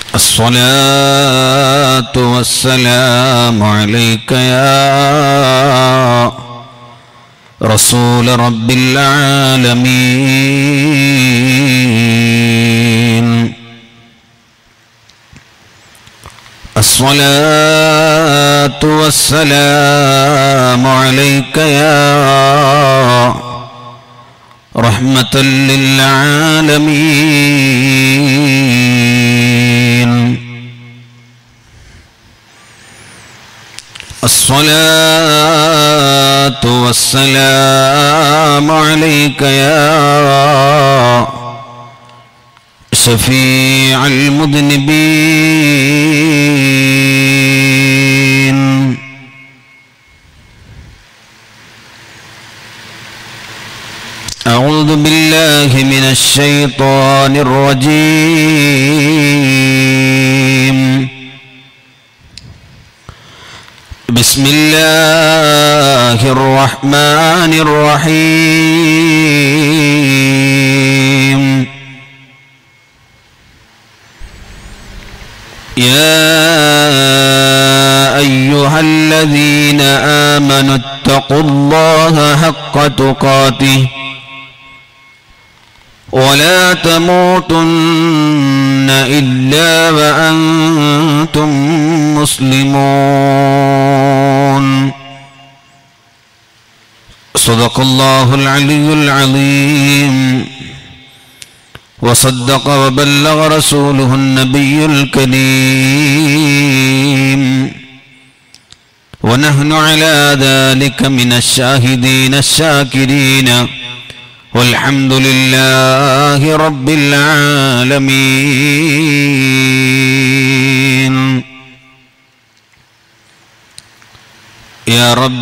الصلاة والسلام عليك يا رسول رب العالمين الصلاة والسلام عليك يا رحمة للعالمين الصلاة والسلام عليك يا شفيع المذنبين أعوذ بالله من الشيطان الرجيم بسم الله الرحمن الرحيم يا أيها الذين آمنوا اتقوا الله حق تقاته ولا تموتن إلا وأنتم مسلمون صدق الله العلي العظيم وصدق وبلغ رسوله النبي الكريم ونحن على ذلك من الشاهدين الشاكرين والحمد لله رب العالمين يا رب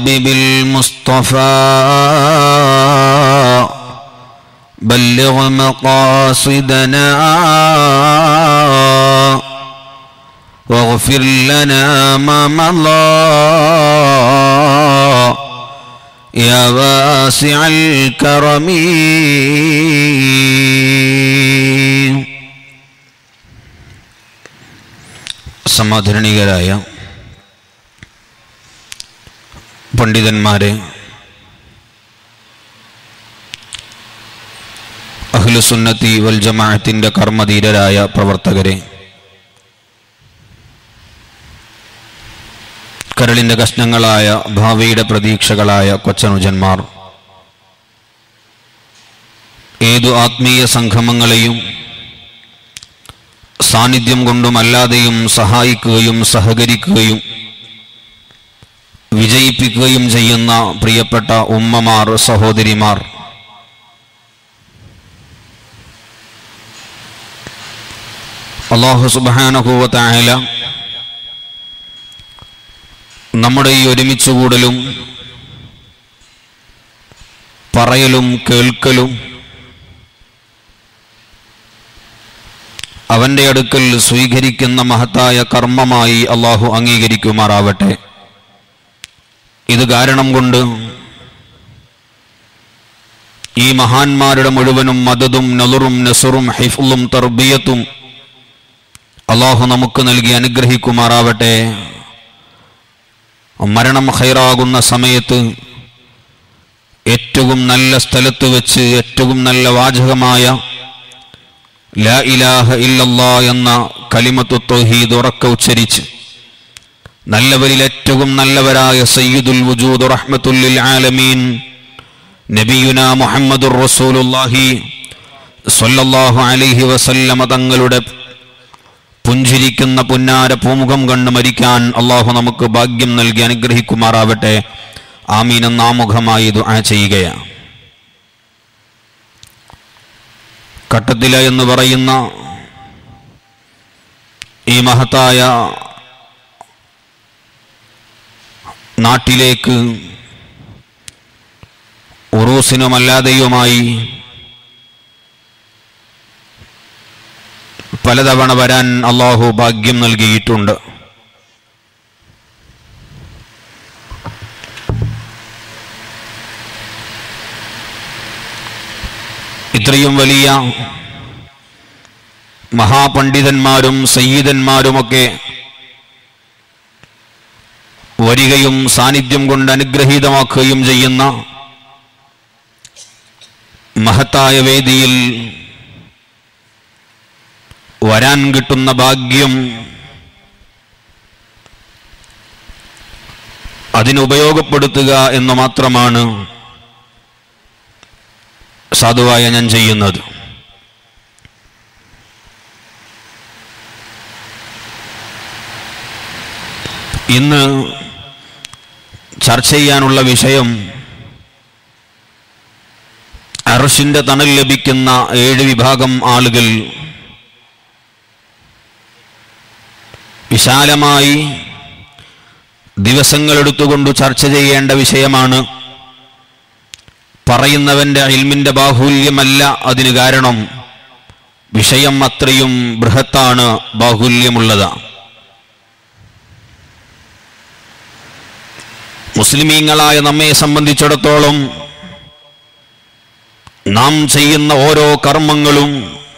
بالمصطفى بلغ مقاصدنا واغفر لنا ما مضى يا واسع الكرم സമാധരണീയരായ പണ്ഡിതന്മാരെ അഖിലുസുന്നത്തി വൽ ജമാഅത്തിന്റെ കർമ്മധീരരായ പ്രവർത്തകരെ കരളിന്റെ കഷ്ണങ്ങളായ ഭാവിയുടെ പ്രതീക്ഷകളായ കൊച്ചനുജന്മാർ ഏതു ആത്മീയ സംഗമങ്ങളെയും സാന്നിധ്യം കൊണ്ടും അല്ലാതെയും സഹായിക്കുകയും സഹകരിക്കുകയും വിജയിപ്പിക്കുകയും ചെയ്യുന്ന പ്രിയപ്പെട്ട ഉമ്മമാർ സഹോദരിമാർ അള്ളാഹു സുബാനുഭൂവത്തായ നമ്മുടെ ഈ ഒരുമിച്ച് കൂടലും പറയലും കേൾക്കലും അവന്റെ അടുക്കൽ സ്വീകരിക്കുന്ന മഹത്തായ കർമ്മമായി അള്ളാഹു അംഗീകരിക്കുമാറാവട്ടെ ഇത് കാരണം കൊണ്ട് ഈ മഹാന്മാരുടെ മുഴുവനും മദതും നലുറും നസുറും ഹൈഫുളും തർബിയത്തും അള്ളാഹു നമുക്ക് നൽകി അനുഗ്രഹിക്കുമാറാവട്ടെ മരണം ഹൈറാകുന്ന സമയത്ത് ഏറ്റവും നല്ല സ്ഥലത്ത് വെച്ച് ഏറ്റവും നല്ല വാചകമായ ലാ ഇലാഹ ഇല്ലല്ലാ എന്ന കലിമത്തു തൊഹീദ് ഉറക്ക ഉച്ചരിച്ച് നല്ലവരിൽ ഏറ്റവും നല്ലവരായ സയ്യിദുൽ വജൂദ് റഹ്മത്തുല്ലിൽ ആലമീൻ നബിയുന മുഹമ്മദുർ റസൂലുള്ളാഹി സ്വല്ലല്ലാഹു അലൈഹി വസല്ലമ തങ്ങളുടെ പുഞ്ചിരിക്കുന്ന പുന്നാര പൂമുഖം കണ്ട് മരിക്കാൻ അള്ളാഹു നമുക്ക് ഭാഗ്യം നൽകി അനുഗ്രഹിക്കുമാറാവട്ടെ ആമീനെന്ന് ആമുഖമായി ദുആ ചെയ്യുകയാണ് കട്ടത്തില എന്ന് പറയുന്ന ഈ മഹത്തായ നാട്ടിലേക്ക് ഉറൂസിനുമല്ലാതെയുമായി പലതവണ വരാൻ അള്ളാഹു ഭാഗ്യം നൽകിയിട്ടുണ്ട് ഇത്രയും വലിയ മഹാപണ്ഡിതന്മാരും സയ്യിദന്മാരുമൊക്കെ വരികയും സാന്നിധ്യം കൊണ്ട് അനുഗ്രഹീതമാക്കുകയും ചെയ്യുന്ന മഹത്തായ വേദിയിൽ വരാൻ കിട്ടുന്ന ഭാഗ്യം അതിനുപയോഗപ്പെടുത്തുക എന്ന് മാത്രമാണ് സാധുവായ ഞാൻ ചെയ്യുന്നത് ഇന്ന് ചർച്ച ചെയ്യാനുള്ള വിഷയം അർഷിന്റെ തണൽ ലഭിക്കുന്ന ഏഴ് വിഭാഗം ആളുകൾ വിശാലമായി ദിവസങ്ങളെടുത്തുകൊണ്ട് ചർച്ച ചെയ്യേണ്ട വിഷയമാണ് പറയുന്നവന്റെ ഇൽമിന്റെ ബാഹുല്യമല്ല അതിന് കാരണം വിഷയം അത്രയും ബൃഹത്താണ് ബാഹുല്യമുള്ളതാണ് മുസ്ലിമീങ്ങളായ നമ്മെ സംബന്ധിച്ചിടത്തോളം നാം ചെയ്യുന്ന ഓരോ കർമ്മങ്ങളും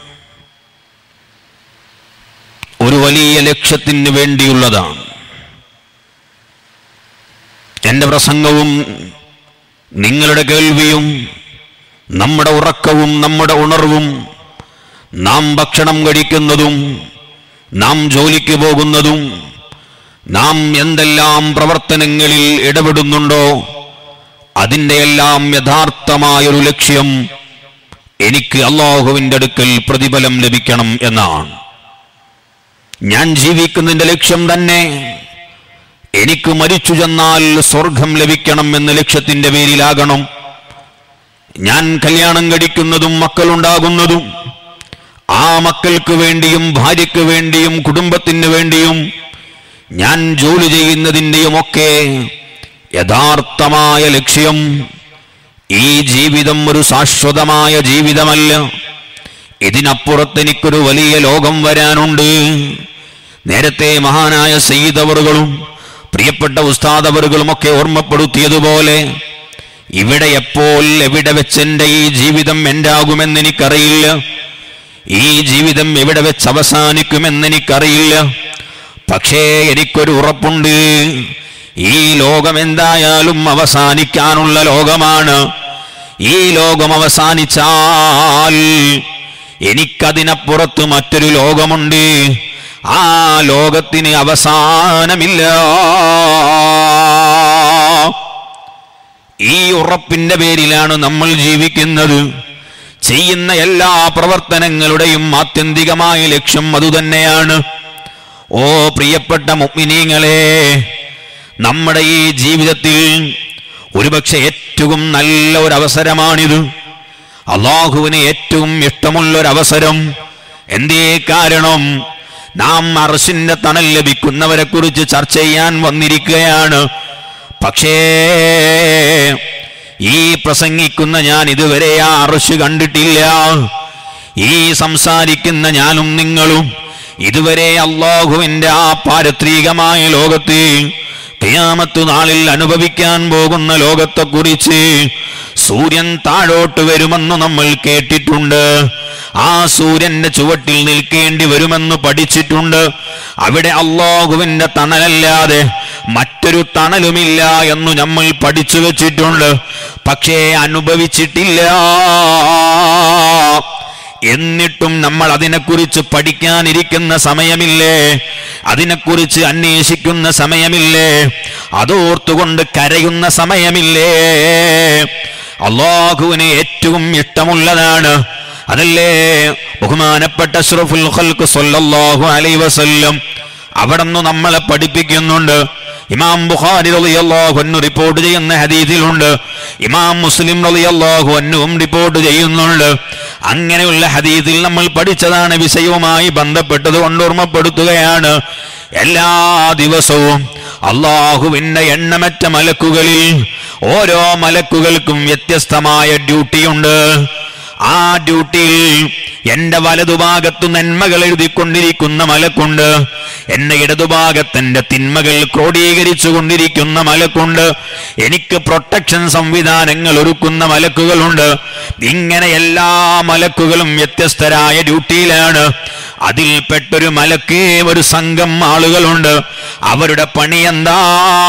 ഒരു വലിയ ലക്ഷ്യത്തിന് വേണ്ടിയുള്ളതാണ് എൻ്റെ പ്രസംഗവും നിങ്ങളുടെ കേൾവിയും നമ്മുടെ ഉറക്കവും നമ്മുടെ ഉണർവും നാം ഭക്ഷണം കഴിക്കുന്നതും നാം ജോലിക്ക് പോകുന്നതും നാം എന്തെല്ലാം പ്രവർത്തനങ്ങളിൽ ഇടപെടുന്നുണ്ടോ അതിൻ്റെ എല്ലാം യഥാർത്ഥമായൊരു ലക്ഷ്യം എനിക്ക് അള്ളാഹുവിൻ്റെ അടുക്കൽ പ്രതിഫലം ലഭിക്കണം എന്നാണ് ഞാൻ ജീവിക്കുന്നതിൻ്റെ ലക്ഷ്യം തന്നെ എനിക്ക് മരിച്ചു ചെന്നാൽ സ്വർഗം ലഭിക്കണം എന്ന ലക്ഷ്യത്തിന്റെ പേരിലാകണം ഞാൻ കല്യാണം കഴിക്കുന്നതും മക്കളുണ്ടാകുന്നതും ആ മക്കൾക്ക് വേണ്ടിയും ഭാര്യയ്ക്ക് വേണ്ടിയും കുടുംബത്തിന് വേണ്ടിയും ഞാൻ ജോലി ചെയ്യുന്നതിൻ്റെയുമൊക്കെ യഥാർത്ഥമായ ലക്ഷ്യം ഈ ജീവിതം ഒരു ശാശ്വതമായ ജീവിതമല്ല ഇതിനപ്പുറത്ത് എനിക്കൊരു വലിയ ലോകം വരാനുണ്ട് നേരത്തെ മഹാനായ സയ്യിദവറുകളും പ്രിയപ്പെട്ട ഉസ്താദവറുകളും ഒക്കെ ഓർമ്മപ്പെടുത്തിയതുപോലെ ഇവിടെ എപ്പോൾ എവിടെ വെച്ചെന്റെ ഈ ജീവിതം എന്താകുമെന്ന് എനിക്കറിയില്ല ഈ ജീവിതം എവിടെ വെച്ച് അവസാനിക്കുമെന്ന് എനിക്കറിയില്ല പക്ഷേ എനിക്കൊരു ഉറപ്പുണ്ട് ഈ ലോകം എന്തായാലും അവസാനിക്കാനുള്ള ലോകമാണ് ഈ ലോകം അവസാനിച്ചാൽ എനിക്കതിനപ്പുറത്ത് മറ്റൊരു ലോകമുണ്ട് ആ ലോകത്തിന് അവസാനമില്ല ഈ ഉറപ്പിന്റെ പേരിലാണ് നമ്മൾ ജീവിക്കുന്നത് ചെയ്യുന്ന എല്ലാ പ്രവർത്തനങ്ങളുടെയും ആത്യന്തികമായ ലക്ഷ്യം അതുതന്നെയാണ് ഓ പ്രിയപ്പെട്ട മുഗ്മിനീങ്ങളെ നമ്മുടെ ഈ ജീവിതത്തിൽ ഒരുപക്ഷെ ഏറ്റവും നല്ല ഒരു അവസരമാണിത് അള്ളാഹുവിന് ഏറ്റവും ഇഷ്ടമുള്ള ഒരു അവസരം എന്തേ കാരണം നാം അർഷിന്റെ തണൽ ലഭിക്കുന്നവരെ കുറിച്ച് ചർച്ച ചെയ്യാൻ വന്നിരിക്കുകയാണ് പക്ഷേ ഈ പ്രസംഗിക്കുന്ന ഞാൻ ഇതുവരെ ആ അർഷ് കണ്ടിട്ടില്ല ഈ സംസാരിക്കുന്ന ഞാനും നിങ്ങളും ഇതുവരെ അള്ളാഹുവിന്റെ ആ പാരത്രികമായ ലോകത്ത് ഖിയാമത്ത് നാളിൽ അനുഭവിക്കാൻ പോകുന്ന ലോകത്തെക്കുറിച്ച് സൂര്യൻ താഴോട്ട് വരുമെന്ന് നമ്മൾ കേട്ടിട്ടുണ്ട് ആ സൂര്യന്റെ ചുവട്ടിൽ നിൽക്കേണ്ടി വരുമെന്ന് പഠിച്ചിട്ടുണ്ട് അവിടെ അള്ളാഹുവിന്റെ തണലല്ലാതെ മറ്റൊരു തണലുമില്ല എന്ന് നമ്മൾ പഠിച്ചു വെച്ചിട്ടുണ്ട് പക്ഷേ അനുഭവിച്ചിട്ടില്ല എന്നിട്ടും നമ്മൾ അതിനെക്കുറിച്ച് പഠിക്കാനിരിക്കുന്ന സമയമില്ലേ അതിനെക്കുറിച്ച് അന്വേഷിക്കുന്ന സമയമില്ലേ അതോർത്തുകൊണ്ട് കരയുന്ന സമയമില്ലേ അള്ളാഹുവിന് ഏറ്റവും ഇഷ്ടമുള്ളതാണ് അതല്ലേ ബഹുമാനപ്പെട്ട അഷ്റഫുൽ ഖൽഖ് സല്ലല്ലാഹു അലൈഹി വസല്ലം അവിടുന്ന് നമ്മളെ പഠിപ്പിക്കുന്നുണ്ട് ഇമാം ബുഖാരി റളിയല്ലാഹു അൻഹു റിപ്പോർട്ട് ചെയ്യുന്ന ഹദീസിലുണ്ട് ഇമാം മുസ്ലിം റളിയല്ലാഹു അൻഹുവും റിപ്പോർട്ട് ചെയ്യുന്നുണ്ട് അങ്ങനെയുള്ള ഹദീസിൽ നമ്മൾ പഠിച്ചതാണ് വിഷയവുമായി ബന്ധപ്പെട്ടത് കൊണ്ട് ഓർമ്മപ്പെടുത്തുകയാണ് എല്ലാ ദിവസവും അള്ളാഹുവിന്റെ എണ്ണമറ്റ മലക്കുകളിൽ ഓരോ മലക്കുകൾക്കും വ്യത്യസ്തമായ ഡ്യൂട്ടിയുണ്ട് ആ ഡ്യൂട്ടിയിൽ എന്റെ വലതുഭാഗത്തു നന്മകൾ എഴുതിക്കൊണ്ടിരിക്കുന്ന മലക്കുണ്ട് എന്റെ ഇടതുഭാഗത്തിന്റെ തിന്മകൾ ക്രോഡീകരിച്ചു കൊണ്ടിരിക്കുന്ന മലക്കുണ്ട് എനിക്ക് പ്രൊട്ടക്ഷൻ സംവിധാനങ്ങൾ ഒരുക്കുന്ന മലക്കുകളുണ്ട് ഇങ്ങനെ എല്ലാ മലക്കുകളും വ്യത്യസ്തരായ ഡ്യൂട്ടിയിലാണ് അതിൽപ്പെട്ടൊരു മലക്ക് ഒരു സംഘം ആളുകളുണ്ട് അവരുടെ പണി എന്താ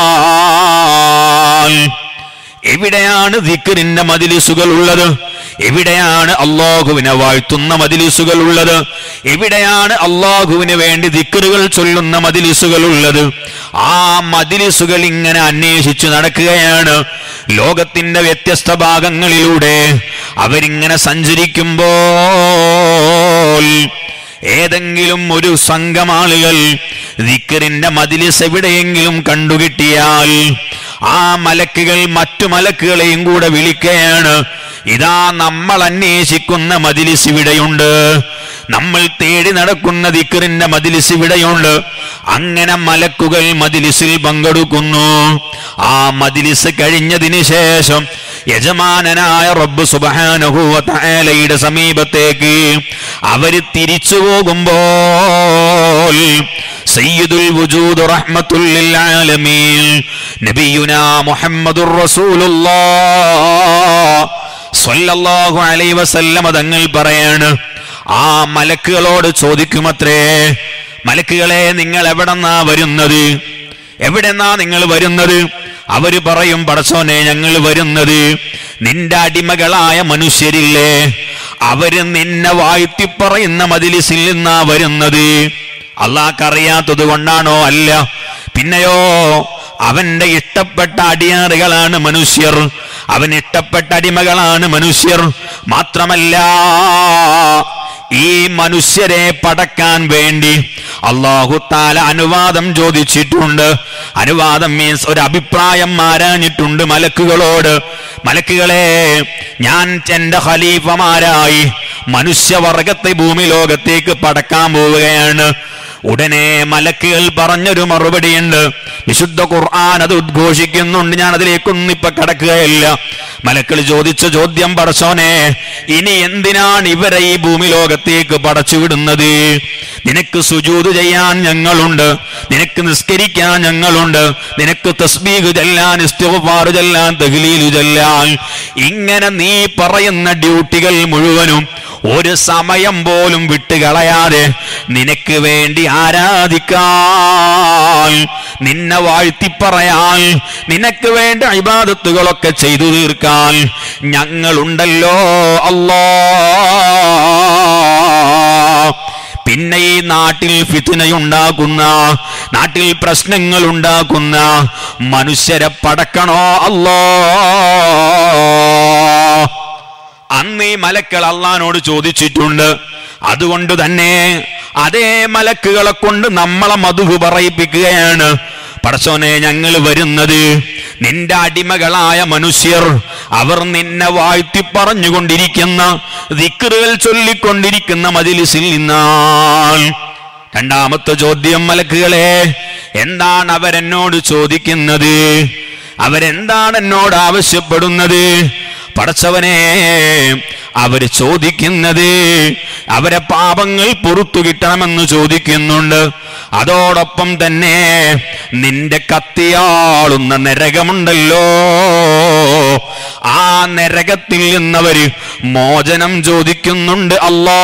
എവിടെയാണ് ദിക്കറിന്റെ മതിലിസുകൾ ഉള്ളത് എവിടെയാണ് അള്ളാഹുവിനെ വാഴ്ത്തുന്ന മതിലിസുകൾ ഉള്ളത് എവിടെയാണ് അള്ളാഹുവിന് വേണ്ടി ദിക്കറുകൾ ചൊല്ലുന്ന മതിലിസുകൾ ഉള്ളത് ആ മതിലിസുകൾ ഇങ്ങനെ അന്വേഷിച്ചു നടക്കുകയാണ് ലോകത്തിന്റെ വ്യത്യസ്ത ഭാഗങ്ങളിലൂടെ അവരിങ്ങനെ സഞ്ചരിക്കുമ്പോൾ ഏതെങ്കിലും ഒരു സംഘം ആളുകൾ ദിക്കറിന്റെ മതിലിസ് എവിടെയെങ്കിലും കണ്ടുകിട്ടിയാൽ ആ മലക്കുകൾ മറ്റു മലക്കുകളെയും കൂടെ വിളിക്കുകയാണ് ഇതാ നമ്മൾ അന്വേഷിക്കുന്ന മതിലിസ് ഇവിടെയുണ്ട് നമ്മൾ തേടി നടക്കുന്ന ദിക്കറിന്റെ മതിലിസ് ഇവിടെയുണ്ട് അങ്ങനെ മലക്കുകൾ മതിലിസിൽ പങ്കെടുക്കുന്നു ആ മതിലിസ് കഴിഞ്ഞതിന് ശേഷം യജമാനനായ റബ്ബ് സുബാനഹുവലയുടെ സമീപത്തേക്ക് അവര് തിരിച്ചു പോകുമ്പോൾ സയ്യിദുൽ വജൂദ് റഹ്മത്തുൽ ലിൽ ആലമീൻ നബിയുനാ മുഹമ്മദുർ റസൂലുള്ളാഹ് സ്വല്ലല്ലാഹു അലൈഹി വസല്ലമ തങ്ങൾ പറയാണ് ആ മലക്കുകളോട് ചോദിക്കുമത്രേ മലക്കുകളെ നിങ്ങൾ എവിടെന്നാ വരുന്നത് എവിടെന്നാ നിങ്ങൾ വരുന്നത് അവര് പറയും പടച്ചോനെ ഞങ്ങൾ വരുന്നത് നിന്റെ അടിമകളായ മനുഷ്യരില്ലേ അവര് നിന്നെ വാഴ്ത്തി പറയുന്ന മതിലിസിൽ നിന്നാ വരുന്നത് അള്ളാഹ്ക്കറിയാത്തത് കൊണ്ടാണോ അല്ല പിന്നെയോ അവന്റെ ഇഷ്ടപ്പെട്ട അടിയാറുകളാണ് മനുഷ്യർ അവൻ ഇഷ്ടപ്പെട്ട അടിമകളാണ് മനുഷ്യർ മാത്രമല്ല ഈ മനുഷ്യരെ പടക്കാൻ വേണ്ടി അള്ളാഹു താല അനുവാദം ചോദിച്ചിട്ടുണ്ട് അനുവാദം മീൻസ് ഒരു അഭിപ്രായം ആരാഞ്ഞിട്ടുണ്ട് മലക്കുകളോട് മലക്കുകളെ ഞാൻ എന്റെ ഖലീഫമാരായി മനുഷ്യവർഗത്തെ ഭൂമി ലോകത്തേക്ക് പടക്കാൻ പോവുകയാണ് ഉടനെ മലക്കുകൾ പറഞ്ഞൊരു മറുപടിയുണ്ട് വിശുദ്ധ ഖുർആൻ അത് ഉദ്ഘോഷിക്കുന്നുണ്ട് ഞാൻ അതിലേക്കൊന്നും ഇപ്പൊ കടക്കുകയില്ല മലക്കൾ ചോദിച്ച ചോദ്യം പടച്ചോനെ ഇനി എന്തിനാണ് ഇവരെ ഈ ഭൂമി ലോകത്തേക്ക് പടച്ചുവിടുന്നത് നിനക്ക് സുജൂത് ചെയ്യാൻ ഞങ്ങളുണ്ട് നിനക്ക് നിസ്കരിക്കാൻ ഞങ്ങളുണ്ട് നിനക്ക് തസ്ബീഖ് ചെല്ലാൻ ഇസ്തിഗ്ഫാർ ചെല്ലാൻ തഹ്ലീലു ചെല്ലാൻ ഇങ്ങനെ നീ പറയുന്ന ഡ്യൂട്ടികൾ മുഴുവനും ഒരു സമയം പോലും വിട്ടുകളയാതെ നിനക്ക് വേണ്ടി ആരാധിക്കാൻ നിന്നെ വാഴ്ത്തി പറയാൻ നിനക്ക് വേണ്ട ഇബാദത്തുകളൊക്കെ ചെയ്തു തീർക്കാൻ ഞങ്ങളുണ്ടല്ലോ അല്ലാ പിന്നെ ഈ നാട്ടിൽ ഫിത്തിനയുണ്ടാക്കുന്ന നാട്ടിൽ പ്രശ്നങ്ങൾ ഉണ്ടാക്കുന്ന മനുഷ്യരെ പടക്കണോ അല്ലോ അന്ന് ഈ മലക്കൾ അള്ളഹാനോട് ചോദിച്ചിട്ടുണ്ട് അതുകൊണ്ട് തന്നെ അതേ മലക്കുകളെ കൊണ്ട് നമ്മളെ മധുഹു പറയിപ്പിക്കുകയാണ് പടച്ചോനെ ഞങ്ങൾ വരുന്നത് നിന്റെ അടിമകളായ മനുഷ്യർ അവർ നിന്നെ വാഴ്ത്തി പറഞ്ഞുകൊണ്ടിരിക്കുന്ന ദിക്കറുകൾ ചൊല്ലിക്കൊണ്ടിരിക്കുന്ന മതിലിസിൽ നിന്നാൾ രണ്ടാമത്തെ ചോദ്യം മലക്കുകളെ എന്താണ് അവരെന്നോട് ചോദിക്കുന്നത് അവരെന്താണ് എന്നോട് ആവശ്യപ്പെടുന്നത് പടച്ചവനെ അവര് ചോദിക്കുന്നത് അവരെ പാപങ്ങൾ പുറത്തു കിട്ടണമെന്ന് ചോദിക്കുന്നുണ്ട് അതോടൊപ്പം തന്നെ നിന്റെ കത്തിയാളുന്ന നരകമുണ്ടല്ലോ ആ നരകത്തിൽ നിന്നവര് മോചനം ചോദിക്കുന്നുണ്ട് അല്ലാ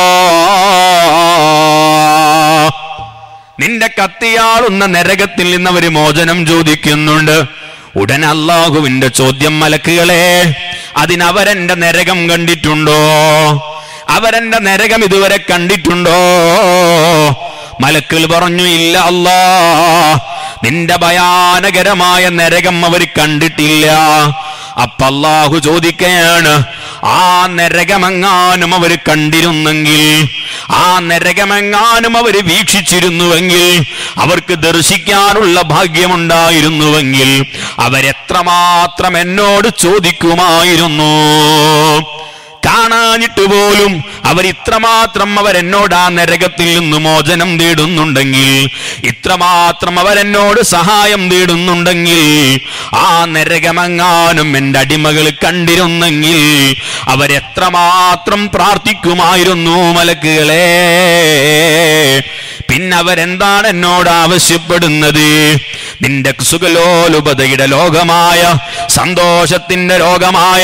നിന്റെ കത്തിയാളുന്ന നരകത്തിൽ നിന്നവര് മോചനം ചോദിക്കുന്നുണ്ട് ഉടൻ അള്ളാഹുവിന്റെ ചോദ്യം മലക്കുകളെ അതിനവരെന്റെ നരകം കണ്ടിട്ടുണ്ടോ അവരെന്റെ നരകം ഇതുവരെ കണ്ടിട്ടുണ്ടോ മലക്കുകൾ പറഞ്ഞു ഇല്ല അല്ലാ നിന്റെ ഭയാനകരമായ നരകം അവർ കണ്ടിട്ടില്ല അപ്പൊ അള്ളാഹു ചോദിക്കുകയാണ് ആ നരകമെങ്ങാനും അവർ കണ്ടിരുന്നെങ്കിൽ ആ നരകമെങ്ങാനും അവർ വീക്ഷിച്ചിരുന്നുവെങ്കിൽ അവർക്ക് ദർശിക്കാനുള്ള ഭാഗ്യമുണ്ടായിരുന്നുവെങ്കിൽ അവരെത്രമാത്രം എന്നോട് ചോദിക്കുമായിരുന്നു കാണാനിട്ട് പോലും അവർ ഇത്രമാത്രം അവരെന്നോട് ആ നരകത്തിൽ നിന്ന് മോചനം തേടുന്നുണ്ടെങ്കിൽ ഇത്രമാത്രം അവരെന്നോട് സഹായം തേടുന്നുണ്ടെങ്കിൽ ആ നരകമെങ്ങാനും എൻ്റെ അടിമകൾ കണ്ടിരുന്നെങ്കിൽ അവരെത്രമാത്രം പ്രാർത്ഥിക്കുമായിരുന്നു മലക്കുകളെ നിന്നവരെന്താണ് എന്നോട് ആവശ്യപ്പെടുന്നത് നിന്റെ സുഖലോലുപതയുടെ ലോകമായ സന്തോഷത്തിന്റെ ലോകമായ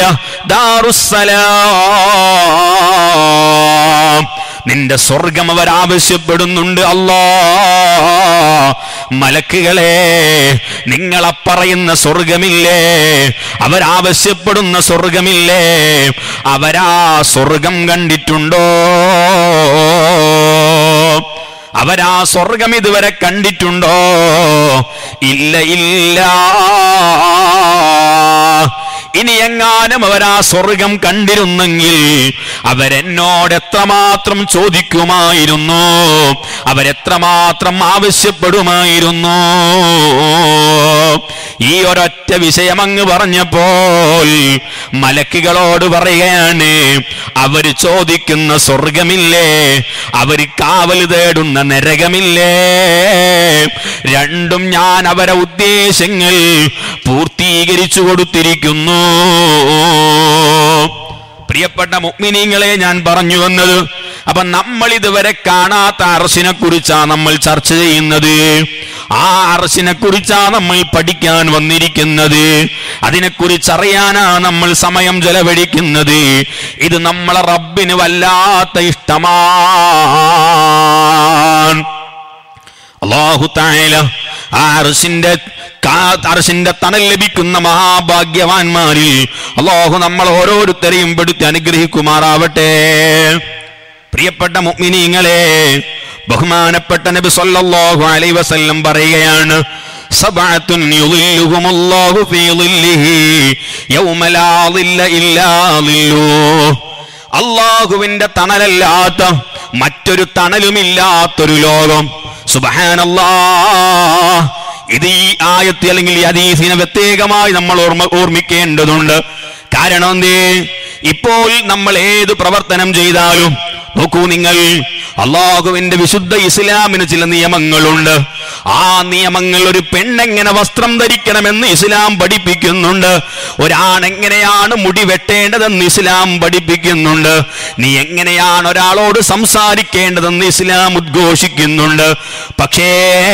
ദാറുസലാം നിന്റെ സ്വർഗം അവരാവശ്യപ്പെടുന്നുണ്ട് അല്ലാ മലക്കുകളെ നിങ്ങളെ പറയുന്ന സ്വർഗമില്ലേ അവരാവശ്യപ്പെടുന്ന സ്വർഗമില്ലേ അവരാ സ്വർഗം കണ്ടിട്ടുണ്ടോ അവരാ സ്വർഗം ഇതുവരെ കണ്ടിട്ടുണ്ടോ ഇല്ല ഇല്ല ഇനി എങ്ങാനും അവരാ സ്വർഗം കണ്ടിരുന്നെങ്കിൽ അവരെന്നോട് എത്രമാത്രം ചോദിക്കുമായിരുന്നു അവരെത്രമാത്രം ആവശ്യപ്പെടുമായിരുന്നു ഈ ഒരൊറ്റ വിഷയം അങ്ങ് പറഞ്ഞപ്പോൾ മലക്കുകളോട് പറയുകയാണ് അവര് ചോദിക്കുന്ന സ്വർഗമില്ലേ അവര് കാവൽ തേടുന്ന നരകമില്ലേ രണ്ടും ഞാൻ അവരെ ഉദ്ദേശങ്ങൾ പൂർത്തീകരിച്ചു കൊടുത്തിരിക്കുന്നു പ്രിയപ്പെട്ട മുഗ്മിനീങ്ങളെ ഞാൻ പറഞ്ഞു വന്നത് അപ്പൊ നമ്മൾ ഇതുവരെ കാണാത്ത അറസിനെ കുറിച്ചാ നമ്മൾ ചർച്ച ചെയ്യുന്നത് ആ അറസിനെ കുറിച്ചാ നമ്മൾ പഠിക്കാൻ വന്നിരിക്കുന്നത് അതിനെക്കുറിച്ച് അറിയാനാ നമ്മൾ സമയം ചെലവഴിക്കുന്നത് ഇത് നമ്മളെ റബ്ബിന് വല്ലാത്ത ഇഷ്ടമാണ് അള്ളാഹു തായാല ആ അർശിന്റെ അർശിന്റെ തണൽ ലഭിക്കുന്ന മഹാഭാഗ്യവാന്മാരിൽ അള്ളാഹു നമ്മൾ ഓരോരുത്തരെയും പെടുത്തി അനുഗ്രഹിക്കുമാറാവട്ടെ പ്രിയപ്പെട്ട മുഅ്മിനീങ്ങളെ ബഹുമാനപ്പെട്ട നബി സല്ലല്ലാഹു അലൈഹി വസല്ലം പറയുകയാണ് സബഅത്തുൻ യുളില്ലുഹുമുല്ലാഹു ഫീ ളില്ലിഹി യൗമ ലാ ളില്ല ഇല്ലാ ളില്ലു അള്ളാഹുവിന്റെ തണലല്ലാത്ത മറ്റൊരു തണലുമില്ലാത്തൊരു ലോകം സുബഹാനല്ലാ ഇത് ഈ ആയത്ത് അല്ലെങ്കിൽ ഈ ഹദീസിനെ പ്രത്യേകമായി നമ്മൾ ഓർമ്മ ഓർമ്മിക്കേണ്ടതുണ്ട് കാരണം എന്തേ ഇപ്പോൾ നമ്മൾ ഏത് പ്രവർത്തനം ചെയ്താലും നോക്കൂ നിങ്ങൾ അള്ളാഹുവിന്റെ വിശുദ്ധ ഇസ്ലാമിന് ചില നിയമങ്ങളുണ്ട് ആ നിയമങ്ങൾ ഒരു പെണ്ണെങ്ങനെ വസ്ത്രം ധരിക്കണമെന്ന് ഇസ്ലാം പഠിപ്പിക്കുന്നുണ്ട് ഒരാൺ എങ്ങനെയാണ് മുടി വെട്ടേണ്ടതെന്ന് ഇസ്ലാം പഠിപ്പിക്കുന്നുണ്ട് നീ എങ്ങനെയാണ് ഒരാളോട് സംസാരിക്കേണ്ടതെന്ന് ഇസ്ലാം ഉദ്ഘോഷിക്കുന്നുണ്ട് പക്ഷേ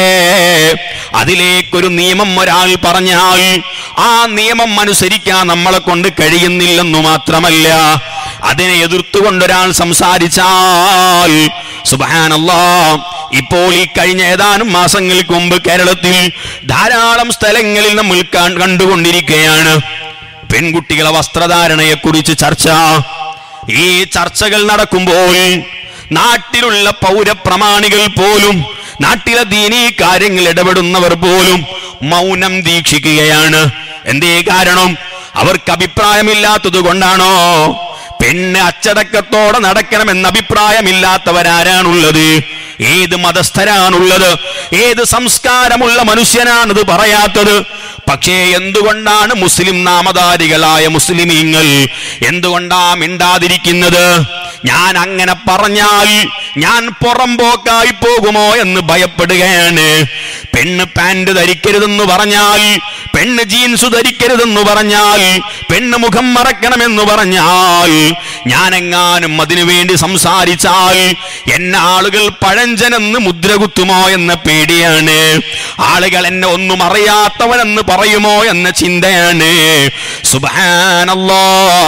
അതിലേക്കൊരു നിയമം ഒരാൾ പറഞ്ഞാൽ ആ നിയമം അനുസരിക്കാൻ നമ്മളെ കൊണ്ട് കഴിയുന്നില്ലെന്നു മാത്രമല്ല അതിനെ എതിർത്തുകൊണ്ടൊരാൾ സംസാരിച്ചാൽ സുബാനല്ലാ ഇപ്പോൾ ഈ കഴിഞ്ഞ ഏതാനും മാസങ്ങൾക്ക് മുമ്പ് കേരളത്തിൽ ധാരാളം സ്ഥലങ്ങളിൽ നമ്മൾ കാ- കണ്ടുകൊണ്ടിരിക്കുകയാണ് പെൺകുട്ടികളെ വസ്ത്രധാരണയെ കുറിച്ച് ചർച്ച ഈ ചർച്ചകൾ നടക്കുമ്പോൾ നാട്ടിലുള്ള പൗരപ്രമാണികൾ പോലും നാട്ടിലെ ദീനീ കാര്യങ്ങൾ ഇടപെടുന്നവർ പോലും മൗനം ദീക്ഷിക്കുകയാണ് എന്തേ കാരണം അവർക്ക് അഭിപ്രായമില്ലാത്തത് കൊണ്ടാണോ പെണ്ണ് അച്ചടക്കത്തോടെ നടക്കണമെന്ന അഭിപ്രായമില്ലാത്തവരാരാണുള്ളത് ഏത് മതസ്ഥരാണുള്ളത് ഏത് സംസ്കാരമുള്ള മനുഷ്യനാണിത് പറയാത്തത് പക്ഷേ എന്തുകൊണ്ടാണ് മുസ്ലിം നാമധാരികളായ മുസ്ലിമീങ്ങൾ എന്തുകൊണ്ടാ മിണ്ടാതിരിക്കുന്നത് ഞാൻ അങ്ങനെ പറഞ്ഞാൽ ഞാൻ പുറംപോക്കായി പോകുമോ എന്ന് ഭയപ്പെടുകയാണ് പെണ്ണ് പാന്റ് ധരിക്കരുതെന്ന് പറഞ്ഞാൽ പെണ്ണ് ജീൻസ് ധരിക്കരുതെന്ന് പറഞ്ഞാൽ പെണ്ണ് മുഖം മറക്കണമെന്ന് പറഞ്ഞാൽ ഞാൻ എങ്ങാനും അതിനു വേണ്ടി സംസാരിച്ചാൽ എന്നെ ആളുകൾ പഴഞ്ചനെന്ന് മുദ്ര കുത്തുമോ എന്ന പേടിയാണ് ആളുകൾ എന്നെ ഒന്നും അറിയാത്തവനെന്ന് പറയുമോ എന്ന ചിന്തയാണ് സുബാനല്ലോ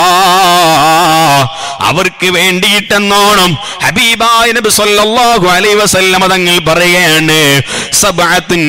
അവർക്ക് വേണ്ടിയിട്ടെന്നോണം ഹബീബായ നബി സല്ലല്ലാഹു അലൈഹി വസല്ലമ തങ്ങൾ പറയുകയാണ് സബഅത്തുൻ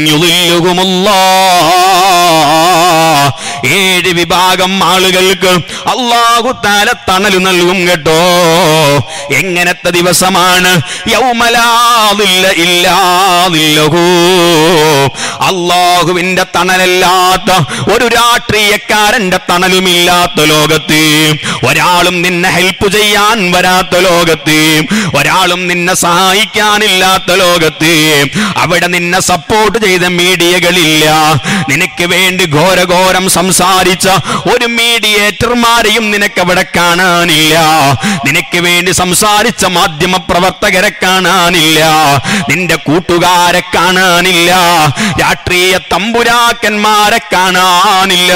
യുളില്ലുഹുമുല്ലാഹ് ഏഴ് വിഭാഗം ആളുകൾക്ക് അള്ളാഹു താല തണല് നൽകും കേട്ടോ എങ്ങനത്തെ ദിവസമാണ് യൗമലാദില്ല ഇല്ലാതില്ലഹൂ അള്ളാഹുവിന്റെ തണലല്ലാത്ത ഒരു രാഷ്ട്രീയക്കാരന്റെ തണലുമില്ലാത്ത ലോകത്ത് ഒരാളും നിന്നെ ഹെൽപ്പ് ചെയ്യാൻ വരാത്ത ലോകത്ത് ഒരാളും നിന്നെ സഹായിക്കാനില്ലാത്ത ലോകത്ത് അവിടെ നിന്നെ സപ്പോർട്ട് ചെയ്ത മീഡിയകളില്ല നിനക്ക് വേണ്ടി ഘോരഘോരം സംസാരിക്കും സംസാരിച്ച ഒരു മീഡിയേറ്റർമാരെയും നിനക്ക് അവിടെ കാണാനില്ല നിനക്ക് വേണ്ടി സംസാരിച്ച മാധ്യമ പ്രവർത്തകരെ കാണാനില്ല നിന്റെ കൂട്ടുകാരെ കാണാനില്ല രാഷ്ട്രീയ തമ്പുരാക്കന്മാരെ കാണാനില്ല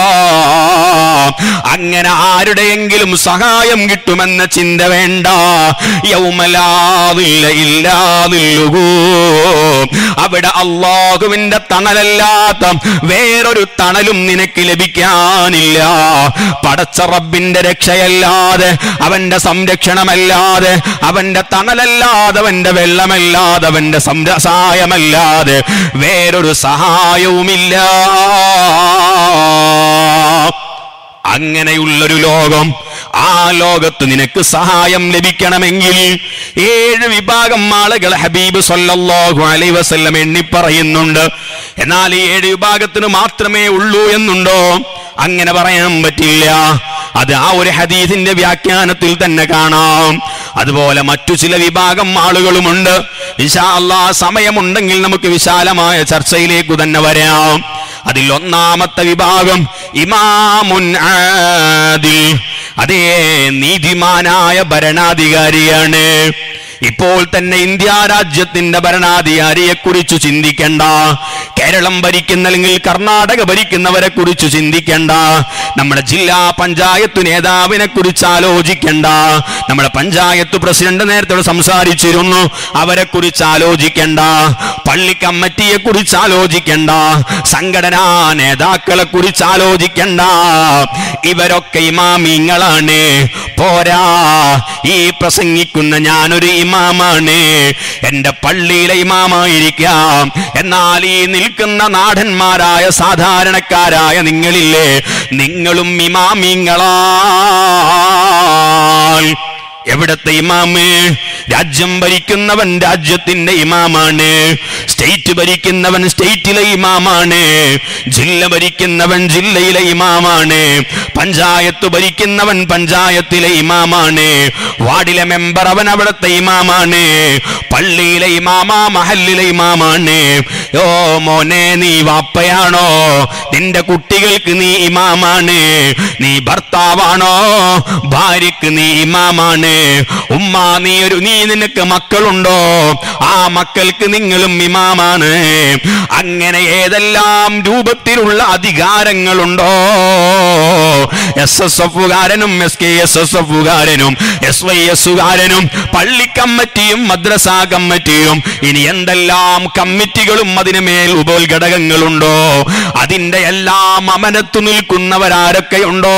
അങ്ങനെ ആരുടെയെങ്കിലും സഹായം കിട്ടുമെന്ന ചിന്ത വേണ്ട യൗമലാവില്ല ഇല്ലാതില്ലുകൂ അവിടെ അള്ളാഹുവിന്റെ തണലല്ലാത്ത വേറൊരു തണലും നിനക്ക് ലഭിക്കാനില്ല പടച്ച റബ്ബിന്റെ രക്ഷയല്ലാതെ അവന്റെ സംരക്ഷണമല്ലാതെ അവന്റെ തണലല്ലാതെ അവന്റെ വെള്ളമല്ലാതെ അവന്റെ സംരസായമല്ലാതെ വേറൊരു സഹായവുമില്ല അങ്ങനെയുള്ളൊരു ലോകം ആ ലോകത്ത് നിനക്ക് സഹായം ലഭിക്കണമെങ്കിൽ ഏഴ് വിഭാഗം ആളുകൾ ഹബീബ് സല്ലല്ലാഹു അലൈഹി വസല്ലം എണ്ണി പറയുന്നുണ്ട് എന്നാൽ ഈ ഏഴ് വിഭാഗത്തിന് മാത്രമേ ഉള്ളൂ എന്നുണ്ടോ അങ്ങനെ പറയാൻ പറ്റില്ല അത് ആ ഒരു ഹദീസിന്റെ വ്യാഖ്യാനത്തിൽ തന്നെ കാണാം അതുപോലെ മറ്റു ചില വിഭാഗം ആളുകളുമുണ്ട് ഇൻഷാ അല്ലാ സമയമുണ്ടെങ്കിൽ നമുക്ക് വിശാലമായ ചർച്ചയിലേക്ക് തന്നെ വരാം അതിൽ ഒന്നാമത്തെ വിഭാഗം ഇമാമുൻ ആദിൽ അതേ നീതിമാനായ ഭരണാധികാരിയാണ് ഇപ്പോൾ തന്നെ ഇന്ത്യ രാജ്യത്തിന്റെ ഭരണാധികാരിയെ കുറിച്ച് ചിന്തിക്കണ്ട കേരളം ഭരിക്കുന്ന അല്ലെങ്കിൽ കർണാടക ഭരിക്കുന്നവരെ കുറിച്ച് ചിന്തിക്കണ്ട നമ്മുടെ ജില്ലാ പഞ്ചായത്ത് നേതാവിനെ കുറിച്ച് ആലോചിക്കണ്ട നമ്മുടെ പഞ്ചായത്ത് പ്രസിഡന്റ് നേരത്തെ സംസാരിച്ചിരുന്നു അവരെ കുറിച്ച് ആലോചിക്കണ്ട പള്ളി കമ്മിറ്റിയെ കുറിച്ച് ആലോചിക്കണ്ട സംഘടനാ നേതാക്കളെ കുറിച്ച് ആലോചിക്കണ്ട ഇവരൊക്കെ ഇമാമിങ്ങളാണ് പോരാ ഈ പ്രസംഗിക്കുന്ന ഞാനൊരു ഇമാമാണ് എന്റെ പള്ളിയിലെ ഇമാമായിരിക്കാം എന്നാൽ ഈ നിൽക്കുന്ന നാടന്മാരായ സാധാരണക്കാരായ നിങ്ങളില്ലേ നിങ്ങളും ഇമാമിങ്ങളാൽ എവിടത്തെ ഇമാമ് രാജ്യം ഭരിക്കുന്നവൻ രാജ്യത്തിന്റെ ഇമാമാണ് സ്റ്റേറ്റ് ഭരിക്കുന്നവൻ സ്റ്റേറ്റിലെ ഇമാമാണ് ജില്ല ഭരിക്കുന്നവൻ ജില്ലയിലെ ഇമാമാണ് പഞ്ചായത്ത് ഭരിക്കുന്നവൻ പഞ്ചായത്തിലെ ഇമാമാണ് വാർഡിലെ മെമ്പർ അവൻ അവിടുത്തെ ഇമാമാണ് പള്ളിയിലെ ഇമാമ മഹല്ലിലെ ഇമാമാണ് ഓ മോനെ നീ വാപ്പയാണോ നിന്റെ കുട്ടികൾക്ക് നീ ഇമാമാണ് നീ ഭർത്താവാണോ ഭാര്യക്ക് നീ ഇമാമാണ് ഉമ്മ നീ ഒരു നീ നിനക്ക് മക്കളുണ്ടോ ആ മക്കൾക്ക് നിങ്ങളും ഇമാമാണ് അങ്ങനെ ഏതെല്ലാം രൂപത്തിലുള്ള അധികാരങ്ങളുണ്ടോ എസ് എസ് എഫുകാരനും എസ് കെ എസ് എസ് എഫുകാരനും എസ് വൈ എസുകാരനും പള്ളി കമ്മിറ്റിയും മദ്രസ കമ്മിറ്റിയും ഇനി എന്തെല്ലാം കമ്മിറ്റികളും അതിന് മേൽ ഉപോത്ഘടകങ്ങളുണ്ടോ അതിന്റെ എല്ലാം അമനത്തു നിൽക്കുന്നവരാരൊക്കെയുണ്ടോ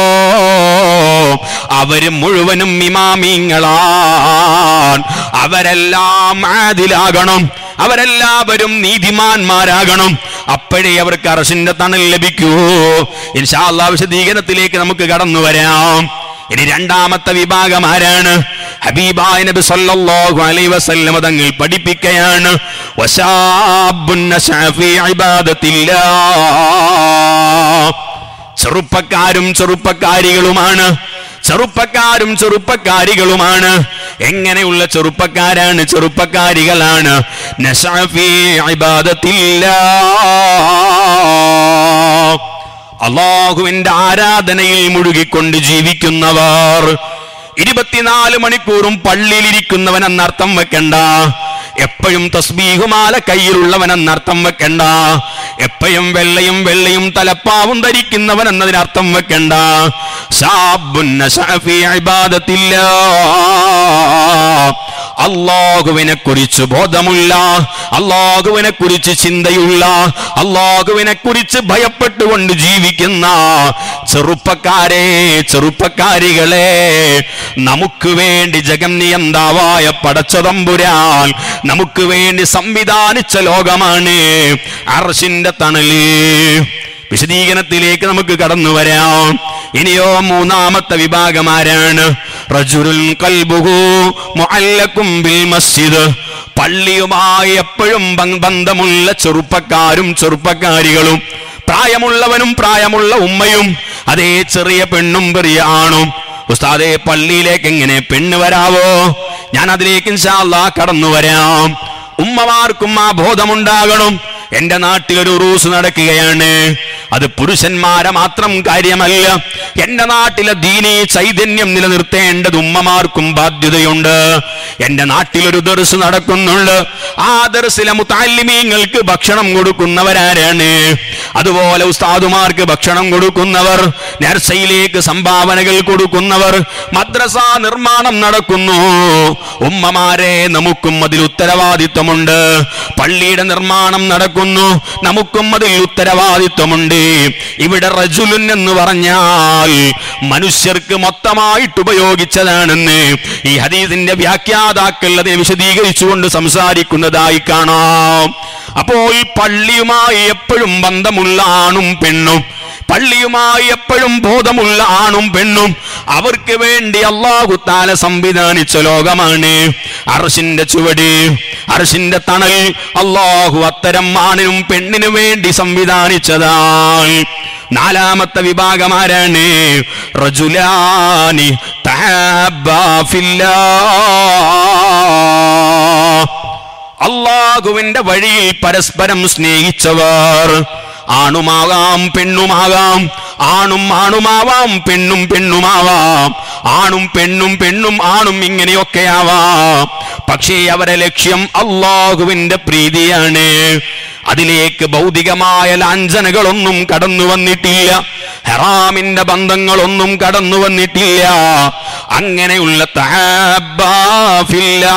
അവര് മുഴുവനും ഇമാമിങ്ങളാൻ അവരെല്ലാം ആദിലാകണം അവരെല്ലാവരും നീതിമാന്മാരാകണം അപ്പോഴേ അവർക്ക് അറസിന്റെ തണൽ ലഭിക്കൂ ഇൻഷാല്ലാ വിശദീകരണത്തിലേക്ക് നമുക്ക് കടന്നു വരാം ഇനി രണ്ടാമത്തെ വിഭാഗം ആരാണ് ഹബീബായ നബി സല്ലല്ലാഹു അലൈഹി വസല്ലം തങ്ങൾ പഠിപ്പിക്കുകയാണ് വശാബുൻ നശഅ ഫീ ഇബാദത്തില്ലാഹ് ചെറുപ്പക്കാരും ചെറുപ്പക്കാരികളുമാണ് ചെറുപ്പക്കാരും ചെറുപ്പക്കാരികളുമാണ് എങ്ങനെയുള്ള ചെറുപ്പക്കാരാണ് ചെറുപ്പക്കാരികളാണ് നശഅ ഫീ ഇബാദത്തില്ലാഹ് അള്ളാഹുവിന്റെ ആരാധനയിൽ മുഴുകിക്കൊണ്ട് ജീവിക്കുന്നവർ ഇരുപത്തിനാല് മണിക്കൂറും പള്ളിയിലിരിക്കുന്നവൻ എന്നർത്ഥം വെക്കണ്ട എപ്പോഴും തസ്ബീഹുമാല കയ്യിലുള്ളവൻ എന്നർത്ഥം വെക്കണ്ട എപ്പോഴും വെള്ളയും വെള്ളയും തലപ്പാവും ധരിക്കുന്നവൻ എന്നതിനർത്ഥം വെക്കണ്ട ശാബുൻ നശഅ ഫീ ഇബാദത്തില്ലാ അള്ളാഹുവിനെ കുറിച്ച് ബോധമുള്ള അള്ളാഹുവിനെ കുറിച്ച് ചിന്തയുള്ള അള്ളാഹുവിനെ കുറിച്ച് ഭയപ്പെട്ടുകൊണ്ട് ജീവിക്കുന്ന ചെറുപ്പക്കാരെ ചെറുപ്പക്കാരികളെ നമുക്ക് വേണ്ടി ജഗന്നിയന്താവായ പടച്ചതമ്പുരാൻ നമുക്ക് വേണ്ടി സംവിധാനിച്ച ലോകമാണ് അർഷിന്റെ തണല് വിശദീകരണത്തിലേക്ക് നമുക്ക് കടന്നു വരാം ഇനിയോ മൂന്നാമത്തെ വിഭാഗം ആരാണ് റജുലുൽ കൽബുഹു മുഅല്ലക്കും ബിൽ മസ്ജിദ് പള്ളിയുമായി എപ്പോഴും ബ- ബന്ധമുള്ള ചെറുപ്പക്കാരും ചെറുപ്പക്കാരികളും പ്രായമുള്ളവനും പ്രായമുള്ള ഉമ്മയും അതേ ചെറിയ പെണ്ണും ചെറിയ ആണും ഉസ്താദെ പള്ളിയിലേക്ക് എങ്ങനെ പെണ്ണ് വരാവോ ഞാൻ അതിലേക്ക് ഇൻഷാ അല്ലാ കടന്നു വരാം ഉമ്മമാർക്കും ആ ബോധമുണ്ടാകണം എന്റെ നാട്ടിൽ ഒരു റൂസ് നടക്കുകയാണ് അത് പുരുഷന്മാരെ മാത്രം കാര്യമല്ല എന്റെ നാട്ടിലെ ദീനീ ചൈതന്യം നിലനിർത്തേണ്ടത് ഉമ്മമാർക്കും ബാധ്യതയുണ്ട് എന്റെ നാട്ടിലൊരു ദർസ് നടക്കുന്നുണ്ട് ആ ദർസിലെ മുത്താലിമീങ്ങൾക്ക് ഭക്ഷണം കൊടുക്കുന്നവരാരാണ് അതുപോലെ ഉസ്താദുമാർക്ക് ഭക്ഷണം കൊടുക്കുന്നവർ നർസയിലേക്ക് സംഭാവനകൾ കൊടുക്കുന്നവർ മദ്രസ നിർമ്മാണം നടക്കുന്നു ഉമ്മമാരെ നമുക്കും അതിൽ ഉത്തരവാദിത്വമുണ്ട് പള്ളിയുടെ നിർമ്മാണം നടക്കുന്നു നമുക്കും അതിൽ ഉത്തരവാദിത്വമുണ്ട് ഇവിടെ റജുലുൻ എന്ന് പറഞ്ഞാൽ മനുഷ്യർക്ക് മൊത്തമായിട്ട് ഉപയോഗിച്ചതാണെന്ന് ഈ ഹദീസിന്റെ വ്യാഖ്യാതാക്കൾ അതിനെ വിശദീകരിച്ചുകൊണ്ട് സംസാരിക്കുന്നതായി കാണാം അപ്പോൾ പള്ളിയുമായി എപ്പോഴും ബന്ധമുള്ള ആണും പെണ്ണും പള്ളിയുമായി എപ്പോഴും ബോധമുള്ള ആണും പെണ്ണും അവർക്ക് വേണ്ടി അള്ളാഹു താല സംവിധാനിച്ച ലോകമാണ് അർഷിന്റെ ചുവട് അർഷിന്റെ തണൽ അള്ളാഹു അത്തരം ആണിനും പെണ്ണിനും വേണ്ടി സംവിധാനിച്ചതാണ് നാലാമത്തെ വിഭാഗമാരാണ് റജുലാനി തഹാബ്ബാ ഫില്ലാ അള്ളാഹുവിന്റെ വഴിയിൽ പരസ്പരം സ്നേഹിച്ചവർ ആണുമാകാം പെണ്ണുമാകാം ആണും ആണുമാവാം പെണ്ണും പെണ്ണുമാവാം ആണും പെണ്ണും പെണ്ണും ആണും ഇങ്ങനെയൊക്കെ ആവാം പക്ഷേ അവരെ ലക്ഷ്യം അള്ളാഹുവിന്റെ പ്രീതിയാണ് അതിലേക്ക് ഭൗതികമായ ലാഞ്ചനകളൊന്നും കടന്നു വന്നിട്ടില്ല ഹറാമിന്റെ ബന്ധങ്ങളൊന്നും കടന്നു വന്നിട്ടില്ല അങ്ങനെയുള്ള തഹാബ്ബാഫില്ലാ.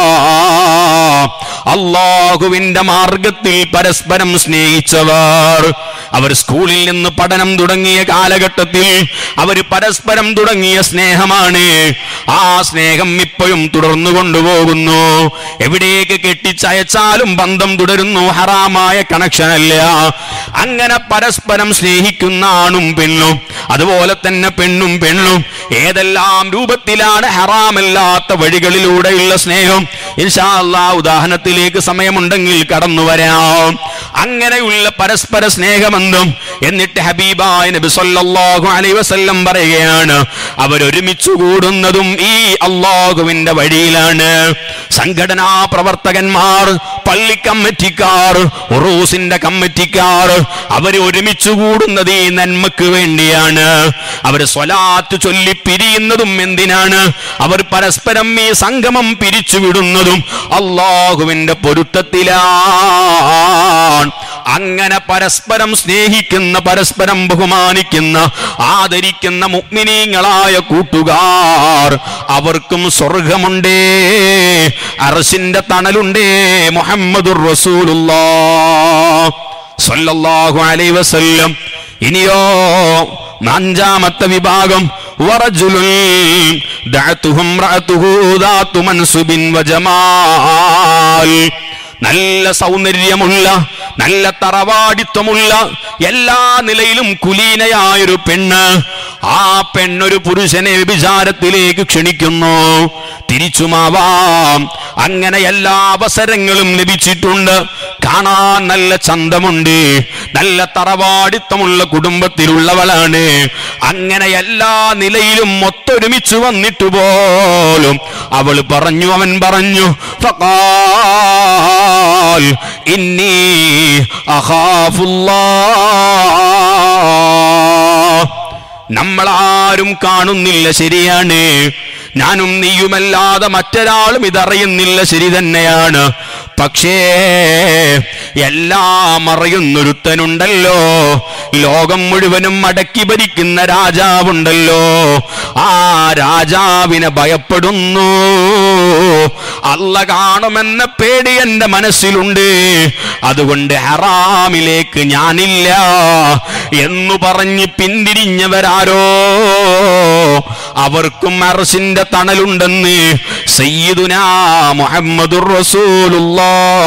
അള്ളാഹുവിന്റെ മാർഗത്തിൽ പരസ്പരം സ്നേഹിച്ചവർ അവർ സ്കൂളിൽ നിന്ന് പഠനം തുടങ്ങിയ കാലഘട്ടത്തിൽ അവർ പരസ്പരം തുടങ്ങിയ സ്നേഹമാണ് ആ സ്നേഹം ഇപ്പോഴും തുടർന്നു കൊണ്ടുപോകുന്നു എവിടേക്ക് കെട്ടിച്ചയച്ചാലും ബന്ധം തുടരുന്നു ഹറാമായ കണക്ഷൻ അല്ല അങ്ങനെ പരസ്പരം സ്നേഹിക്കുന്ന ആണും പെണ്ണും അതുപോലെ തന്നെ പെണ്ണും പെണ്ണും ഏതെല്ലാം രൂപത്തിലാണ് ഹറാമല്ലാത്ത വഴികളിലൂടെയുള്ള സ്നേഹം ഇൻഷാ അല്ലാ ഉദാഹരണത്തിലേക്ക് സമയമുണ്ടെങ്കിൽ കടന്നു വരാം അങ്ങനെയുള്ള പരസ്പര സ്നേഹമെന്നും എന്നിട്ട് ഹബീബായ നബി സല്ലല്ലാഹു അലൈഹി വസല്ലം പറയുകയാണ് അവരൊരുമിച്ച് കൂടുന്നതും ഈ അള്ളാഹുവിന്റെ വഴിയിലാണ് സംഘടനാ പ്രവർത്തകന്മാർ പള്ളി കമ്മിറ്റിക്കാർ ഉറൂസിന്റെ കമ്മിറ്റിക്കാർ അവർ ഒരുമിച്ച് കൂടുന്നത് ഈ നന്മക്ക് വേണ്ടിയാണ് അവർ സ്വലാത്ത് ചൊല്ലി പിരിയുന്നതും എന്തിനാണ് അവർ പരസ്പരം ഈ സംഗമം പിരിച്ചുവിടുന്നതും അള്ളാഹുവിന്റെ പൊരുത്തത്തിലാണ് അങ്ങനെ പരസ്പരം സ്നേഹിക്കുന്ന പരസ്പരം ബഹുമാനിക്കുന്ന ആദരിക്കുന്ന മുഗ്മിനീങ്ങളായ കൂട്ടുകാർ അവർക്കും സ്വർഗമുണ്ടേ അറസിന്റെ തണലുണ്ടേ മുഹമ്മദുർ റസൂലുള്ളാ സല്ലല്ലാഹു അലൈഹി വസല്ലം ഇനിയോ അഞ്ചാമത്തെ വിഭാഗം വറജുലുൻ ദഅതുഹു ഇംറഅതുഹു ദാതു മൻസുബിൻ വജമാൽ നല്ല സൗന്ദര്യമുള്ള നല്ല തറവാടിത്വമുള്ള എല്ലാ നിലയിലും കുലീനയായൊരു പെണ്ണ് ആ പെണ്ണൊരു പുരുഷനെ വിചാരത്തിലേക്ക് ക്ഷണിക്കുന്നു തിരിച്ചുമാവാം അങ്ങനെ എല്ലാ അവസരങ്ങളും ലഭിച്ചിട്ടുണ്ട് കാണാൻ നല്ല ചന്തമുണ്ട് നല്ല തറവാടിത്തമുള്ള കുടുംബത്തിലുള്ളവളാണ് അങ്ങനെ എല്ലാ നിലയിലും ഒത്തൊരുമിച്ച് വന്നിട്ട് പോലും അവൾ പറഞ്ഞു അവൻ പറഞ്ഞു ഫഖാൽ ഇന്നി അഖാഫുല്ലാ നമ്മളാരും കാണുന്നില്ല ശരിയാണ് ഞാനും നീയുമല്ലാതെ മറ്റൊരാളും ഇതറിയുന്നില്ല ശരി തന്നെയാണ് പക്ഷേ എല്ലാം അറിയുന്നൊരുത്തനുണ്ടല്ലോ ലോകം മുഴുവനും അടക്കി ഭരിക്കുന്ന രാജാവുണ്ടല്ലോ ആ രാജാവിനെ ഭയപ്പെടുന്നു അല്ല കാണുമെന്ന പേടി എന്റെ മനസ്സിലുണ്ട് അതുകൊണ്ട് ഹറാമിലേക്ക് ഞാനില്ല എന്നു പറഞ്ഞ് പിന്തിരിഞ്ഞവരാരോ അവർക്കും അറസിന്റെ തണലുണ്ടെന്ന് സയ്യിദുനാ മുഹമ്മദുർ റസൂലുള്ളാ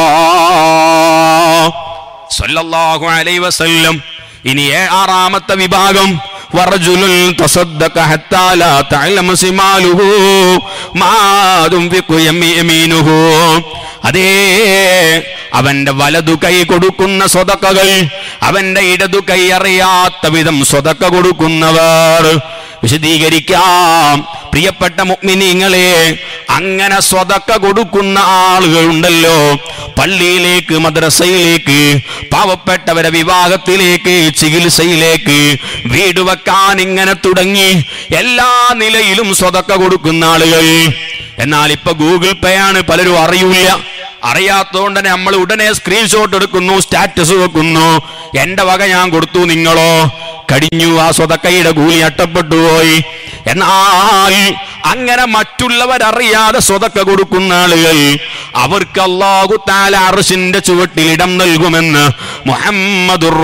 സല്ലല്ലാഹു അലൈഹി വസല്ലം ഇനി ആറാമത്തെ വിഭാഗം ورجل تصدق حتى لا تعلم شماله ما تنفق يمينه അതേ അവന്റെ വലതു കൈ കൊടുക്കുന്ന സ്വതക്കകൾ അവന്റെ ഇടതു കൈ അറിയാത്ത വിധം സ്വതക്ക കൊടുക്കുന്നവർ വിശദീകരിക്കാം പ്രിയപ്പെട്ട മുഗ്മിനീങ്ങളെ അങ്ങനെ സ്വതക്ക കൊടുക്കുന്ന ആളുകളുണ്ടല്ലോ പള്ളിയിലേക്ക് മദ്രസയിലേക്ക് പാവപ്പെട്ടവരെ വിവാഹത്തിലേക്ക് ചികിത്സയിലേക്ക് വീട് വെക്കാൻ ഇങ്ങനെ തുടങ്ങി എല്ലാ നിലയിലും സ്വതക്ക കൊടുക്കുന്ന ആളുകൾ എന്നാൽ ഇപ്പൊ ഗൂഗിൾ പേ ആണ് പലരും അറിയൂല അറിയാത്തതുകൊണ്ട് തന്നെ നമ്മൾ ഉടനെ സ്ക്രീൻഷോട്ട് എടുക്കുന്നു സ്റ്റാറ്റസ് വെക്കുന്നു എന്റെ വക ഞാൻ കൊടുത്തു നിങ്ങളോ കടിഞ്ഞു ആ സ്വതക്കൈയുടെ കൂലി അട്ടപ്പെട്ടു പോയി എന്നാൽ അങ്ങനെ മറ്റുള്ളവരറിയാതെ സ്വതക്ക കൊടുക്കുന്ന ആളുകൾ അവർക്ക് അള്ളാഹു താല അർഷിന്റെ ചുവട്ടിൽ ഇടം നൽകുമെന്ന് മുഹമ്മദുർ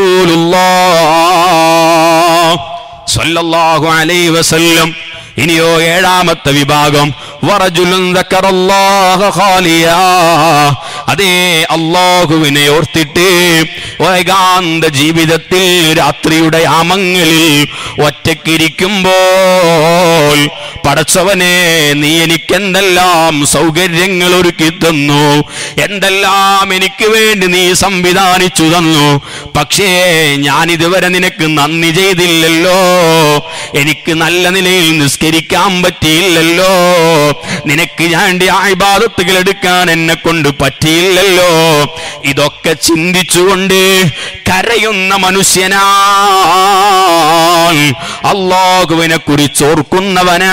റസൂലുള്ളാഹ് സല്ലല്ലാഹു അലൈഹി വസല്ലം ഇനിയോ ഏഴാമത്തെ വിഭാഗം വറജുലുൻ ദക്കറല്ലാഹ ഖാലിയാ അതേ അള്ളാഹുവിനെ ഓർത്തിട്ട് ഏകാന്ത ജീവിതത്തിൽ രാത്രിയുടെ യാമങ്ങളിൽ ഒറ്റക്കിരിക്കുമ്പോൾ പടച്ചവനെ നീ എനിക്ക് എന്തെല്ലാം സൗകര്യങ്ങൾ ഒരുക്കി തന്നു എന്തെല്ലാം എനിക്ക് വേണ്ടി നീ സംവിധാനിച്ചു തന്നു പക്ഷേ ഞാൻ ഇതുവരെ നിനക്ക് നന്ദി ചെയ്തില്ലല്ലോ എനിക്ക് നല്ല നിലയിൽ നിസ്കരിക്കാൻ പറ്റിയില്ലല്ലോ നിനക്ക് വേണ്ടി ആഴ്ബാദത്തുകൾ എടുക്കാൻ എന്നെ കൊണ്ട് പറ്റിയില്ലല്ലോ ഇതൊക്കെ ചിന്തിച്ചുകൊണ്ട് കരയുന്ന മനുഷ്യനാ അള്ളാഹുവിനെ കുറിച്ച് ഓർക്കുന്നവനാ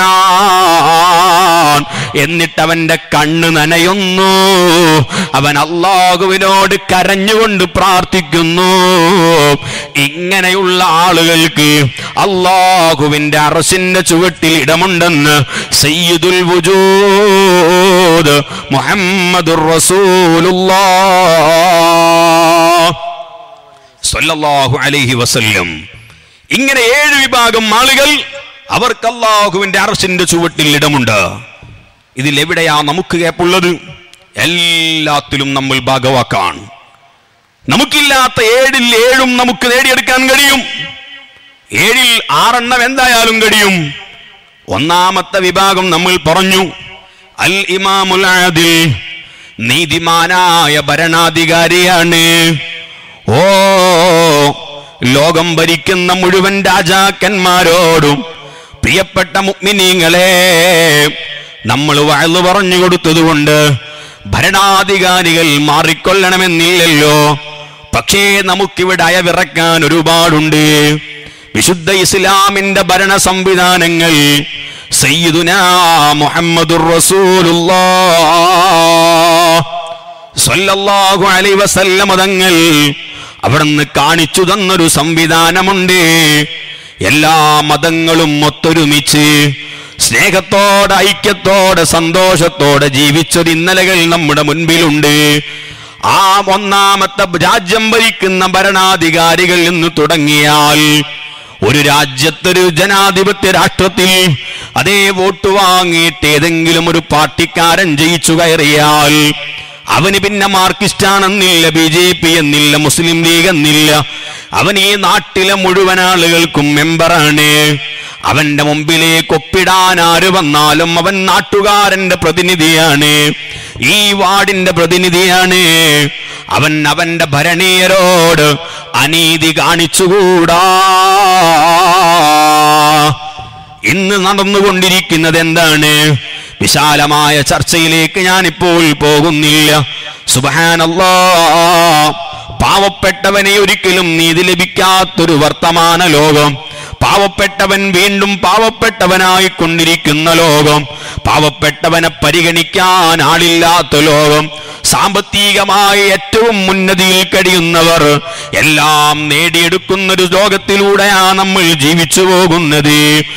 എന്നിട്ട് അവന്റെ കണ്ണ് നനയുന്നു അവൻ അള്ളാഹുവിനോട് കരഞ്ഞുകൊണ്ട് പ്രാർത്ഥിക്കുന്നു ഇങ്ങനെയുള്ള ആളുകൾക്ക് അള്ളാഹുവിന്റെ അറസിന്റെ ചുവട്ടിൽ ഇടമുണ്ടെന്ന് സയ്യിദുൽ വുജൂദ് മുഹമ്മദുർ റസൂലുള്ളാഹ് സല്ലല്ലാഹു അലൈഹി വസല്ലം ഇങ്ങനെ ഏഴ് വിഭാഗം ആളുകൾ അവർക്ക് അള്ളാഹുവിന്റെ അറസിന്റെ ചുവട്ടിൽ ഇടമുണ്ട് ഇതിൽ എവിടെയാ നമുക്ക് കേപ്പുള്ളത് എല്ലാത്തിലും നമ്മൾ ഭാഗവാക്കാണ് നമുക്കില്ലാത്ത ഏഴിൽ ഏഴും നമുക്ക് നേടിയെടുക്കാൻ കഴിയും ഏഴിൽ ആറെണ്ണം എന്തായാലും കഴിയും ഒന്നാമത്തെ വിഭാഗം നമ്മൾ പറഞ്ഞു അൽ ഇമാമുൽ ആദിൽ നീതിമാനായ ഭരണാധികാരിയാണ് ഓ ലോകം ഭരിക്കുന്ന മുഴുവൻ രാജാക്കന്മാരോടും പ്രിയപ്പെട്ട മുഗ്മിനീങ്ങളെ നമ്മൾ വഴന്നു പറഞ്ഞു കൊടുത്തതുകൊണ്ട് ഭരണാധികാരികൾ മാറിക്കൊള്ളണമെന്നില്ലല്ലോ പക്ഷേ നമുക്കിവിടെ അയവിറക്കാൻ ഒരുപാടുണ്ട് വിശുദ്ധ ഇസ്ലാമിന്റെ ഭരണ സംവിധാനങ്ങൾ സയ്യിദുന മുഹമ്മദുർ റസൂലുള്ളാഹ് സല്ലല്ലാഹു അലൈഹി വസല്ലമ തങ്ങൾ അവിടുന്ന് കാണിച്ചു തന്നൊരു സംവിധാനമുണ്ട് എല്ലാ മതങ്ങളും ഒത്തൊരുമിച്ച് സ്നേഹത്തോടെ ഐക്യത്തോടെ സന്തോഷത്തോടെ ജീവിച്ചൊരു ഇന്നലകൾ നമ്മുടെ മുൻപിലുണ്ട് ആ ഒന്നാമത്തെ രാജ്യം ഭരിക്കുന്ന ഭരണാധികാരികൾ എന്ന് തുടങ്ങിയാൽ ഒരു രാജ്യത്തൊരു ജനാധിപത്യ രാഷ്ട്രത്തിൽ അതേ വോട്ട് വാങ്ങിയിട്ട് ഏതെങ്കിലും ഒരു പാർട്ടിക്കാരൻ ജയിച്ചു കയറിയാൽ അവന് പിന്നെ മാർക്കിസ്റ്റാണെന്നില്ല ബി ജെ പി എന്നില്ല മുസ്ലിം ലീഗ് എന്നില്ല അവൻ ഈ നാട്ടിലെ മുഴുവൻ ആളുകൾക്കും മെമ്പറാണ് അവന്റെ മുമ്പിലേക്ക് ഒപ്പിടാൻ ആര് വന്നാലും അവൻ നാട്ടുകാരന്റെ പ്രതിനിധിയാണ് ഈ വാർഡിന്റെ പ്രതിനിധിയാണ് അവൻ അവന്റെ ഭരണീയരോട് അനീതി കാണിച്ചുകൂടാ ഇന്ന് നടന്നുകൊണ്ടിരിക്കുന്നത് എന്താണ് വിശാലമായ ചർച്ചയിലേക്ക് ഞാനിപ്പോൾ പോകുന്നില്ല സുബഹാനല്ലാ പാവപ്പെട്ടവനെ ഒരിക്കലും നീതി ലഭിക്കാത്തൊരു വർത്തമാന ലോകം പാവപ്പെട്ടവൻ വീണ്ടും പാവപ്പെട്ടവനായി കൊണ്ടിരിക്കുന്ന ലോകം പാവപ്പെട്ടവനെ പരിഗണിക്കാൻ ആളില്ലാത്ത ലോകം സാമ്പത്തികമായി ഏറ്റവും ഉന്നതിയിൽ കഴിയുന്നവർ എല്ലാം നേടിയെടുക്കുന്ന ഒരു ലോകത്തിലൂടെയാണ് നമ്മൾ ജീവിച്ചു പോകുന്നത്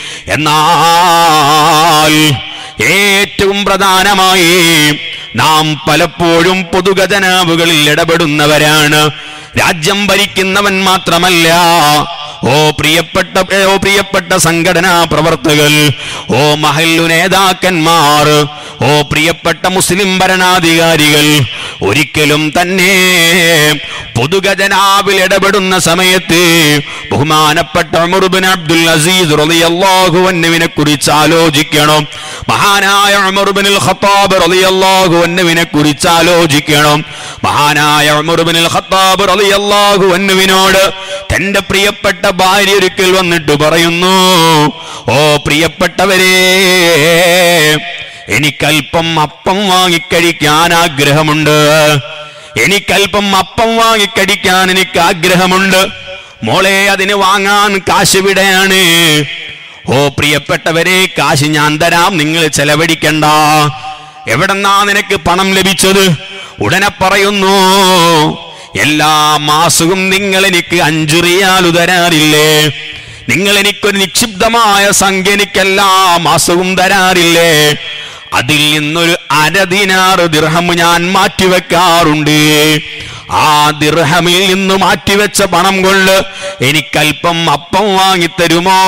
എന്നാൽ ഏറ്റവും പ്രധാനമായി നാം പലപ്പോഴും പൊതുഖജനാവുകളിൽ ഇടപെടുന്നവരാണ് രാജ്യം ഭരിക്കുന്നവൻ മാത്രമല്ല ഓ പ്രിയപ്പെട്ട ഓ പ്രിയപ്പെട്ട സംഘടനാ പ്രവർത്തകർ ഓ മഹല്ലു നേതാക്കന്മാർ ഓ പ്രിയപ്പെട്ട മുസ്ലിം ഭരണാധികാരികൾ ഒരിക്കലും തന്നെ പൊതുഖജനാവിൽ ഇടപെടുന്ന സമയത്ത് ബഹുമാനപ്പെട്ട ഉമറുബിൻ അബ്ദുൽ അസീസ് റളിയല്ലാഹു അൻഹുവിനെ കുറിച്ച് ആലോചിക്കണം മഹാനായ ഉമറുബിൻ ഖത്താബ് റളിയല്ലാഹു അൻഹുവിനെ കുറിച്ച് ആലോചിക്കണം മഹാനായ ഉമറുബിൻ ഖത്താബ് റളിയല്ലാഹു അൻഹുവിനോട് തന്റെ പ്രിയപ്പെട്ട ഭാര്യ ഒരിക്കൽ വന്നിട്ട് പറയുന്നു ഓ പ്രിയപ്പെട്ടവരെ എനിക്കല്പം അപ്പം വാങ്ങിക്കഴിക്കാൻ ആഗ്രഹമുണ്ട് എനിക്കല്പം അപ്പം വാങ്ങിക്കടിക്കാൻ എനിക്ക് ആഗ്രഹമുണ്ട് മോളെ അതിന് വാങ്ങാൻ കാശ് വിടയാണ് ഓ പ്രിയപ്പെട്ടവരെ കാശ് ഞാൻ തരാം നിങ്ങൾ ചെലവഴിക്കണ്ട എവിടെന്നാ നിനക്ക് പണം ലഭിച്ചത് ഉടനെ പറയുന്നു എല്ലാ മാസവും നിങ്ങൾ എനിക്ക് അഞ്ചു റിയാലു തരാറില്ലേ നിങ്ങൾ എനിക്കൊരു നിക്ഷിപ്തമായ സംഖ്യ എനിക്ക് എല്ലാ മാസവും തരാറില്ലേ അതിൽ നിന്നൊരു അരദിനാറ് ദിർഹം ഞാൻ മാറ്റിവെക്കാറുണ്ട് ആ ദിർഹമിൽ നിന്ന് മാറ്റിവെച്ച പണം കൊണ്ട് എനിക്കല്പം അപ്പം വാങ്ങിത്തരുമോ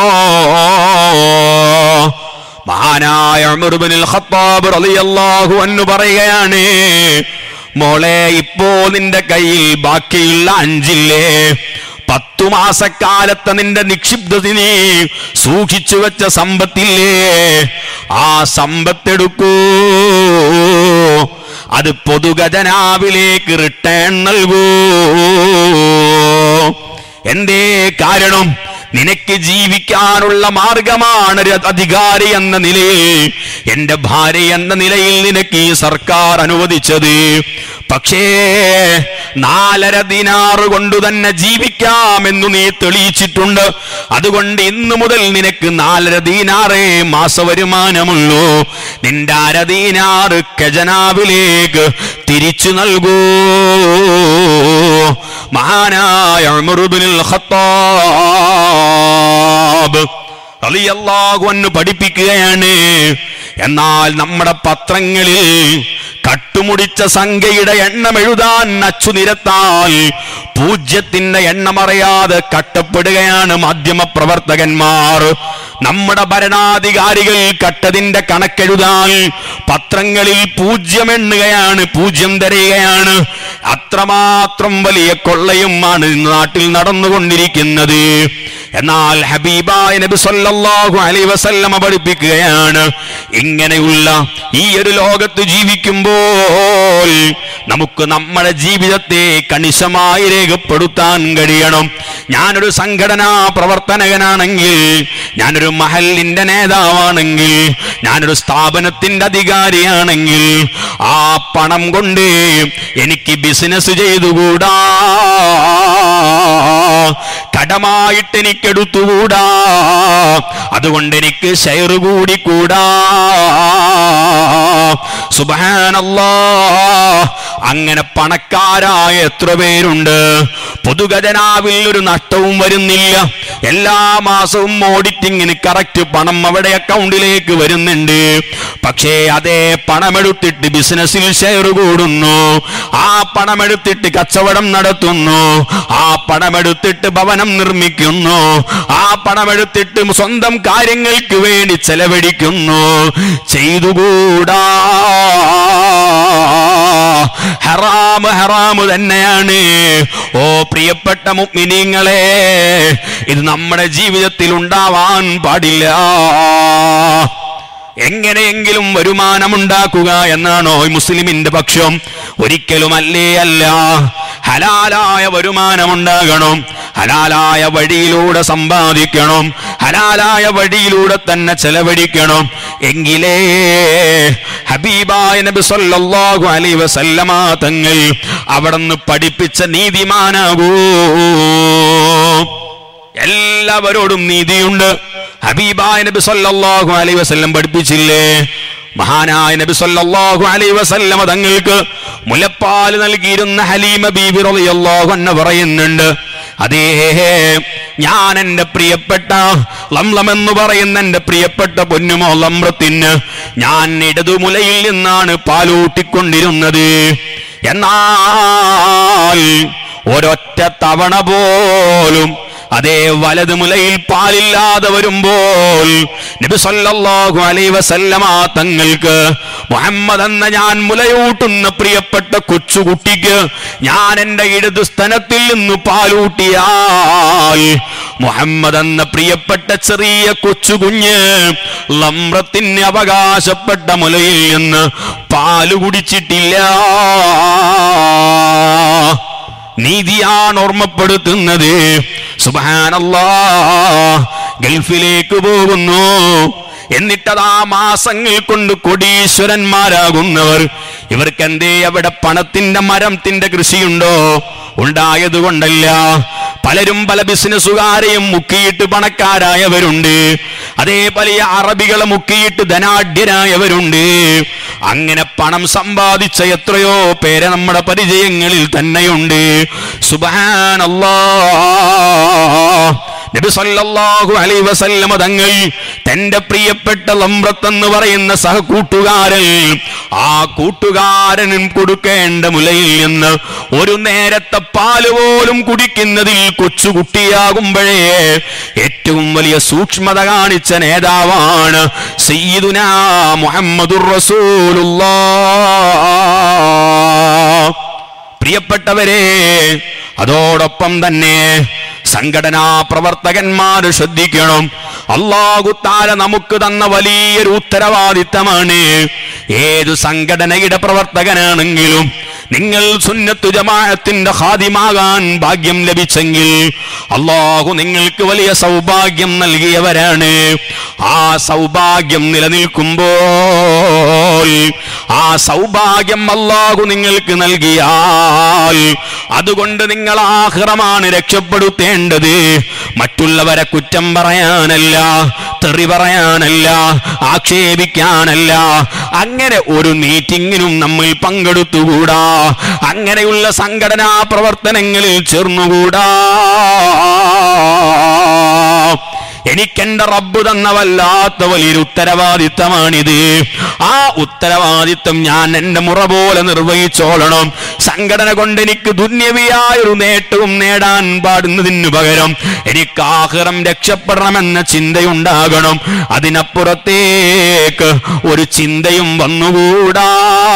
മഹാനായ ഉമർ ഇബ്നുൽ ഖത്താബ് റളിയല്ലാഹു അൻഹു പറയുകയാണ് മോളെ ഇപ്പോ നിന്റെ കയ്യിൽ ബാക്കിയുള്ള അഞ്ചില്ലേ പത്തു മാസക്കാലത്തെ നിന്റെ നിക്ഷിപ്തത്തിനെ സൂക്ഷിച്ചു വെച്ച സമ്പത്തില്ലേ ആ സമ്പത്തെടുക്കൂ അത് പൊതുഖജനാവിലേക്ക് റിട്ടേൺ നൽകൂ എന്തേ കാരണം നിനക്ക് ജീവിക്കാനുള്ള മാർഗമാണ് ഒരു അധികാരി എന്ന നിലയിൽ എന്റെ ഭാര്യ എന്ന നിലയിൽ നിനക്ക് ഈ സർക്കാർ അനുവദിച്ചത് പക്ഷേ നാലര ദിനാറ് കൊണ്ട് തന്നെ ജീവിക്കാമെന്നു നീ തെളിയിച്ചിട്ടുണ്ട് അതുകൊണ്ട് ഇന്നു മുതൽ നിനക്ക് നാലര ദീനാറേ മാസ വരുമാനമുള്ളൂ നിന്റെ അര ദീനാറ് ഖജനാവിലേക്ക് തിരിച്ചു നൽകൂ മഹാനായ ഉമർ ഇബ്നുൽ ഖത്താബ് റളിയല്ലാഹു അൻഹു പഠിപ്പിക്കുകയാണ് എന്നാൽ നമ്മുടെ പത്രങ്ങളിൽ കട്ടുമുടിച്ച സംഖ്യയുടെ എണ്ണം എഴുതാൻ അച്ചു നിരത്താൽ പൂജ്യത്തിന്റെ എണ്ണമറിയാതെ കട്ടപ്പെടുകയാണ് മാധ്യമ പ്രവർത്തകന്മാർ നമ്മുടെ ഭരണാധികാരികൾ കട്ടതിന്റെ കണക്കെഴുതാൻ പത്രങ്ങളിൽ പൂജ്യം എണ്ണുകയാണ് പൂജ്യം തരികയാണ് അത്രമാത്രം വലിയ കൊള്ളയുമാണ് ഇന്ന് നാട്ടിൽ നടന്നുകൊണ്ടിരിക്കുന്നത് എന്നാൽ ഹബീബായ നബി സല്ലല്ലാഹു അലൈഹി വസല്ലമ പഠിപ്പിക്കുകയാണ് ഇങ്ങനെയുള്ള ഈ ഒരു ലോകത്ത് ജീവിക്കുമ്പോൾ നമുക്ക് നമ്മുടെ ജീവിതത്തെ കണിശമായി രേഖപ്പെടുത്താൻ കഴിയണം ഞാനൊരു സംഘടനാ പ്രവർത്തനകനാണെങ്കിൽ ഞാനൊരു മഹലിന്റെ നേതാവാണെങ്കിൽ ഞാനൊരു സ്ഥാപനത്തിന്റെ അധികാരിയാണെങ്കിൽ ആ പണം കൊണ്ട് എനിക്ക് ബിസിനസ് ചെയ്തുകൂടാ കടമായിട്ട് എനിക്ക് എടുത്തുകൂടാ അതുകൊണ്ട് എനിക്ക് ഷെയർ കൂടി കൂടാ സുബാനല്ലാ അങ്ങനെ പണക്കാരായ എത്ര പേരുണ്ട് പൊതുഖജനാവിൽ ഒരു നഷ്ടവും വരുന്നില്ല എല്ലാ മാസവും ഓഡിറ്റിങ്ങിന് കറക്റ്റ് പണം അവിടെ അക്കൗണ്ടിലേക്ക് വരുന്നുണ്ട് പക്ഷേ അതേ പണമെടുത്തിട്ട് ബിസിനസ്സിൽ ഷെയർ കൂടുന്നു ആ പണമെടുത്തിട്ട് കച്ചവടം നടത്തുന്നു ആ പണമെടുത്തിട്ട് ഭവനം നിർമ്മിക്കുന്നു ആ പണമെടുത്തിട്ട് സ്വന്തം കാര്യങ്ങൾക്ക് വേണ്ടി ചെലവഴിക്കുന്നു ചെയ്തുകൂടാ ഹറാമ് ഹറാമ് തന്നെയാണ് ഓ പ്രിയപ്പെട്ട മുഅ്മിനീങ്ങളെ ഇത് നമ്മുടെ ജീവിതത്തിൽ ഉണ്ടാവാൻ പാടില്ല എങ്ങനെയെങ്കിലും വരുമാനമുണ്ടാക്കുക എന്നാണോ ഈ മുസ്ലിമിന്റെ പക്ഷം ഒരിക്കലും അല്ലേ അല്ല ഹലാലായ വരുമാനമുണ്ടാകണം ഹലാലായ വഴിയിലൂടെ സമ്പാദിക്കണം ഹലാലായ വഴിയിലൂടെ തന്നെ ചെലവഴിക്കണം എങ്കിലേ ഹബീബായ നബി സല്ലല്ലാഹു അലൈഹി വസല്ലമ തങ്ങൾ അവിടുന്ന് പഠിപ്പിച്ച നീതിമാനാകൂ എല്ലാവരോടും നീതിയുണ്ട് ഹബീബായ നബി സല്ലല്ലാഹു അലൈഹി വസല്ലം പഠിപ്പിച്ചില്ലേ മഹാനായ നബി സല്ലല്ലാഹു അലൈഹി വസല്ലമ തങ്ങൾക്ക് മുലപ്പാൽ നൽകിയിരുന്ന ഹലീമ ബീബി റളിയല്ലാഹു അൻഹ പറയുന്നുണ്ട് അതേ ഞാൻ എൻ്റെ പ്രിയപ്പെട്ട ലംലം എന്ന് പറയുന്ന എൻ്റെ പ്രിയപ്പെട്ട പൊന്നുമോ ലമ്രത്തിന് ഞാൻ ഇടതുമുലയിൽ നിന്നാണ് പാലൂട്ടിക്കൊണ്ടിരുന്നത് എന്നാൽ ഒരൊറ്റ തവണ പോലും അതേ വലത് മുലയിൽ പാലില്ലാതെ വരുമ്പോൾ നബി സല്ലല്ലാഹു അലൈഹി വസല്ലമ തങ്ങൾക്ക് മുഹമ്മദ് എന്ന ഞാൻ മുലയൂട്ടുന്ന പ്രിയപ്പെട്ട കൊച്ചുകുട്ടിക്ക് ഞാൻ എൻ്റെ ഇടതു സ്ഥലത്തിൽ നിന്ന് പാലൂട്ടിയാൽ മുഹമ്മദ് എന്ന പ്രിയപ്പെട്ട ചെറിയ കൊച്ചുകുഞ്ഞ് ലമ്രത്തിന് അവകാശപ്പെട്ട മുലയിൽ നിന്ന് പാല് കുടിച്ചിട്ടില്ല നീതിയാണ് ഓർമ്മപ്പെടുത്തുന്നത് സുബാനല്ലാ ഗൾഫിലേക്ക് പോകുന്നു എന്നിട്ടതാ മാസങ്ങൾ കൊണ്ട് കൊടീശ്വരന്മാരാകുന്നവർ ഇവർക്ക് എന്തേ അവിടെ പണത്തിന്റെ മരത്തിന്റെ കൃഷിയുണ്ടോ ഉണ്ടായത് കൊണ്ടല്ല പലരും പല ബിസിനസ്സുകാരെയും മുക്കിയിട്ട് പണക്കാരായവരുണ്ട് അതേ വലിയ അറബികളെ മുക്കിയിട്ട് ധനാഢ്യരായവരുണ്ട് അങ്ങനെ പണം സമ്പാദിച്ച എത്രയോ പേരെ നമ്മുടെ പരിചയങ്ങളിൽ തന്നെയുണ്ട് സുബാനല്ലാ നബി സല്ലല്ലാഹു അലൈഹി വസല്ലമ തങ്ങൾ തന്റെ പ്രിയപ്പെട്ട ലംറത്ത് എന്ന് പറയുന്ന സഹകൂട്ടുകാരൻ ആ കൂട്ടുകാരനും കൊടുക്കേണ്ട മുലയിൽ നിന്ന് ഒരു നേരത്തെ പാല് പോലും കുടിക്കുന്നതിൽ കൊച്ചുകുട്ടിയാകുമ്പോഴേ ഏറ്റവും വലിയ സൂക്ഷ്മത കാണിച്ച നേതാവാണ് സയ്യിദുന മുഹമ്മദുർ റസൂലുള്ളാഹ് പ്രിയപ്പെട്ടവരെ അതോടൊപ്പം തന്നെ സംഘടനാ പ്രവർത്തകന്മാർ ശ്രദ്ധിക്കണം അള്ളാഹുത്താല നമുക്ക് തന്ന വലിയൊരു ഉത്തരവാദിത്തമാണ് ഏതു സംഘടനയുടെ പ്രവർത്തകനാണെങ്കിലും നിങ്ങൾ സുന്നത്തു ജമാഅത്തിന്റെ ഹാദിമാകാൻ ഭാഗ്യം ലഭിച്ചെങ്കിൽ അള്ളാഹു നിങ്ങൾക്ക് വലിയ സൗഭാഗ്യം നൽകിയവരാണ് ആ സൗഭാഗ്യം നിലനിൽക്കുമ്പോൾ ആ സൗഭാഗ്യം അള്ളാഹു നിങ്ങൾക്ക് നൽകിയാൽ അതുകൊണ്ട് നിങ്ങൾ ആഹ്റമാണ് രക്ഷപ്പെടുത്തേണ്ടത് മറ്റുള്ളവരെ കുറ്റം പറയാനല്ല തെറി പറയാനല്ല ആക്ഷേപിക്കാനല്ല അങ്ങനെ ഒരു മീറ്റിങ്ങിനും നമ്മൾ പങ്കെടുത്തുകൂടാ അങ്ങനെയുള്ള സംഘടനാ പ്രവർത്തനങ്ങളിൽ ചേർന്നുകൂടാ എനിക്കെന്റെ റബ്ബ് തന്ന വല്ലാത്ത വലിയൊരു ഉത്തരവാദിത്തമാണിത് ആ ഉത്തരവാദിത്തം ഞാൻ എന്റെ മുറ പോലെ നിർവഹിച്ചോളണം സംഘടന കൊണ്ട് എനിക്ക് ദുന്യവിയായ ഒരു നേട്ടവും നേടാൻ പാടുന്നതിന് പകരം എനിക്ക് ആഹ്റം രക്ഷപ്പെടണമെന്ന ചിന്തയുണ്ടാകണം അതിനപ്പുറത്തേക്ക് ഒരു ചിന്തയും വന്നുകൂടാ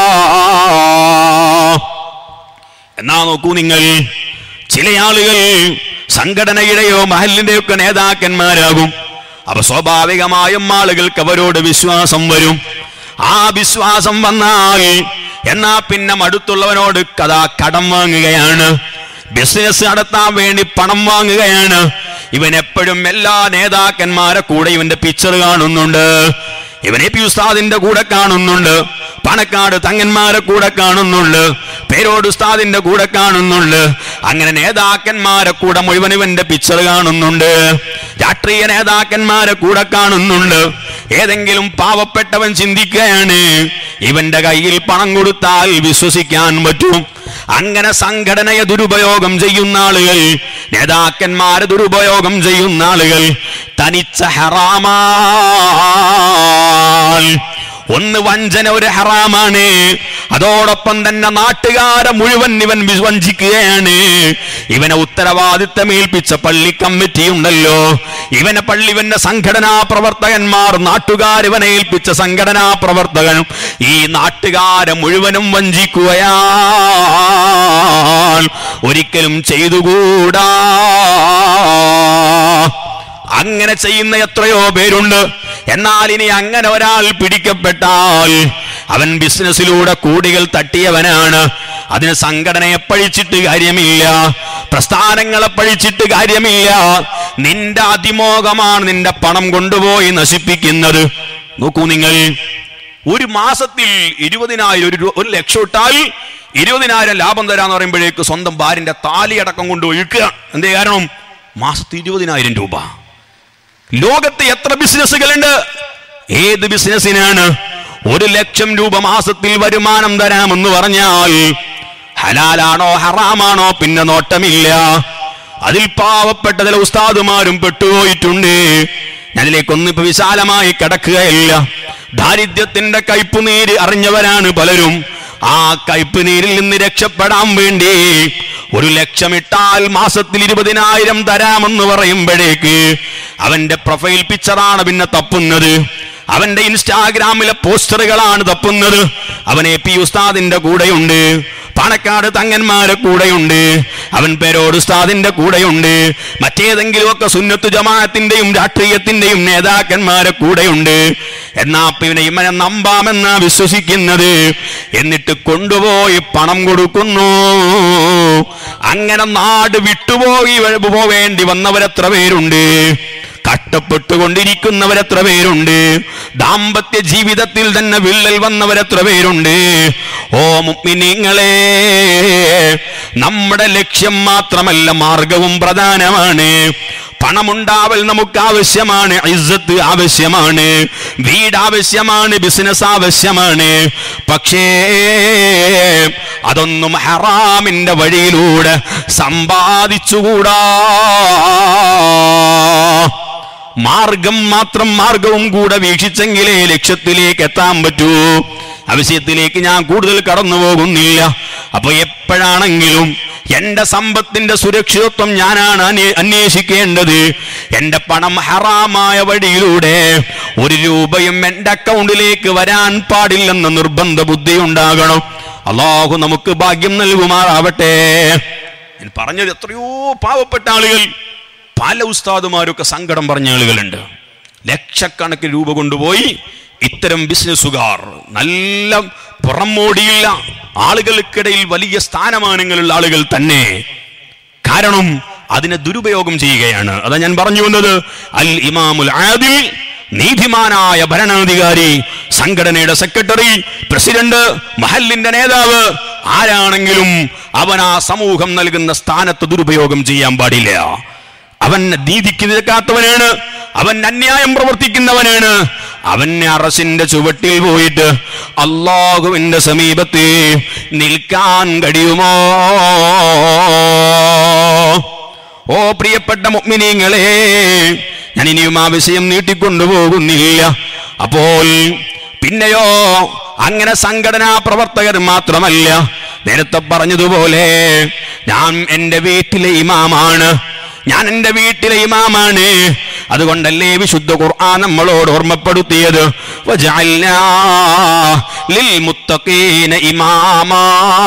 എന്നാ നോക്കൂ നിങ്ങൾ ചില ആളുകൾ സംഘടനയുടെയോ മഹലിന്റെയോ ഒക്കെ നേതാക്കന്മാരാകും അപ്പൊ സ്വാഭാവികമായും ആളുകൾക്ക് അവരോട് വിശ്വാസം വരും ആ വിശ്വാസം വന്നാൽ എന്നാ പിന്നെ മടുത്തുള്ളവനോട് കഥാ കടം വാങ്ങുകയാണ് ബിസിനസ് നടത്താൻ വേണ്ടി പണം വാങ്ങുകയാണ് ഇവൻ എപ്പോഴും എല്ലാ നേതാക്കന്മാരെ കൂടെ ഇവന്റെ പിക്ചർ കാണുന്നുണ്ട് ഇവനെ പി ഉസ്താദിന്റെ കൂടെ കാണുന്നുണ്ട് പണക്കാട് തങ്ങന്മാരെ കൂടെ കാണുന്നുണ്ട് പേരോട് ഉസ്താദിന്റെ കൂടെ കാണുന്നുണ്ട് അങ്ങനെ നേതാക്കന്മാരെ കൂടെ മുഴുവൻ ഇവന്റെ പിക്ചർ കാണുന്നുണ്ട് രാഷ്ട്രീയ നേതാക്കന്മാരെ കൂടെ കാണുന്നുണ്ട് ഏതെങ്കിലും പാവപ്പെട്ടവൻ ചിന്തിക്കുകയാണ് ഇവന്റെ കയ്യിൽ പണം കൊടുത്താൽ വിശ്വസിക്കാൻ പറ്റും അങ്ങനെ സംഘടനയെ ദുരുപയോഗം ചെയ്യുന്ന ആളുകൾ നേതാക്കന്മാരെ ദുരുപയോഗം ചെയ്യുന്ന ആളുകൾ തനിച്ച ഹറാമാൽ ഒന്ന് വഞ്ചന ഒരു ഹറാമാണ് അതോടൊപ്പം തന്നെ നാട്ടുകാരെ മുഴുവൻ ഇവൻ വി- വഞ്ചിക്കുകയാണ് ഇവനെ ഉത്തരവാദിത്തം ഏൽപ്പിച്ച പള്ളി കമ്മിറ്റി ഉണ്ടല്ലോ ഇവനെ പള്ളി ഇവന്റെ സംഘടനാ പ്രവർത്തകന്മാർ നാട്ടുകാർ ഇവനെ ഏൽപ്പിച്ച സംഘടനാ പ്രവർത്തകൻ ഈ നാട്ടുകാരെ മുഴുവനും വഞ്ചിക്കുകയാണ് ഒരിക്കലും ചെയ്തുകൂടാ അങ്ങനെ ചെയ്യുന്ന എത്രയോ പേരുണ്ട് എന്നാൽ ഇനി അങ്ങനെ ഒരാൾ പിടിക്കപ്പെട്ടാൽ അവൻ ബിസിനസ്സിലൂടെ കൂടികൾ തട്ടിയവനാണ് അതിന് സംഘടനയെ പഴിച്ചിട്ട് കാര്യമില്ല പ്രസ്ഥാനങ്ങളെ പഴിച്ചിട്ട് കാര്യമില്ല നിന്റെ അതിമോഹമാണ് നിന്റെ പണം കൊണ്ടുപോയി നശിപ്പിക്കുന്നത് നോക്കൂ നിങ്ങൾ ഒരു മാസത്തിൽ ഇരുപതിനായിരം ഒരു രൂ- ഒരു ലക്ഷം ഇട്ടാൽ ഇരുപതിനായിരം ലാഭം തരാന്ന് പറയുമ്പോഴേക്ക് സ്വന്തം ഭാര്യന്റെ താലിയടക്കം കൊണ്ട് ഒഴുക്കുക എന്തേ കാരണം മാസത്തിൽ ഇരുപതിനായിരം രൂപ ലോകത്ത് എത്ര ബിസിനസ്സുകളുണ്ട് ഏത് ബിസിനസ്സിനാണ് ഒരു ലക്ഷം രൂപ മാസത്തിൽ വരുമാനം തരാമെന്ന് പറഞ്ഞാൽ ഹലാലാണോ ഹറാമാണോ പിന്നെ നോട്ടമില്ല അതിൽ പാവപ്പെട്ട ചില ഉസ്താദുമാരും പെട്ടുപോയിട്ടുണ്ട് അതിലേക്കൊന്നും ഇപ്പൊ വിശാലമായി കിടക്കുകയില്ല ദാരിദ്ര്യത്തിന്റെ കയ്പുനീര് അറിഞ്ഞവരാണ് പലരും ആ കയ്പ് നീരിൽ നിന്ന് രക്ഷപ്പെടാൻ വേണ്ടി ഒരു ലക്ഷമിട്ടാൽ മാസത്തിൽ ഇരുപതിനായിരം തരാമെന്ന് പറയുമ്പോഴേക്ക് അവന്റെ പ്രൊഫൈൽ പിക്ചറാണ് പിന്നെ തപ്പുന്നത് അവന്റെ ഇൻസ്റ്റാഗ്രാമിലെ പോസ്റ്ററുകളാണ് തപ്പുന്നത് അവനെ പി ഉസ്താദിന്റെ കൂടെയുണ്ട് പാണക്കാട് തങ്ങന്മാരെ കൂടെയുണ്ട് അവൻ പേരോട് ഉസ്താദിന്റെ കൂടെയുണ്ട് മറ്റേതെങ്കിലുമൊക്കെ സുന്നത്തു ജമാഅത്തിന്റെയും രാഷ്ട്രീയത്തിന്റെയും നേതാക്കന്മാരെ കൂടെയുണ്ട് എന്നാ പിന്നെ ഇവനെ നമ്പാമെന്നാ വിശ്വസിക്കുന്നത് എന്നിട്ട് കൊണ്ടുപോയി പണം കൊടുക്കുന്നു അങ്ങനെ നാട് വിട്ടുപോയി വ- പോവേണ്ടി വന്നവരെത്ര പേരുണ്ട് കഷ്ടപ്പെട്ടുകൊണ്ടിരിക്കുന്നവരെത്ര പേരുണ്ട് ദാമ്പത്യ ജീവിതത്തിൽ തന്നെ വിള്ളൽ വന്നവരെത്ര പേരുണ്ട് ഓ മുഗ്മിനീങ്ങളെ നമ്മുടെ ലക്ഷ്യം മാത്രമല്ല മാർഗവും പ്രധാനമാണ് പണമുണ്ടാവൽ നമുക്ക് ആവശ്യമാണ് ഇസ്സത്ത് ആവശ്യമാണ് വീട് ആവശ്യമാണ് ബിസിനസ് ആവശ്യമാണ് പക്ഷേ അതൊന്നും ഹറാമിന്റെ വഴിയിലൂടെ സമ്പാദിച്ചുകൂടാ മാർഗം മാത്രം മാർഗവും കൂടെ വീക്ഷിച്ചെങ്കിലേ ലക്ഷ്യത്തിലേക്ക് എത്താൻ പറ്റൂ ആ വിഷയത്തിലേക്ക് ഞാൻ കൂടുതൽ കടന്നു പോകുന്നില്ല അപ്പൊ എപ്പോഴാണെങ്കിലും എന്റെ സമ്പത്തിന്റെ സുരക്ഷിതത്വം ഞാനാണ് അന്വേ- അന്വേഷിക്കേണ്ടത് എന്റെ പണം ഹറാമായ വഴിയിലൂടെ ഒരു രൂപയും എന്റെ അക്കൗണ്ടിലേക്ക് വരാൻ പാടില്ലെന്ന നിർബന്ധ ബുദ്ധി ഉണ്ടാകണം അള്ളാഹു നമുക്ക് ഭാഗ്യം നൽകുമാറാവട്ടെ ഞാൻ പറഞ്ഞത് എത്രയോ പാവപ്പെട്ട ആളുകൾ പല ഉസ്താദുമാരൊക്കെ സങ്കടം പറഞ്ഞ ആളുകളുണ്ട് ലക്ഷക്കണക്കിന് രൂപ കൊണ്ടുപോയി ഇത്തരം ബിസിനസ്സുകാർ നല്ല പുറമോടിയുള്ള ആളുകൾക്കിടയിൽ വലിയ സ്ഥാനമാനങ്ങളുള്ള ആളുകൾ തന്നെ കാരണം അതിനെ ദുരുപയോഗം ചെയ്യുകയാണ് അതാ ഞാൻ പറഞ്ഞു വന്നത് അൽ ഇമാമുൽ ആദിൽ നീതിമാനായ ഭരണാധികാരി സംഘടനയുടെ സെക്രട്ടറി പ്രസിഡന്റ് മഹലിന്റെ നേതാവ് ആരാണെങ്കിലും അവൻ ആ സമൂഹം നൽകുന്ന സ്ഥാനത്ത് ദുരുപയോഗം ചെയ്യാൻ പാടില്ല അവൻ നീതിക്ക് നിരക്കാത്തവനാണ് അവൻ അന്യായം പ്രവർത്തിക്കുന്നവനാണ് അവന് അറസിന്റെ ചുവട്ടിൽ പോയിട്ട് അള്ളാഹുവിന്റെ സമീപത്ത് നിൽക്കാൻ കഴിയുമോ ഓ പ്രിയപ്പെട്ട മുഅ്മിനീങ്ങളെ ഞാൻ ഇനിയും ആ വിഷയം നീട്ടിക്കൊണ്ടുപോകുന്നില്ല അപ്പോൾ പിന്നെയോ അങ്ങനെ സംഘടനാ പ്രവർത്തകർ മാത്രമല്ല നേരത്തെ പറഞ്ഞതുപോലെ ഞാൻ എൻ്റെ വീട്ടിലെ ഇമാമാണ് ഞാൻ എൻ്റെ വീട്ടിലെ ഇമാമാണ് അതുകൊണ്ടല്ലേ വിശുദ്ധ ഖുർആൻ നമ്മളോട് ഓർമ്മപ്പെടുത്തിയത് വജഅൽനാ ലിൽമുത്തഖീന ഇമാമാ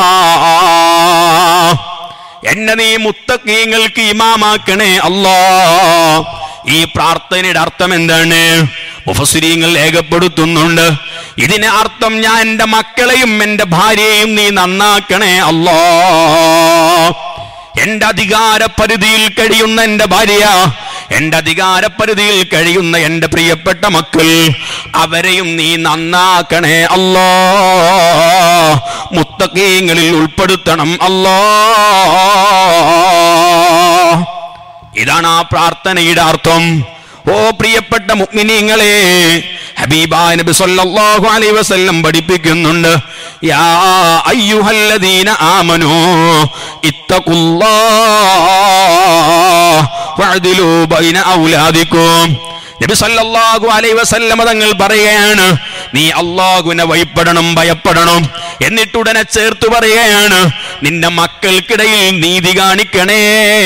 എന്നെ നീ മുത്തക്കീങ്ങൾക്ക് ഇമാമാക്കണേ അല്ലാ ഈ പ്രാർത്ഥനയുടെ അർത്ഥം എന്താണ് മുഫസുരീങ്ങൾ രേഖപ്പെടുത്തുന്നുണ്ട് ഇതിന് അർത്ഥം ഞാൻ എൻ്റെ മക്കളെയും എൻ്റെ ഭാര്യയെയും നീ നന്നാക്കണേ അല്ലാ എന്റെ അധികാര പരിധിയിൽ കഴിയുന്ന എന്റെ ഭാര്യ എന്റെ അധികാര പരിധിയിൽ കഴിയുന്ന എന്റെ പ്രിയപ്പെട്ട മക്കൾ അവരെയും നീ നന്നാക്കണേ അല്ലാ മുത്തക്കീങ്ങളിൽ ഉൾപ്പെടുത്തണം അല്ലാ ഇതാണ് ആ പ്രാർത്ഥനയുടെ അർത്ഥം ഓ പ്രിയപ്പെട്ട മുഅ്മിനീങ്ങളെ ഹബീബാ നബി സല്ലല്ലാഹു അലൈഹി വസല്ലം പഠിപ്പിക്കുന്നുണ്ട് യാ അയ്യുഹല്ലദീന ആമനൂ ഇത്തഖുല്ലാഹ് വഅദിലൂ ബൈന ഔലാദിക്കും നബി സല്ലല്ലാഹു അലൈഹി വസല്ലം തങ്ങൾ പറയുകയാണ് നീ അള്ളാഹുവിനെ ഭയപ്പെടണം ഭയപ്പെടണം എന്നിട്ടുടനെ ചേർത്ത് പറയുകയാണ് നിന്റെ മക്കൾക്കിടയിൽ നീതി കാണിക്കണേ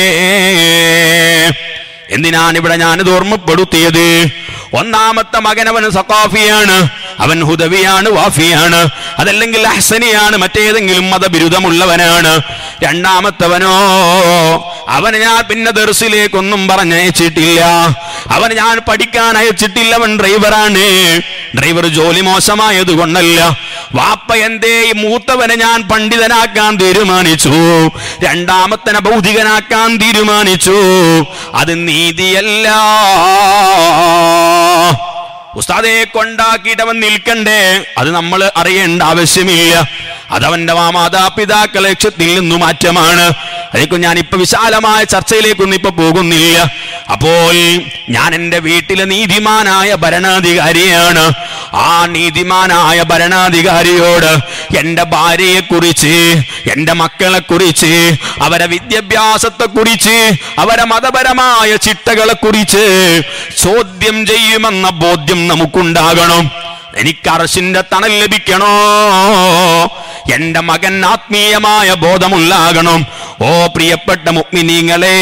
എന്തിനാണ് ഇവിടെ ഞാനിത് ഓർമ്മപ്പെടുത്തിയത് ഒന്നാമത്തെ മകൻ അവൻ സഖാഫിയാണ് അവൻ ഹുദവിയാണ് വാഫിയാണ് അതല്ലെങ്കിൽ അഹ്സനിയാണ് മറ്റേതെങ്കിലും മതബിരുദമുള്ളവനാണ് രണ്ടാമത്തവനോ അവന് ഞാൻ പിന്നെ ദർസിലേക്കൊന്നും പറഞ്ഞയച്ചിട്ടില്ല അവന് ഞാൻ പഠിക്കാൻ അയച്ചിട്ടില്ല അവൻ ഡ്രൈവറാണ് ഡ്രൈവർ ജോലി മോശമായത് കൊണ്ടല്ല വാപ്പ എന്തേ ഈ മൂത്തവനെ ഞാൻ പണ്ഡിതനാക്കാൻ തീരുമാനിച്ചു രണ്ടാമത്തനെ ഭൗതികനാക്കാൻ തീരുമാനിച്ചു അത് നീതിയല്ല ഉസ്താദെ കൊണ്ടാക്കിയിട്ട് അവൻ നിൽക്കണ്ടേ അത് നമ്മൾ അറിയേണ്ട ആവശ്യമില്ല അതവന്റെ മാ മാതാപിതാക്കളെ ലക്ഷ്യത്തിൽ നിന്നു മാറ്റമാണ് അതേക്കും ഞാൻ ഇപ്പൊ വിശാലമായ ചർച്ചയിലേക്കൊന്നും ഇപ്പൊ പോകുന്നില്ല അപ്പോൾ ഞാൻ എൻ്റെ വീട്ടിലെ നീതിമാനായ ഭരണാധികാരിയാണ് ആ നീതിമാനായ ഭരണാധികാരിയോട് എൻ്റെ ഭാര്യയെ കുറിച്ച് എൻ്റെ മക്കളെ കുറിച്ച് അവരെ വിദ്യാഭ്യാസത്തെ കുറിച്ച് അവരെ മതപരമായ ചിട്ടകളെ കുറിച്ച് ചോദ്യം ചെയ്യുമെന്ന ബോധ്യം നമുക്കുണ്ടാകണം എനിക്ക് അറശിന്റെ തണൽ ലഭിക്കണോ എന്റെ മകൻ ആത്മീയമായ ബോധമുള്ളാകണം ഓ പ്രിയപ്പെട്ട മുഗ്മിനീങ്ങളെ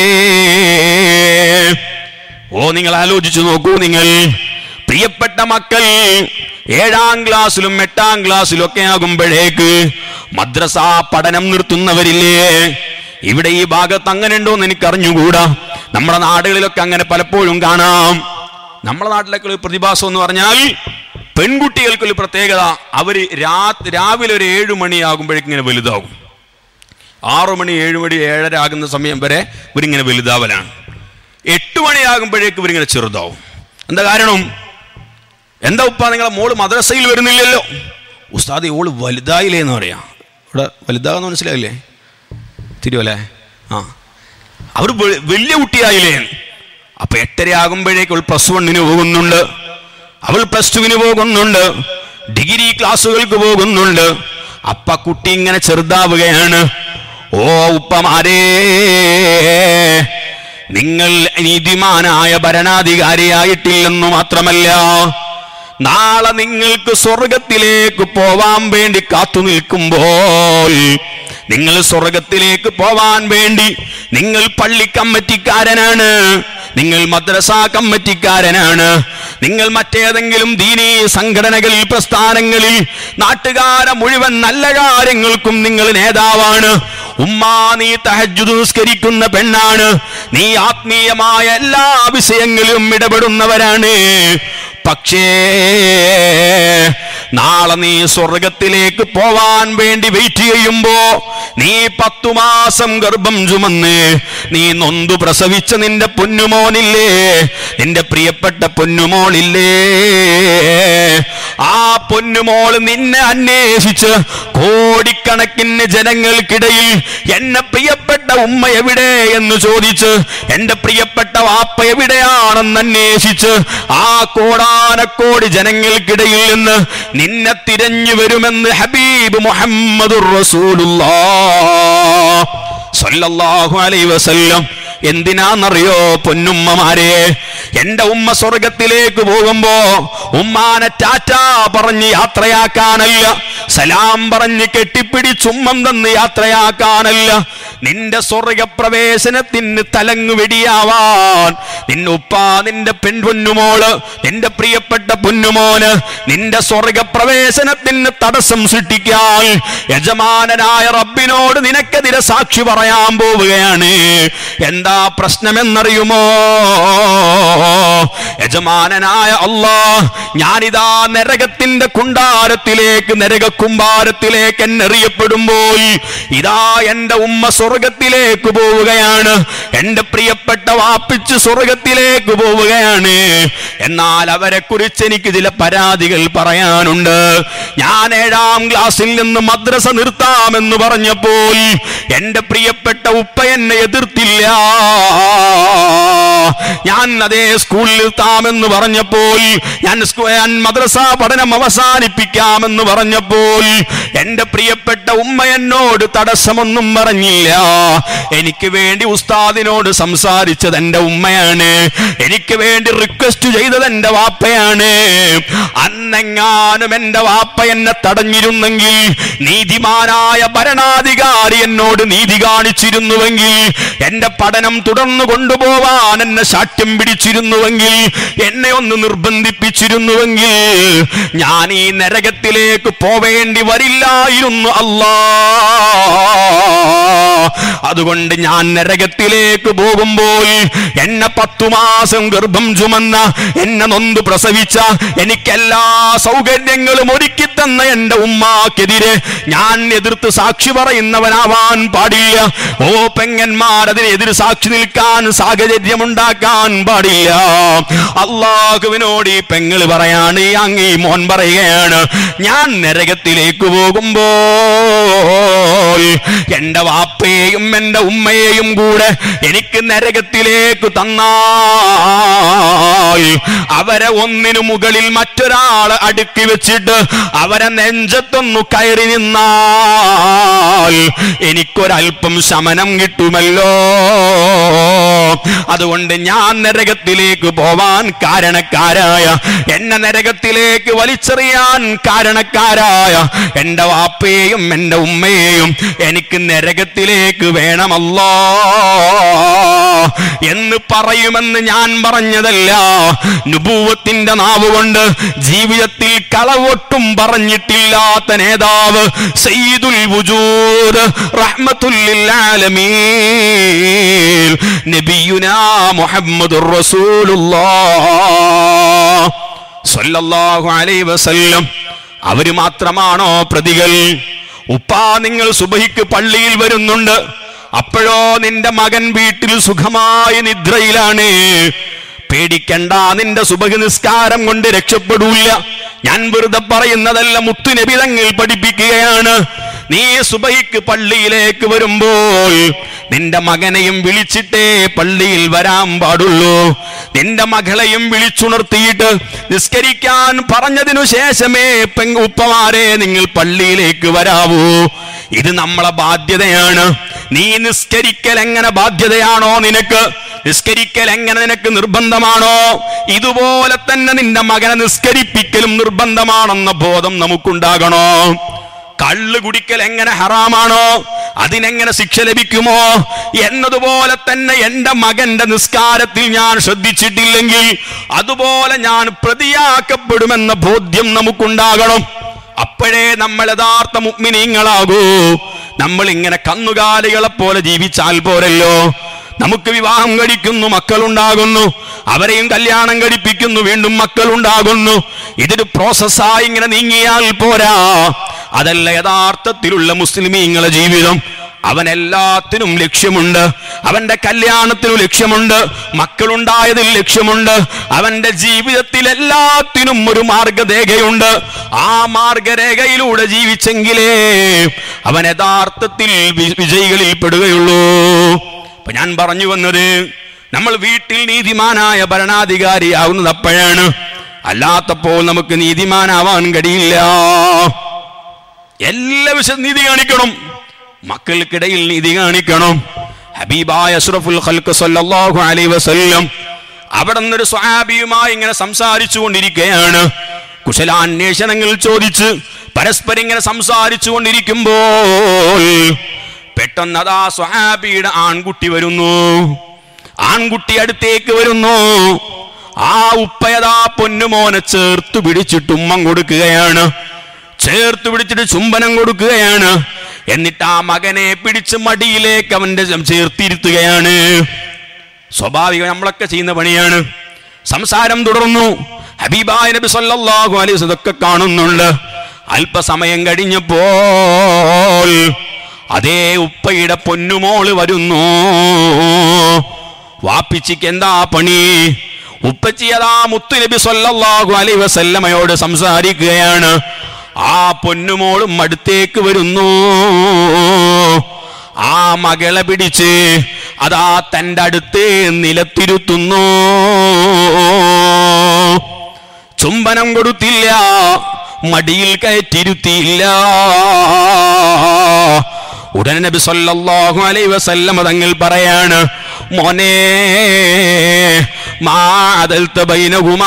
ഓ നിങ്ങൾ ആലോചിച്ചു നോക്കൂ നിങ്ങൾ പ്രിയപ്പെട്ട മക്കൾ ഏഴാം ക്ലാസ്സിലും എട്ടാം ക്ലാസ്സിലും ഒക്കെ ആകുമ്പോഴേക്ക് മദ്രസ പഠനം നിർത്തുന്നവരില്ലേ ഇവിടെ ഈ ഭാഗത്ത് അങ്ങനെ ഉണ്ടോ എന്ന് എനിക്ക് അറിഞ്ഞുകൂടാ നമ്മുടെ നാടുകളിലൊക്കെ അങ്ങനെ പലപ്പോഴും കാണാം നമ്മുടെ നാട്ടിലൊക്കെ ഒരു പ്രതിഭാസം എന്ന് പറഞ്ഞാൽ പെൺകുട്ടികൾക്കൊരു പ്രത്യേകത അവർ രാ രാവിലെ ഒരു ഏഴ് മണിയാകുമ്പോഴേക്കും ഇങ്ങനെ വലുതാകും ആറു മണി ഏഴ് മണി ഏഴര ആകുന്ന സമയം വരെ ഇവരിങ്ങനെ വലുതാവലാണ് എട്ട് മണിയാകുമ്പോഴേക്ക് ഇവരിങ്ങനെ ചെറുതാവും എന്താ കാരണം എന്താ ഉപ്പ നിങ്ങളെ മോള് മദ്രസയിൽ വരുന്നില്ലല്ലോ ഉസ്താദ് ഓള് വലുതായില്ലേ എന്ന് പറയാം ഇവിടെ വലുതാകുന്ന മനസ്സിലായില്ലേ തിരുവല്ലേ ആ അവർ വെ- വലിയ കുട്ടിയായില്ലേ അപ്പൊ എട്ടര ആകുമ്പോഴേക്ക് അവൾ പ്ലസ് വണ്ണിന് പോകുന്നുണ്ട് അവൾ പ്ലസ് ടുവിന് പോകുന്നുണ്ട് ഡിഗ്രി ക്ലാസ്സുകൾക്ക് പോകുന്നുണ്ട് അപ്പ കുട്ടി ഇങ്ങനെ ചെറുതാവുകയാണ് ഓ ഉപ്പമാരേ നിങ്ങൾ നീതിമാനായ ഭരണാധികാരിയായിട്ടില്ലെന്നു മാത്രമല്ല നാളെ നിങ്ങൾക്ക് സ്വർഗത്തിലേക്ക് പോവാൻ വേണ്ടി കാത്തു നിൽക്കുമ്പോൾ നിങ്ങൾ സ്വർഗത്തിലേക്ക് പോവാൻ വേണ്ടി നിങ്ങൾ പള്ളി കമ്മറ്റിക്കാരനാണ് നിങ്ങൾ മദ്രസ കമ്മറ്റിക്കാരനാണ് നിങ്ങൾ മറ്റേതെങ്കിലും ദീനീ സംഘടനകളിൽ പ്രസ്ഥാനങ്ങളിൽ നാട്ടുകാരെ മുഴുവൻ നല്ല കാര്യങ്ങൾക്കും നിങ്ങൾ നേതാവാണ് ഉമ്മാ നീ തഹജ്ജുദ് നിസ്കരിക്കുന്ന പെണ്ണാണ് നീ ആത്മീയമായ എല്ലാ വിഷയങ്ങളിലും ഇടപെടുന്നവരാണ് പക്ഷേ നാളെ നീ സ്വർഗത്തിലേക്ക് പോവാൻ വേണ്ടി വെയിറ്റ് ചെയ്യുമ്പോ നീ പത്തു മാസം ഗർഭം ചുമന്ന് നീ നൊന്തു പ്രസവിച്ച നിന്റെ പൊന്നുമോനില്ലേ നിന്റെ പ്രിയപ്പെട്ട പൊന്നുമോളില്ലേ ആ പൊന്നുമോൾ നിന്നെ അന്വേഷിച്ച് കോടിക്കണക്കിന് ജനങ്ങൾക്കിടയിൽ എന്നെ പ്രിയപ്പെട്ട ഉമ്മ എവിടെ എന്ന് ചോദിച്ച് എന്റെ പ്രിയപ്പെട്ട വാപ്പ എവിടെയാണെന്ന് അന്വേഷിച്ച് ആ കോടാനക്കോടി ജനങ്ങൾക്കിടയിൽ നിന്ന് നിന്നെ തിരഞ്ഞു വരുമെന്ന് ഹബീബ് മുഹമ്മദ് സല്ലല്ലാഹു അലൈഹി വസല്ലം എന്തിനാന്നറിയോ പൊന്നുമ്മമാരെ എന്റെ ഉമ്മ സ്വർഗത്തിലേക്ക് പോകുമ്പോ ഉമ്മാനെ ടാറ്റാ പറഞ്ഞ് യാത്രയാക്കാനല്ല സലാം പറഞ്ഞ് കെട്ടിപ്പിടിച്ചുമ്മം തന്ന് യാത്രയാക്കാനല്ല നിന്റെ സ്വർഗപ്രവേശനത്തിന് തലങ്ങു വെടിയാവാൻ നിന്റെ ഉപ്പ നിന്റെ പെൺപൊന്നുമോള് നിന്റെ പ്രിയപ്പെട്ട പൊന്നുമോന് നിന്റെ സ്വർഗപ്രവേശനത്തിന് തടസ്സം സൃഷ്ടിക്കാൻ യജമാനനായ റബ്ബിനോട് നിനക്കെതിരെ സാക്ഷി പറയാൻ പോവുകയാണ് എന്താ പ്രശ്നമെന്നറിയുമോ യജമാനനായ അല്ലാ ഞാനിതാ നരകത്തിന്റെ കുണ്ടാരത്തിലേക്ക് നരക കുമ്പാരത്തിലേക്ക് എന്നെറിയപ്പെടുമ്പോൾ ഇതാ എന്റെ ഉമ്മ സ്വർഗത്തിലേക്ക് പോവുകയാണ് എന്റെ പ്രിയപ്പെട്ട വാപ്പിച്ച് സ്വർഗത്തിലേക്ക് പോവുകയാണ് എന്നാൽ അവരെ കുറിച്ച് എനിക്ക് ചില പരാതികൾ പറയാനുണ്ട് ഞാൻ ഏഴാം ക്ലാസ്സിൽ നിന്ന് മദ്രസ നിർത്താമെന്ന് പറഞ്ഞപ്പോൾ എന്റെ പ്രിയപ്പെട്ട ഉപ്പ എന്നെ എതിർത്തില്ല ഞാൻ അതേ സ്കൂളിൽ നിർത്താമെന്ന് പറഞ്ഞപ്പോൾ ഞാൻ സ്കൂ- ഞാൻ മദ്രസ പഠനം അവസാനിപ്പിക്കാമെന്ന് പറഞ്ഞപ്പോൾ എന്റെ പ്രിയപ്പെട്ട ഉമ്മ എന്നോട് തടസ്സമൊന്നും പറഞ്ഞില്ല എനിക്ക് വേണ്ടി ഉസ്താദിനോട് സംസാരിച്ചത് എന്റെ ഉമ്മയാണ് എനിക്ക് വേണ്ടി റിക്വസ്റ്റ് ചെയ്തത് എന്റെ വാപ്പയാണ് അന്നെങ്ങാനും എന്റെ വാപ്പ എന്നെ തടഞ്ഞിരുന്നെങ്കിൽ നീതിമാനായ ഭരണാധികാരി എന്നോട് നീതി കാണിച്ചിരുന്നുവെങ്കിൽ എന്റെ പഠനം തുടർന്നു കൊണ്ടുപോവാൻ എന്നെ ശാഠ്യം പിടിച്ചിരുന്നുവെങ്കിൽ എന്നെ ഒന്ന് നിർബന്ധിപ്പിച്ചിരുന്നുവെങ്കിൽ ഞാൻ ഈ നരകത്തിലേക്ക് പോവേണ്ടി വരില്ലായിരുന്നു അല്ലാ അതുകൊണ്ട് ഞാൻ നരകത്തിലേക്ക് പോകുമ്പോൾ എന്നെ പത്തു മാസം ഗർഭം ചുമന്ന എന്നെ നൊന്ത് പ്രസവിച്ച എനിക്കെല്ലാ സൗകര്യങ്ങളും ഒരുക്കി തന്ന എന്റെ ഉമ്മാക്കെതിരെ ഞാൻ എതിർത്ത് സാക്ഷി പറയുന്നവനാവാൻ പാടില്ല ഓ പെങ്ങന്മാർ അതിനെതിരെ സാക്ഷി നിൽക്കാൻ സാഹചര്യം ഉണ്ടാക്കാൻ പാടില്ല അള്ളാഹുവിനോട് ഈ പെങ്ങള് പറയാണ് ഈ അങ്ങി മോൻ പറയുകയാണ് ഞാൻ നരകത്തിലേക്ക് പോകുമ്പോൾ എന്റെ വാപ്പയെയും എന്റെ ഉമ്മയെയും കൂടെ എനിക്ക് നരകത്തിലേക്ക് തന്നാൽ അവരെ ഒന്നിനു മുകളിൽ മറ്റൊരാള് അടുക്കി വെച്ചിട്ട് അവരെ നെഞ്ചത്തൊന്നു കയറി നിന്നാൽ എനിക്കൊരൽപ്പം ശമനം കിട്ടുമല്ലോ അതുകൊണ്ട് ഞാൻ നരകത്തിലേക്ക് പോവാൻ കാരണക്കാരായ എന്നെ നരകത്തിലേക്ക് വലിച്ചെറിയാൻ കാരണക്കാരായ എന്റെ വാപ്പയെയും എന്റെ ഉമ്മയെയും എനിക്ക് നരകത്തിലേക്ക് വേണമല്ലോ എന്ന് പറയുമെന്ന് ഞാൻ പറഞ്ഞതല്ല നുപൂവത്തിന്റെ നാവ് കൊണ്ട് ജീവിതത്തിൽ കളവൊട്ടും പറഞ്ഞിട്ടില്ലാത്ത നേതാവ് സയ്യിദുൽ വുജൂദ് റഹ്മത്തുല്ലിൽ ആലമീൻ നബിയുനാ മുഹമ്മദുർ റസൂലുള്ളാഹ് സ്വല്ലല്ലാഹു അലൈഹി വസല്ലം അവര് മാത്രമാണോ പ്രതികൾ ഉപ്പാ നിങ്ങൾ സുബഹിക്ക് പള്ളിയിൽ വരുന്നുണ്ട് അപ്പോഴോ നിന്റെ മകൻ വീട്ടിൽ സുഖമായ നിദ്രയിലാണ് പേടിക്കണ്ട നിന്റെ സുബഹി നിസ്കാരം കൊണ്ട് രക്ഷപ്പെടൂല ഞാൻ വെറുതെ പറയുന്നതല്ല മുത്തുനബി തങ്ങൾ പഠിപ്പിക്കുകയാണ് നീ സുബഹിക്ക് പള്ളിയിലേക്ക് വരുമ്പോൾ നിന്റെ മകനെയും വിളിച്ചിട്ടേ പള്ളിയിൽ വരാൻ പാടുള്ളൂ നിന്റെ മകളെയും വിളിച്ചുണർത്തിയിട്ട് നിസ്കരിക്കാൻ പറഞ്ഞതിനു ശേഷമേ പെങ് ഉപ്പമാരെ നിങ്ങൾ പള്ളിയിലേക്ക് വരാവൂ ഇത് നമ്മളെ ബാധ്യതയാണ് നീ നിസ്കരിക്കൽ എങ്ങനെ ബാധ്യതയാണോ നിനക്ക് നിസ്കരിക്കൽ എങ്ങനെ നിനക്ക് നിർബന്ധമാണോ ഇതുപോലെ തന്നെ നിന്റെ മകനെ നിസ്കരിപ്പിക്കലും നിർബന്ധമാണെന്ന ബോധം നമുക്കുണ്ടാകണോ കള്ള് കുടിക്കൽ എങ്ങനെ ഹറാമാണോ അതിനെങ്ങനെ ശിക്ഷ ലഭിക്കുമോ എന്നതുപോലെ തന്നെ എന്റെ മകന്റെ നിസ്കാരത്തിൽ ഞാൻ ശ്രദ്ധിച്ചിട്ടില്ലെങ്കിൽ അതുപോലെ ഞാൻ പ്രതിയാക്കപ്പെടുമെന്ന ബോധ്യം നമുക്കുണ്ടാകണം അപ്പോഴേ നമ്മൾ യഥാർത്ഥ മുഗ്മിനീങ്ങളാകൂ നമ്മൾ ഇങ്ങനെ കന്നുകാലികളെ പോലെ ജീവിച്ചാൽ പോരല്ലോ നമുക്ക് വിവാഹം കഴിക്കുന്നു മക്കളുണ്ടാകുന്നു അവരെയും കല്യാണം കഴിപ്പിക്കുന്നു വീണ്ടും മക്കളുണ്ടാകുന്നു ഇതൊരു പ്രോസസ്സായി ഇങ്ങനെ നീങ്ങിയാൽ പോരാ അതല്ല യഥാർത്ഥത്തിലുള്ള മുസ്ലിമീങ്ങളെ ജീവിതം അവൻ എല്ലാത്തിനും ലക്ഷ്യമുണ്ട് അവന്റെ കല്യാണത്തിനും ലക്ഷ്യമുണ്ട് മക്കളുണ്ടായതിൽ ലക്ഷ്യമുണ്ട് അവന്റെ ജീവിതത്തിൽ എല്ലാത്തിനും ഒരു മാർഗരേഖയുണ്ട് ആ മാർഗരേഖയിലൂടെ ജീവിച്ചെങ്കിലേ അവൻ യഥാർത്ഥത്തിൽ വി- വിജയികളിൽ പെടുകയുള്ളൂ അപ്പൊ ഞാൻ പറഞ്ഞു വന്നത് നമ്മൾ വീട്ടിൽ നീതിമാനായ ഭരണാധികാരിയാവുന്നത് അപ്പോഴാണ് അല്ലാത്തപ്പോൾ നമുക്ക് നീതിമാനാവാൻ കഴിയില്ല എല്ലാ വിഷയം നീതി കാണിക്കണം മക്കൾക്കിടയിൽ നീതി കാണിക്കണം ഹബീബായ അഷ്റഫുൽ ഖൽഖ് സല്ലല്ലാഹു അലൈഹി വസല്ലം അവിടെ നിന്നൊരു സ്വഹാബിയുമായി ഇങ്ങനെ സംസാരിച്ചു കൊണ്ടിരിക്കുകയാണ് കുശലാന്വേഷണങ്ങൾ ചോദിച്ച് പരസ്പരം ഇങ്ങനെ സംസാരിച്ചു കൊണ്ടിരിക്കുമ്പോൾ പെട്ടെന്ന് അതാ സ്വഹാബിയുടെ ആൺകുട്ടി വരുന്നു ആൺകുട്ടി അടുത്തേക്ക് വരുന്നു ആ ഉപ്പയതാ പൊന്നുമോനെ ചേർത്ത് പിടിച്ചിട്ട് ഉമ്മം കൊടുക്കുകയാണ് ചേർത്ത് പിടിച്ചിട്ട് ചുംബനം കൊടുക്കുകയാണ് എന്നിട്ട് ആ മകനെ പിടിച്ച് മടിയിലേക്ക് അവന്റെ ചേർത്തിരുത്തുകയാണ് സ്വാഭാവികം നമ്മളൊക്കെ ചെയ്യുന്ന പണിയാണ് സംസാരം തുടർന്നു ഹബീബായ നബി സല്ലല്ലാഹു അലൈഹി വസല്ലം ഇതൊക്കെ കാണുന്നുണ്ട് അല്പസമയം കഴിഞ്ഞപ്പോൾ അതേ ഉപ്പയുടെ പൊന്നുമോള് വരുന്നു വാപ്പിച്ചിക്ക് എന്താ പണി ഉപ്പച്ചി അതാ മുത്തുനബി സല്ലല്ലാഹു അലൈഹി വസല്ലമയോട് സംസാരിക്കുകയാണ് ആ പൊന്നുമോളും അടുത്തേക്ക് വരുന്നു ആ മകളെ പിടിച്ച് അതാ തൻ്റെ അടുത്ത് നിലത്തിരുത്തുന്നു ചുംബനം കൊടുത്തില്ല മടിയിൽ കയറ്റിരുത്തിയില്ല ഉടനെ നബി സല്ലല്ലാഹു അലൈഹി വസല്ലം തങ്ങൾ പറയാണ് മോനെ മാതൽത്ത ബൈനഹുമാ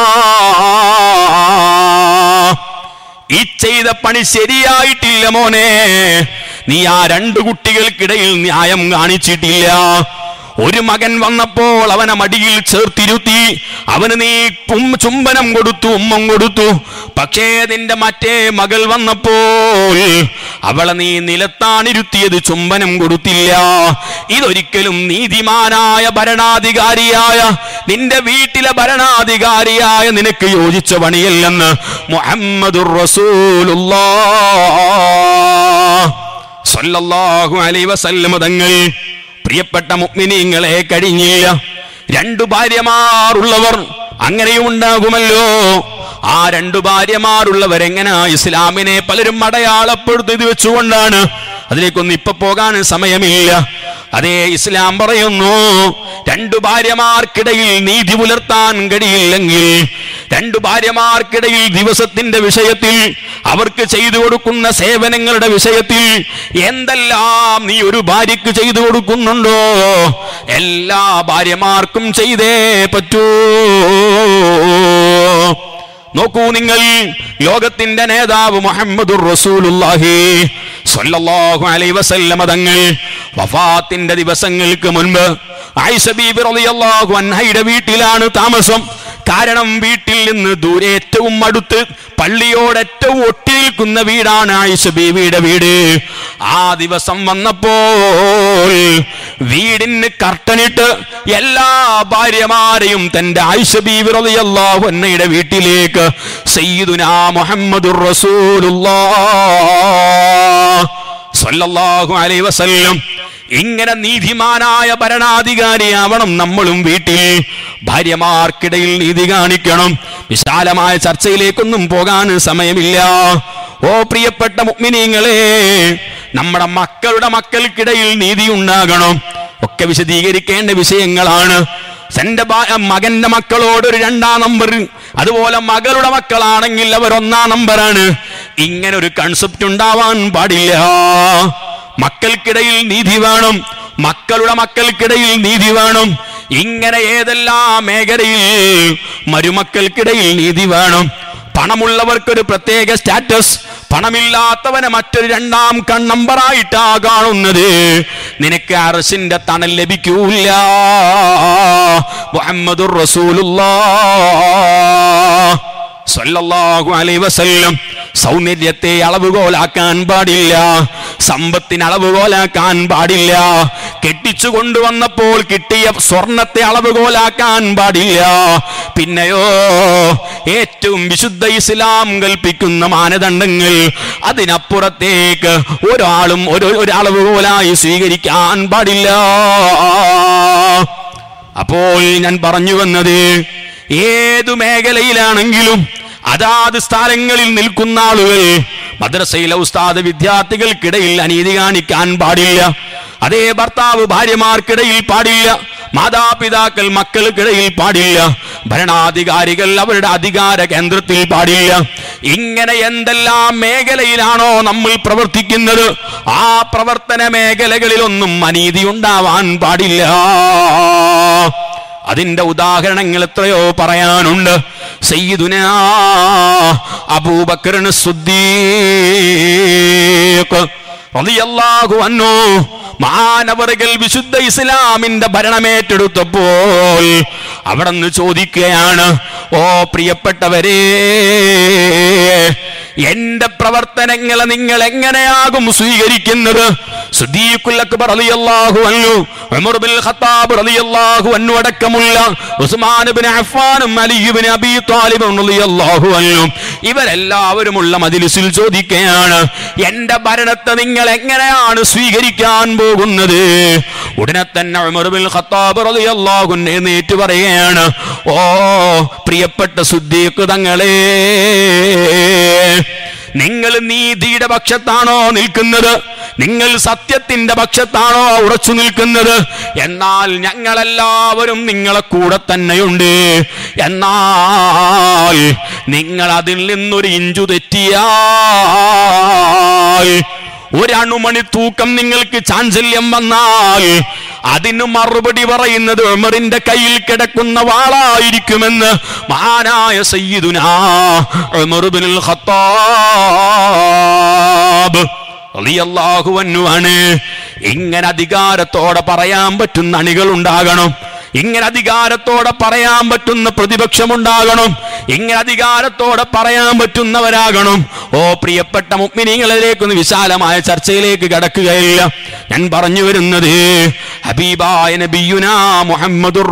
ഈ ചെയ്ത പണി ശരിയായിട്ടില്ല മോനെ നീ ആ രണ്ടു കുട്ടികൾക്കിടയിൽ ന്യായം കാണിച്ചിട്ടില്ല ഒരു മകൻ വന്നപ്പോൾ അവനെ മടിയിൽ ചേർത്തിരുത്തി അവന് നീ ഉം- ചുംബനം കൊടുത്തു ഉമ്മം കൊടുത്തു പക്ഷേ നിന്റെ മറ്റേ മകൾ വന്നപ്പോൾ അവളെ നീ നിലത്താണിരുത്തിയത് ചുംബനം കൊടുത്തില്ല ഇതൊരിക്കലും നീതിമാനായ ഭരണാധികാരിയായ നിന്റെ വീട്ടിലെ ഭരണാധികാരിയായ നിനക്ക് യോജിച്ച പണിയല്ലെന്ന് മുഹമ്മദുർ റസൂലുള്ളാഹ് സല്ലല്ലാഹു അലൈഹി വസല്ലമ തങ്ങൾ പ്രിയപ്പെട്ട മുഅ്മിനീങ്ങളെ കഴിഞ്ഞില്ല രണ്ടു ഭാര്യമാരുള്ളവർ അങ്ങനെയും ഉണ്ടാകുമല്ലോ ആ രണ്ടു ഭാര്യമാരുള്ളവരെങ്ങനെ ഇസ്ലാമിനെ പലരും അടയാളപ്പെടുത്തി വെച്ചുകൊണ്ടാണ് അതിലേക്കൊന്നും ഇപ്പൊ പോകാൻ സമയമില്ല അതേ ഇസ്ലാം പറയുന്നു രണ്ടു ഭാര്യമാർക്കിടയിൽ നീതി പുലർത്താൻ കഴിയില്ലെങ്കിൽ രണ്ടു ഭാര്യമാർക്കിടയിൽ ദിവസത്തിന്റെ വിഷയത്തിൽ അവർക്ക് ചെയ്തു കൊടുക്കുന്ന സേവനങ്ങളുടെ വിഷയത്തിൽ എന്തെല്ലാം നീ ഒരു ഭാര്യയ്ക്ക് ചെയ്തു കൊടുക്കുന്നുണ്ടോ എല്ലാ ഭാര്യമാർക്കും ചെയ്തേ പറ്റൂ നോക്കൂ നിങ്ങൾ ലോകത്തിന്റെ നേതാവ് മുഹമ്മദുർ റസൂലുള്ളാഹി സ്വല്ലല്ലാഹു അലൈഹി വസല്ലമ തങ്ങൾ വഫാത്തിന്റെ ദിവസങ്ങൾക്ക് മുൻപ് ആയിഷ ബീബി റളിയല്ലാഹു അൻഹയുടെ വീട്ടിലാണ് താമസം കാരണം വീട്ടിൽ നിന്ന് ദൂരെ ഏറ്റവും അടുത്ത് പള്ളിയോട് ഏറ്റവും ഒട്ടി നിൽക്കുന്ന വീടാണ് ആയിഷ ബീവിയുടെ വീട് ആ ദിവസം വന്നപ്പോൾ വീടിന് കർട്ടനിട്ട് എല്ലാ ഭാര്യമാരെയും തന്റെ ആയിഷ ബീവി റളിയല്ലാഹു അൻഹയുടെ വീട്ടിലേക്ക് സയ്യിദുനാ മുഹമ്മദുർ റസൂലുള്ളാഹ് സ്വല്ലല്ലാഹു അലൈഹി വസല്ലം ഇങ്ങനെ നീതിമാനായ ഭരണാധികാരിയാവണം നമ്മളും വീട്ടിൽ ഭാര്യമാർക്കിടയിൽ നീതി കാണിക്കണം വിശാലമായ ചർച്ചയിലേക്കൊന്നും പോകാൻ സമയമില്ല ഓ പ്രിയപ്പെട്ട മുഗ്മിനീങ്ങളെ നമ്മുടെ മക്കളുടെ മക്കൾക്കിടയിൽ നീതി ഉണ്ടാകണം ഒക്കെ വിശദീകരിക്കേണ്ട വിഷയങ്ങളാണ് എന്റെ ഭാ- മകന്റെ മക്കളോട് ഒരു രണ്ടാം നമ്പർ അതുപോലെ മകളുടെ മക്കളാണെങ്കിൽ അവർ ഒന്നാം നമ്പറാണ് ഇങ്ങനെ ഒരു കൺസെപ്റ്റ് ഉണ്ടാവാൻ പാടില്ല മക്കൾക്കിടയിൽ നീതി വേണം മക്കളുടെ മക്കൾക്കിടയിൽ നീതി വേണം ഇങ്ങനെ ഏതെല്ലാം മേഖലയിൽ മരുമക്കൾക്കിടയിൽ നീതി വേണം പണമുള്ളവർക്കൊരു പ്രത്യേക സ്റ്റാറ്റസ് പണമില്ലാത്തവനെ മറ്റൊരു രണ്ടാം കണ്ണമ്പറായിട്ടാ കാണുന്നത് നിനക്ക് അറസിന്റെ തണൽ ലഭിക്കൂല മുഹമ്മദുർ റസൂലുള്ളാഹ് സല്ലല്ലാഹു അലൈഹി വസല്ലം സൗന്ദര്യത്തെ അളവുകോലാക്കാൻ പാടില്ല സമ്പത്തിന് അളവുകോലാക്കാൻ പാടില്ല കെട്ടിച്ചു കൊണ്ടുവന്നപ്പോൾ കിട്ടിയ സ്വർണത്തെ അളവുകോലാക്കാൻ പാടില്ല പിന്നെയോ ഏറ്റവും വിശുദ്ധ ഇസ്ലാം കൽപ്പിക്കുന്ന മാനദണ്ഡങ്ങൾ അതിനപ്പുറത്തേക്ക് ഒരാളും ഒരു ഒരു അളവുകോലായി സ്വീകരിക്കാൻ പാടില്ല അപ്പോൾ ഞാൻ പറഞ്ഞു വന്നത് ഏതു മേഖലയിലാണെങ്കിലും അതാത് സ്ഥലങ്ങളിൽ നിൽക്കുന്ന ആളുകൾ മദ്രസയിലെ ഉസ്താദ് വിദ്യാർത്ഥികൾക്കിടയിൽ അനീതി കാണിക്കാൻ പാടില്ല അതേ ഭർത്താവ് ഭാര്യമാർക്കിടയിൽ പാടില്ല മാതാപിതാക്കൾ മക്കൾക്കിടയിൽ പാടില്ല ഭരണാധികാരികൾ അവരുടെ അധികാര കേന്ദ്രത്തിൽ പാടില്ല ഇങ്ങനെ എന്തെല്ലാം മേഖലയിലാണോ നമ്മൾ പ്രവർത്തിക്കുന്നത് ആ പ്രവർത്തന മേഖലകളിലൊന്നും അനീതി ഉണ്ടാവാൻ പാടില്ല അതിന്റെ ഉദാഹരണങ്ങൾ എത്രയോ പറയാനുണ്ട് സയ്യിദുന അബൂബക്കറിന് സുദ്ദീഖ് റളിയല്ലാഹു അൻഹു മാനവറുകൾ വിശുദ്ധ ഇസ്ലാമിന്റെ ഭരണമേറ്റെടുത്തപ്പോൾ അവിടെ നിന്ന് ചോദിക്കുകയാണ് ഓ പ്രിയപ്പെട്ടവരെ എന്റെ പ്രവർത്തനങ്ങളെ നിങ്ങൾ എങ്ങനെയാകും സ്വീകരിക്കുന്നത് സുദ്ദീഖുൽ അക്ബർ റളിയല്ലാഹു അൻഹു ഉമർ ബിൻ ഖത്താബ് റളിയല്ലാഹു അൻഹു അടക്കമുള്ള ഉസ്മാൻ ഇബ്നു അഫ്ഫാനും അലി ഇബ്നു അബീ ത്വാലിബും റളിയല്ലാഹു അൻഹു ഇവരെല്ലാവരുമുള്ള മജ്ലിസിൽ ചോദിക്കുകയാണ് എന്റെ ഭരണത്തെ നിങ്ങൾ എങ്ങനെയാണ് സ്വീകരിക്കാൻ പോകുന്നത് ഉടനെ തന്നെ ഉമർ ബിൻ ഖത്താബ് റളിയല്ലാഹു അൻഹു എഴുന്നേറ്റ് പറയുകയാണ് ഓ പ്രിയപ്പെട്ട സുദ്ദീഖ് തങ്ങളെ നിങ്ങൾ നീതിയുടെ പക്ഷത്താണോ നിൽക്കുന്നത് നിങ്ങൾ സത്യത്തിന്റെ പക്ഷത്താണോ ഉറച്ചു നിൽക്കുന്നത് എന്നാൽ ഞങ്ങളെല്ലാവരും നിങ്ങളെ കൂടെ തന്നെയുണ്ട് എന്നാൽ നിങ്ങൾ അതിൽ നിന്നൊരു ഇഞ്ചു തെറ്റിയാൽ ഒരണുമണി തൂക്കം നിങ്ങൾക്ക് ചാഞ്ചല്യം വന്നാൽ അതിന് മറുപടി പറയുന്നത് ഉമറിന്റെ കയ്യിൽ കിടക്കുന്ന വാളായിരിക്കുമെന്ന് മഹാനായ സയ്യിദുനാ ഉമർ ഇബ്നുൽ ഖത്താബ് റളിയല്ലാഹു അൻഹു ആണ് ഇങ്ങനെ അധികാരത്തോടെ പറയാൻ പറ്റുന്ന അണികൾ ഉണ്ടാകണം ഇങ്ങനെ അധികാരത്തോടെ പറയാൻ പറ്റുന്ന പ്രതിപക്ഷം ഉണ്ടാകണം ഇങ്ങനെ അധികാരത്തോടെ പറയാൻ പറ്റുന്നവരാകണം ഓ പ്രിയപ്പെട്ട മുഗ്മിനികളിലേക്കൊന്ന് വിശാലമായ ചർച്ചയിലേക്ക് കടക്കുകയില്ല ഞാൻ പറഞ്ഞു വരുന്നത് ഹബീബായ നബിയുനാ മുഹമ്മദുർ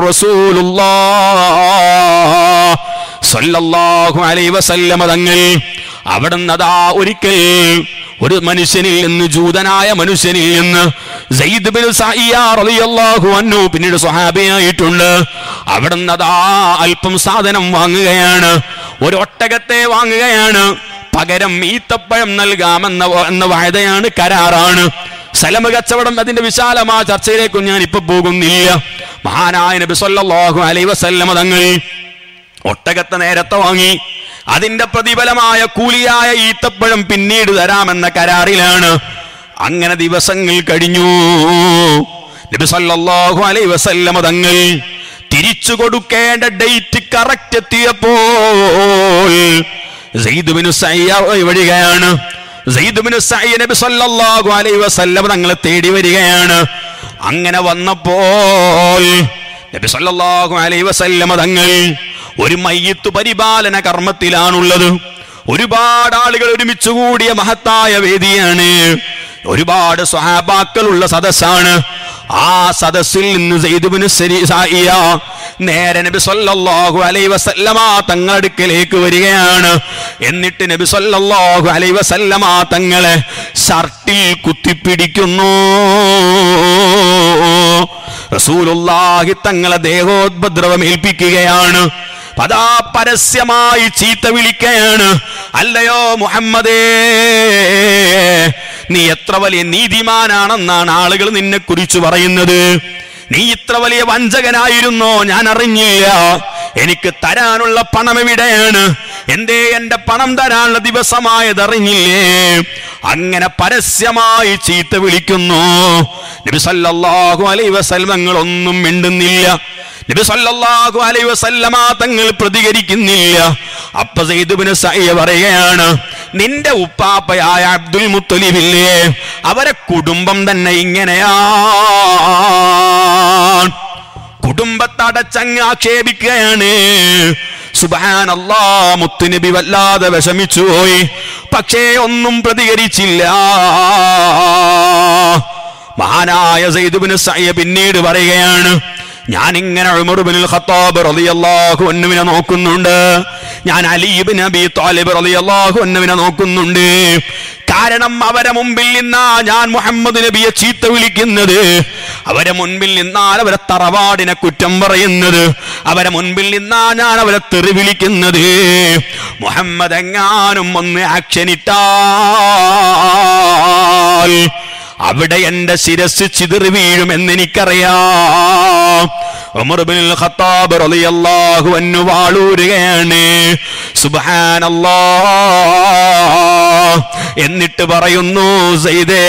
റസൂലുള്ളാഹ് സല്ലല്ലാഹു അലൈഹി വസല്ലമ തങ്ങൾ അവിടുന്ന് അതാ ഒരിക്കൽ ഒരു മനുഷ്യനിൽ നിന്ന് ജൂതനായ മനുഷ്യനിൽ നിന്ന് സയ്യിദ് ബിൻ സഅയ്യ റളിയല്ലാഹു അൻഹു പിന്നീട് സ്വഹാബിയായിട്ടുണ്ട് അവിടുന്ന് അതാ അല്പം സാധനം വാങ്ങുകയാണ് ഒരു ഒട്ടകത്തെ വാങ്ങുകയാണ് പകരം ഈത്തപ്പഴം നൽകാമെന്ന എന്ന വായതയാണ് കരാറാണ് സ്ഥലമ കച്ചവടം അതിന്റെ വിശാലമായ ചർച്ചയിലേക്കും ഞാൻ ഇപ്പൊ പോകുന്നില്ല മഹാനായ നബി സല്ലല്ലാഹു അലൈഹി വസല്ലമ തങ്ങൾ ഒട്ടകത്തെ നേരത്തെ വാങ്ങി അതിന്റെ പ്രതിഫലമായ കൂലിയായ ഈത്തപ്പഴം പിന്നീട് തരാമെന്ന കരാറിലാണ് അങ്ങനെ ദിവസങ്ങൾ കഴിഞ്ഞു നബി സല്ലല്ലാഹു അലൈഹി വസല്ലമ തങ്ങൾ തിരിച്ചു കൊടുക്കേണ്ട ഡേറ്റ് കറക്റ്റ് എത്തിയപ്പോൾ സെയ്ദ് ബിനു സയ്യ വരികയാണ് സെയ്ദ് ബിനു സയ്യ നബി സല്ലല്ലാഹു അലൈഹി വസല്ലമ തങ്ങളെ തേടി വരികയാണ് അങ്ങനെ വന്നപ്പോൾ നബി സല്ലല്ലാഹു അലൈഹി വസല്ലമ തങ്ങൾ ഒരു മയ്യത്ത് പരിപാലന കർമ്മത്തിലാണുള്ളത് ഒരുപാട് ആളുകൾ ഒരുമിച്ച് കൂടിയ മഹത്തായ വേദിയാണ് ഒരുപാട് സ്വഹാബാക്കളുള്ള സദസ്സാണ് ആ സദസ്സിൽ നിന്ന് സെയ്തുബിന് സായിയ നേരെ നബി സല്ലല്ലാഹു അലൈഹി വസല്ലമ തങ്ങളടുക്കലേക്ക് വരികയാണ് എന്നിട്ട് നബി സല്ലല്ലാഹു അലൈഹി വസല്ലമ തങ്ങളെ ഷർട്ടിൽ കുത്തിപ്പിടിക്കുന്നു റസൂലുള്ളാഹി തങ്ങളെ ദേഹോദ്ഭദ്രവം ഏൽപ്പിക്കുകയാണ് പതാ പരസ്യമായി ചീത്ത വിളിക്കുകയാണ് അല്ലയോ മുഹമ്മദേ നീ എത്ര വലിയ നീതിമാനാണെന്നാണ് ആളുകൾ നിന്നെ കുറിച്ച് പറയുന്നത് നീ ഇത്ര വലിയ വഞ്ചകനായിരുന്നോ ഞാൻ അറിഞ്ഞില്ല എനിക്ക് തരാനുള്ള പണം എവിടെയാണ് എന്തേ എന്റെ പണം തരാനുള്ള ദിവസമായത് അറിഞ്ഞില്ലേ അങ്ങനെ പരസ്യമായി ചീത്ത വിളിക്കുന്നു നബി സല്ലല്ലാഹു അലൈഹി വസല്ലമങ്ങൾ ഒന്നും മിണ്ടുന്നില്ല നബി സല്ലല്ലാഹു അലൈഹി വസല്ലമ തങ്ങൾ പ്രതികരിക്കുന്നില്ല അപ്പ സയ്യിദ്ബിന് സയ്യ പറയുകയാണ് നിന്റെ ഉപ്പാപ്പയായ അബ്ദുൽ മുത്തലിബില്ലേ അവരെ കുടുംബം തന്നെ ഇങ്ങനെയാണ് കുടുംബത്തടച്ചങ്ങ് ആക്ഷേപിക്കുകയാണ് സുബാനല്ലാ മുത്തുനബി വല്ലാതെ വിഷമിച്ചു പോയി പക്ഷേ ഒന്നും പ്രതികരിച്ചില്ല മഹാനായ സൈദുബിന് സയ്യ പിന്നീട് പറയുകയാണ് ഞാൻ ഇങ്ങനെ ഉമർബിനുൽ ഖത്താബ് റളിയല്ലാഹു അൻഹുവിനെ നോക്കുന്നുണ്ട് ഞാൻ അലീബിൻ അബി താലിബ് റളിയല്ലാഹു അൻഹുവിനെ നോക്കുന്നുണ്ട് കാരണം അവരെ മുമ്പിൽ നിന്നാ ഞാൻ മുഹമ്മദ് നബിയെ ചീത്ത വിളിക്കുന്നത് അവരെ മുൻപിൽ നിന്നാൽ അവരെ തറവാടിനെ കുറ്റം പറയുന്നത് അവരെ മുൻപിൽ നിന്നാ ഞാൻ അവരെ തെറി വിളിക്കുന്നത് മുഹമ്മദ് എങ്ങാനും ഒന്ന് ആക്ഷനിട്ടാൽ അവിടെ എന്റെ ശിരസ് ചിതറി വീഴുമെന്ന് എനിക്കറിയാം ഉമർ ഇബ്നുൽ ഖത്താബ് റളിയല്ലാഹു അൻഹു വാളൂരുകയാണ് സുബ്ഹാനല്ലാഹ് എന്നിട്ട് പറയുന്നു സെയ്തേ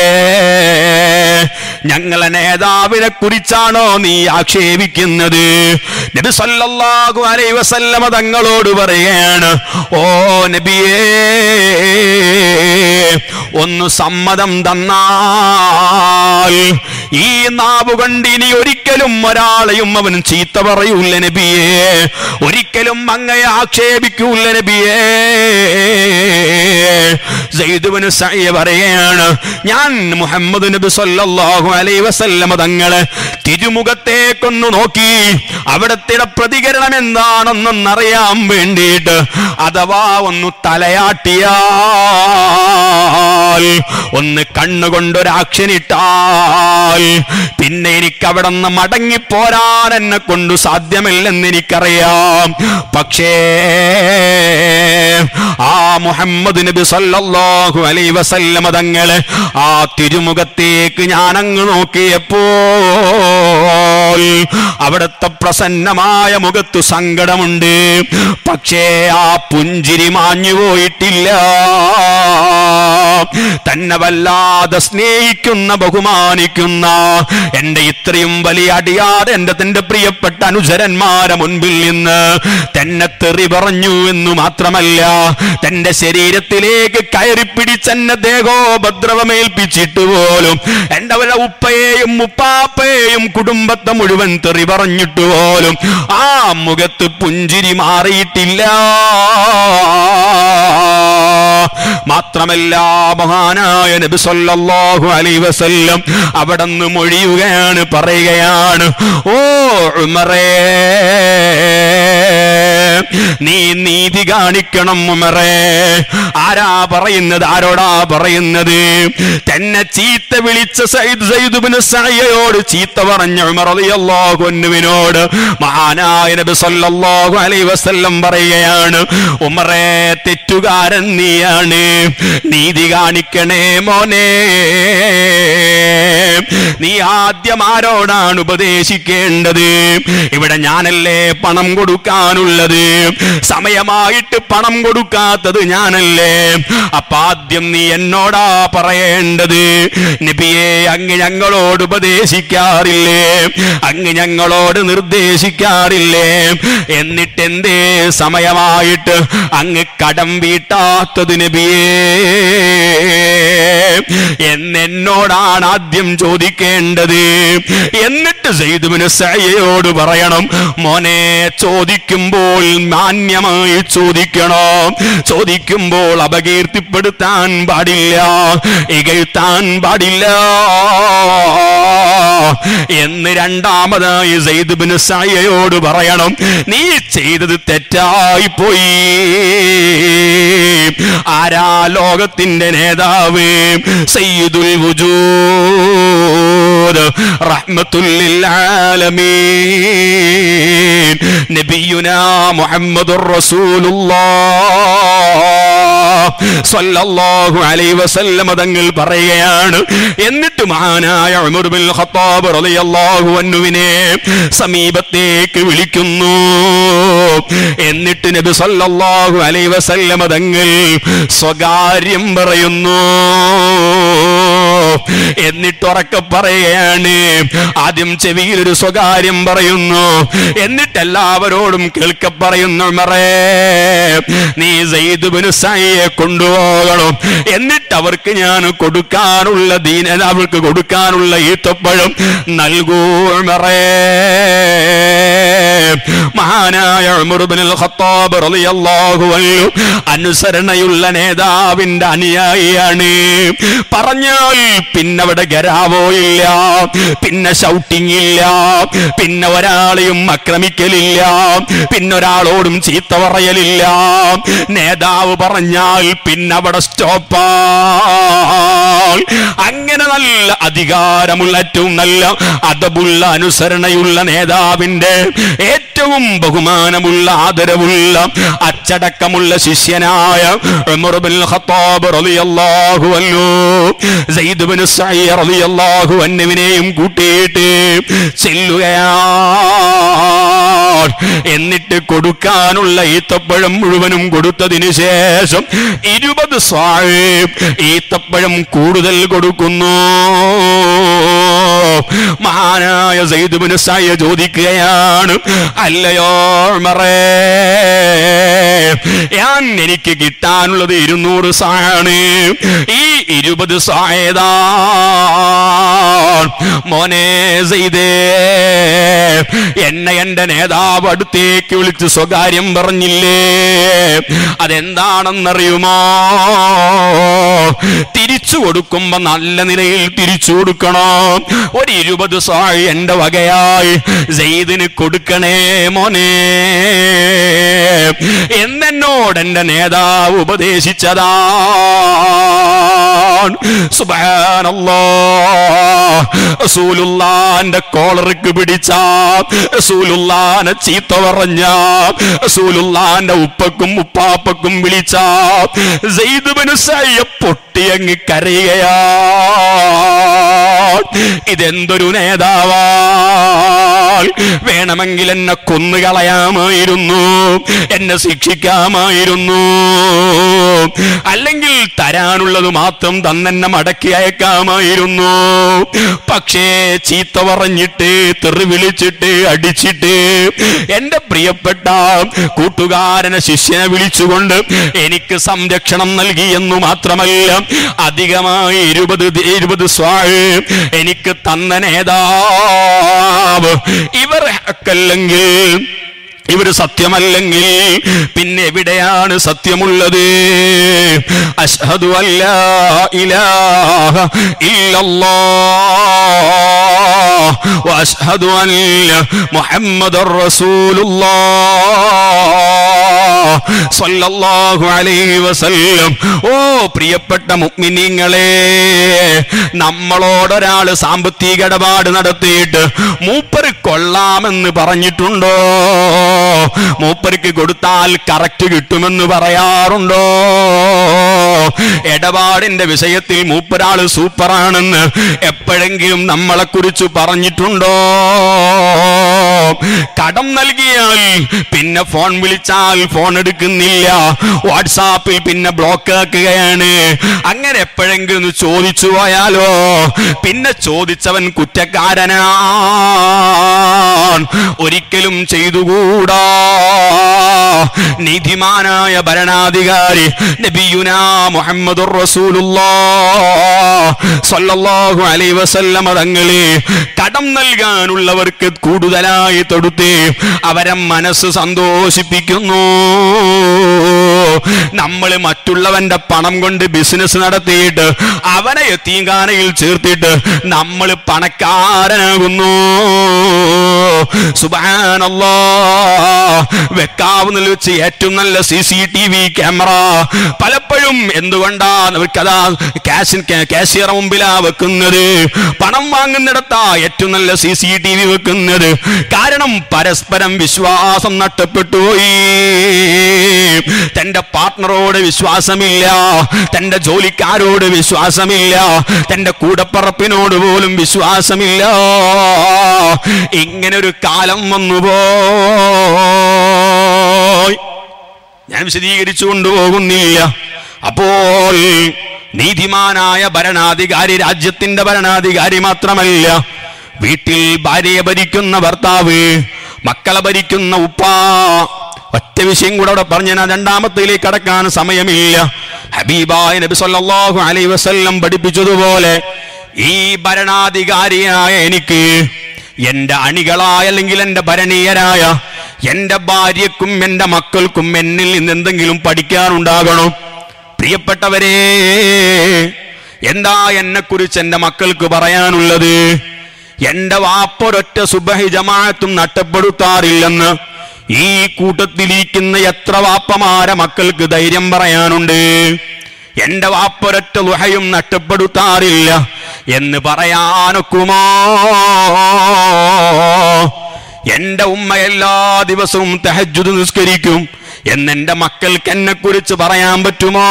ഞങ്ങളെ നേതാവിനെ കുറിച്ചാണോ നീ ആക്ഷേപിക്കുന്നത് നബി സല്ലല്ലാഹു അലൈഹി വസല്ലമ തങ്ങളോട് പറയുകയാണ് ഓ നബിയേ ഒന്ന് സമ്മതം തന്നാൽ ഈ നാവ് കൊണ്ട് ഇനി ഒരിക്കലും ഒരാളെയും അവൻ ചീത്ത പറയൂല നബിയേ ഒരിക്കലും അങ്ങയെ ആക്ഷേപിക്കൂല നബിയേ സയ്യിദുബ്നു സഅയ പറയുകയാണ് ഞാൻ മുഹമ്മദ് നബി സല്ലല്ലാഹു അലൈഹി വസല്ലമ തങ്ങളെ തിരുമുഖത്തേക്കൊന്നു നോക്കി അവിടത്തെ പ്രതികരണം എന്താണെന്നറിയാൻ വേണ്ടിയിട്ട് അഥവാ ഒന്ന് തലയാട്ടിയാൽ ഒന്ന് കണ്ണുകൊണ്ടൊരാക്ഷനിട്ടാൽ പിന്നെ എനിക്ക് അവിടെ നിന്ന് മടങ്ങിപ്പോരാൻ എന്നെ കൊണ്ട് സാധ്യമല്ലെന്ന് എനിക്കറിയാം പക്ഷേ ആ മുഹമ്മദ് നബി സല്ലല്ലാഹു അലൈഹി വസല്ലമ തങ്ങളെ ആ തിരുമുഖത്തേക്ക് ഞാൻ അങ്ങ് നോക്കിയപ്പോൾ അവിടുത്തെ പ്രസന്നമായ മുഖത്തു സങ്കടമുണ്ട് പക്ഷേ ആ പുഞ്ചിരി മാഞ്ഞു പോയിട്ടില്ല തന്നെ വല്ലാതെ സ്നേഹിക്കുന്ന ബഹുമാനിക്കുന്ന എന്റെ ഇത്രയും വലിയ അടിയാതെ എന്റെ തന്റെ പ്രിയപ്പെട്ട അനുചരന്മാരെ മുൻപിൽ നിന്ന് തന്നെ തെറി പറഞ്ഞു എന്ന് മാത്രമല്ല തന്റെ ശരീരത്തിലേക്ക് കയറി പിടിച്ചെന്നെ ദേഹോപദ്രവമേൽപ്പിച്ചിട്ട് പോലും എന്റെ വല്ല ഉപ്പയെയും ഉപ്പാപ്പയെയും കുടുംബത്തെ മുഴുവൻ തെറി പറഞ്ഞിട്ട് പോലും ആ മുഖത്ത് പുഞ്ചിരി മാറിയിട്ടില്ല മാത്രമല്ല മഹാനായ നബി സല്ലല്ലാഹു അലൈഹി വസല്ലം അവിടെന്ന് മൊഴിയുകയാണ് പറയുകയാണ് ഓ ഉമറേ നീ നീതി കാണിക്കണം ഉമറേ ആരാ പറയുന്നത് ആരോടാ പറയുന്നത് തന്നെ ചീത്ത വിളിച്ച സയ്യിദ് സയ്യിദ് ഇബ്നു സഅയ്യയോട് ചീത്ത പറഞ്ഞ ഉമർ റളിയല്ലാഹു അൻഹുവിനോട് മഹാനായ നബി സല്ലല്ലാഹു അലൈഹി വസല്ലം പറയുകയാണ് ഉമറേ തെറ്റുകാരൻ നീയാണ് നീതി കാണിക്കണേ മോനെ നീ ആദ്യം ആരോടാണ് ഉപദേശിക്കേണ്ടത് ഇവിടെ ഞാനല്ലേ പണം കൊടുക്കാനുള്ളത് സമയമായിട്ട് പണം കൊടുക്കാത്തത് ഞാനല്ലേ അപ്പൊ ആദ്യം നീ എന്നോടാ പറയേണ്ടത് നബിയെ അങ്ങ് ഞങ്ങളോട് ഉപദേശിക്കാറില്ലേ അങ്ങ് ഞങ്ങളോട് നിർദ്ദേശിക്കാറില്ലേ എന്നിട്ട് എന്തേ സമയമായിട്ട് അങ്ങ് കടം വീട്ടാത്തത് നബിയേ എന്നെന്നോടാണ് ആദ്യം ചോദിക്കേണ്ടത് എന്നിട്ട് സെയ്തുവിന് സയ്യയോട് പറയണം മോനെ ചോദിക്കുമ്പോൾ മാന്യമായി ചോദിക്കണോ ചോദിക്കുമ്പോൾ അപകീർത്തിപ്പെടുത്താൻ പാടില്ല ഇകഴ്ത്താൻ പാടില്ല എന്ന് രണ്ടാമതായി സെയ്തുബിന് സായയോട് പറയണം നീ ചെയ്തത് തെറ്റായി പോയി ആരാ ലോകത്തിന്റെ നേതാവ് സയ്യിദുൽ വജൂദ് റഹ്മത്തുല്ലിൽ ആലമീൻ നബിയുനാ മുഹമ്മദുർ റസൂലുള്ളാഹ് സ്വല്ലല്ലാഹു അലൈഹി വസല്ലമ തങ്ങൾ പറയുകയാണ് എന്നിട്ട് മഹാനായ ഉമർ ബിൻ ഖത്താബ് റളിയല്ലാഹു അൻഹുവിനെ സമീപത്തേക്ക് വിളിക്കുന്നു എന്നിട്ട് നബി സല്ലല്ലാഹു അലൈഹി വസല്ലമ തങ്ങൾ സ്വകാര്യം പറയുന്നു എന്നിട്ട് ഉറക്കെ പറയുകയാണ് ആദ്യം ചെവിയിൽ ഒരു സ്വകാര്യം പറയുന്നു എന്നിട്ട് എല്ലാവരോടും കേൾക്ക പറയുന്നു ഉമറേ നീ സെയ്ദ് ബിൻ സയ്യെ കൊണ്ടുപോകണം എന്നിട്ട് അവർക്ക് ഞാൻ കൊടുക്കാനുള്ള ദീന അവർക്ക് കൊടുക്കാനുള്ള ഈത്തപ്പഴം നൽകൂ ഉമറേ മഹാനായ ഉമർ ഇബ്നുൽ ഖത്താബ് റളിയല്ലാഹു അൻഹു അനുസരണയുള്ള നേതാവിന്റെ അനുയായിയാണ് പറഞ്ഞാൽ പിന്നെ അവിടെ ഗരാവോ ഇല്ല പിന്നെ ഷൗട്ടിംഗ് ഇല്ല പിന്നെ ഒരാളെയും ആക്രമിക്കലില്ല പിന്നെ ഒരാളോടും ചീത്ത പറയലില്ല നേതാവ് പറഞ്ഞാൽ പിന്നെ അവിടെ സ്റ്റോപ്പാ അങ്ങനെ നല്ല അധികാരമുള്ള ഏറ്റവും നല്ല അതബുള്ള അനുസരണയുള്ള നേതാവിന്റെ ഏറ്റവും ബഹുമാനമുള്ള ആദരവുള്ള അച്ചടക്കമുള്ള ശിഷ്യനായ ഉമർ ബിൻ ഖത്താബ് റളിയല്ലാഹു അൻഹു സെയ്ദ് ബിൻ സഈദ് റളിയല്ലാഹു അൻഹുവിനെയും കൂട്ടിയിട്ട് ചെല്ലുകയാണ് എന്നിട്ട് കൊടുക്കാനുള്ള ഈത്തപ്പഴം മുഴുവനും കൊടുത്തതിന് ശേഷം ഇരുപത് സാഹിബ് ഈത്തപ്പഴം കൂടുതൽ കൊടുക്കുന്നു മഹാനായ സൈദുബിന് സായ ചോദിക്കുകയാണ് അല്ലയോ മറേ ഞാൻ എനിക്ക് കിട്ടാനുള്ളത് ഇരുന്നൂറ് സായാണ് ഈ ഇരുപത് സായതാ മോനെ സെയ്തേ എന്നെ എന്റെ നേതാവ് അടുത്തേക്ക് വിളിച്ച് സ്വകാര്യം പറഞ്ഞില്ലേ അതെന്താണെന്നറിയുമോ തിരിച്ചു കൊടുക്കുമ്പോ നല്ല നിലയിൽ തിരിച്ചു കൊടുക്കണം ഒരു ഇരുപത് സായി എന്റെ വകയായി സെയ്ദിന് കൊടുക്കണേ മോനെ എന്നെന്നോട് എന്റെ നേതാവ് ഉപദേശിച്ചതാ സുബാനല്ലോ റസൂലുള്ളാന്റെ കോളർക്ക് പിടിച്ച റസൂലുള്ളാനെ ചീത്ത പറഞ്ഞ റസൂലുള്ളാന്റെ ഉപ്പക്കും ഉപ്പാപ്പക്കും വിളിച്ച സെയ്ദുബിന് സയ്യ പൊട്ടിയങ്ങ് കരയുകയാ ഇതെന്തൊരു നേതാവാ വേണമെങ്കിൽ എന്നെ കൊന്നുകളയാമായിരുന്നു എന്നെ ശിക്ഷിക്കാമായിരുന്നു അല്ലെങ്കിൽ തരാനുള്ളത് മാത്രം തന്നെന്നെ മടക്കി അയക്കാമായിരുന്നു പക്ഷേ ചീത്ത പറഞ്ഞിട്ട് തെറി വിളിച്ചിട്ട് അടിച്ചിട്ട് എന്റെ പ്രിയപ്പെട്ട കൂട്ടുകാരനെ ശിഷ്യനെ വിളിച്ചുകൊണ്ട് എനിക്ക് സംരക്ഷണം നൽകി എന്നു മാത്രമല്ല അധികമായി ഇരുപത് ദി- ഇരുപത് സ്വാഴ് എനിക്ക് തന്ന നേതാവ് ഇവർ ഹക്കല്ലെങ്കിൽ ഇവർ സത്യമല്ലെങ്കിൽ പിന്നെ എവിടെയാണ് സത്യമുള്ളത് അഷ്ഹദു അല്ലാ ഇലാഹ ഇല്ലല്ലാഹ് വഅഷ്ഹദു അന്ന മുഹമ്മദർ റസൂലുള്ളാഹ് സ്വല്ലല്ലാഹു അലൈഹി വസല്ലം ഓ പ്രിയപ്പെട്ട മുഅ്മിനീങ്ങളെ നമ്മളോടൊരാള് സാമ്പത്തിക ഇടപാട് നടത്തിയിട്ട് മൂപ്പര് കൊള്ളാമെന്ന് പറഞ്ഞിട്ടുണ്ടോ മൂപ്പർക്ക് കൊടുത്താൽ കറക്റ്റ് കിട്ടുമെന്ന് പറയാറുണ്ടോ ഇടപാടിന്റെ വിഷയത്തിൽ മൂപ്പരാള് സൂപ്പറാണെന്ന് എപ്പോഴെങ്കിലും നമ്മളെ കുറിച്ച് പറഞ്ഞിട്ടുണ്ടോ കടം നൽകിയാൽ പിന്നെ ഫോൺ വിളിച്ചാൽ ഫോൺ എടുക്കുന്നില്ല വാട്സാപ്പിൽ പിന്നെ ബ്ലോക്ക് ആക്കുകയാണ് അങ്ങനെ എപ്പോഴെങ്കിലും ഒന്ന് ചോദിച്ചു പോയാലോ പിന്നെ ചോദിച്ചവൻ കുറ്റക്കാരനാണ് ഒരിക്കലും ചെയ്തുകൂടാ നീതിമാനായ ഭരണാധികാരി നബിയുനാ മുഹമ്മദുർ റസൂലുള്ളാഹ് സ്വല്ലല്ലാഹു അലൈഹി വസല്ലമ തങ്ങളെ കടം നൽകാനുള്ളവർക്ക് കൂടുതലായി തൊടുത്ത് അവരെ മനസ്സ് സന്തോഷിപ്പിക്കുന്നു നമ്മൾ മറ്റുള്ളവന്റെ പണം കൊണ്ട് ബിസിനസ് നടത്തിയിട്ട് അവനെ എത്തീങ്കാനയിൽ ചേർത്തിട്ട് നമ്മൾ പണക്കാരനാകുന്നു സുബാനല്ലോ വെക്കാവുന്നതിൽ വെച്ച് ഏറ്റവും നല്ല C C T V camera പലപ്പോഴും എന്തുകൊണ്ടാ അവർക്കതാ ക്യാഷ് കാശിയറ മുമ്പിലാ വെക്കുന്നത് പണം വാങ്ങുന്നിടത്താ ഏറ്റവും നല്ല സി സി ടി വി വെക്കുന്നത് കാരണം പരസ്പരം വിശ്വാസം നഷ്ടപ്പെട്ടു പോയി തന്റെ പാർട്ട്ണറോട് വിശ്വാസമില്ല തന്റെ ജോലിക്കാരോട് വിശ്വാസമില്ല തന്റെ കൂടപ്പറപ്പിനോട് പോലും വിശ്വാസമില്ല ഇങ്ങനെ ഒരു കാലം വന്നുപോയി ഞാൻ വിശദീകരിച്ചു കൊണ്ടുപോകുന്നില്ല അപ്പോൾ നീതിമാനായ ഭരണാധികാരി രാജ്യത്തിന്റെ ഭരണാധികാരി മാത്രമല്ല വീട്ടിൽ ഭാര്യയെ ഭരിക്കുന്ന ഭർത്താവ് മക്കളെ ഭരിക്കുന്ന ഉപ്പ ഒറ്റ വിഷയം കൂടെ അവിടെ പറഞ്ഞ ഞാൻ രണ്ടാമത്തേലേക്ക് കടക്കാൻ സമയമില്ല ഹബീബായ നബി സല്ലല്ലാഹു അലൈഹി വസല്ലം പഠിപ്പിച്ചതുപോലെ ഈ ഭരണാധികാരിയായ എനിക്ക് എന്റെ അണികളായ അല്ലെങ്കിൽ എന്റെ ഭരണീയരായ എന്റെ ഭാര്യക്കും എന്റെ മക്കൾക്കും എന്നിൽ നിന്ന് എന്തെങ്കിലും പഠിക്കാനുണ്ടാകണം പ്രിയപ്പെട്ടവരെ എന്താ എന്നെ കുറിച്ച് എന്റെ മക്കൾക്ക് പറയാനുള്ളത് എന്റെ വാപ്പൊരൊറ്റ സുബഹി ജമാഅത്തും നഷ്ടപ്പെടുത്താറില്ലെന്ന് ഈ കൂട്ടത്തിലിരിക്കുന്ന എത്ര വാപ്പമാരെ മക്കൾക്ക് ധൈര്യം പറയാനുണ്ട് എന്റെ വാപ്പൊരൊറ്റ ലുഹയും നഷ്ടപ്പെടുത്താറില്ല എന്ന് പറയാനൊക്കുമോ എന്റെ ഉമ്മ എല്ലാ ദിവസവും തെഹജുദ് നിസ്കരിക്കും എന്നെന്റെ മക്കൾക്ക് എന്നെ കുറിച്ച് പറയാൻ പറ്റുമോ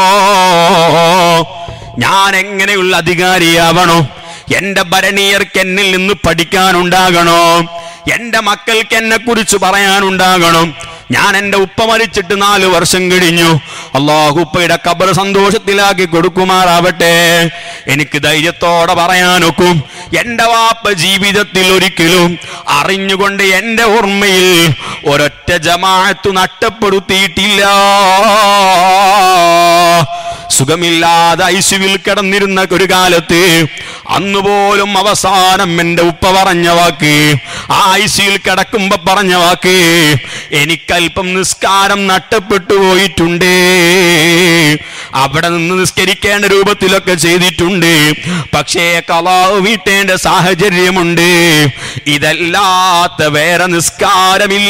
ഞാൻ എങ്ങനെയുള്ള അധികാരിയാവണോ എന്റെ ഭരണീയർക്ക് എന്നിൽ നിന്ന് പഠിക്കാനുണ്ടാകണോ എന്റെ മക്കൾക്ക് എന്നെ കുറിച്ച് പറയാനുണ്ടാകണം ഞാൻ എന്റെ ഉപ്പ മരിച്ചിട്ട് നാല് വർഷം കഴിഞ്ഞു അള്ളാഹു ഉപ്പയുടെ കബർ സന്തോഷത്തിലാക്കി കൊടുക്കുമാറാവട്ടെ എനിക്ക് ധൈര്യത്തോടെ പറയാനൊക്കും എന്റെ വാപ്പ ജീവിതത്തിൽ ഒരിക്കലും അറിഞ്ഞുകൊണ്ട് എന്റെ ഓർമ്മയിൽ ഒരൊറ്റ ജമാഅത്ത് നഷ്ടപ്പെടുത്തിയിട്ടില്ല സുഖമില്ലാതെ ഐശുവിൽ കിടന്നിരുന്ന ഒരു കാലത്ത് അന്നുപോലും അവസാനം എന്റെ ഉപ്പ പറഞ്ഞ വാക്ക് ആ ഐസിയിൽ കിടക്കുമ്പോ പറഞ്ഞ വാക്ക് എനിക്കല്പം നിസ്കാരം നഷ്ടപ്പെട്ടു പോയിട്ടുണ്ട് അവിടെ നിന്ന് നിസ്കരിക്കേണ്ട രൂപത്തിലൊക്കെ ചെയ്തിട്ടുണ്ട് പക്ഷേ കലാവ് വീട്ടേണ്ട സാഹചര്യമുണ്ട് ഇതല്ലാത്ത വേറെ നിസ്കാരമില്ല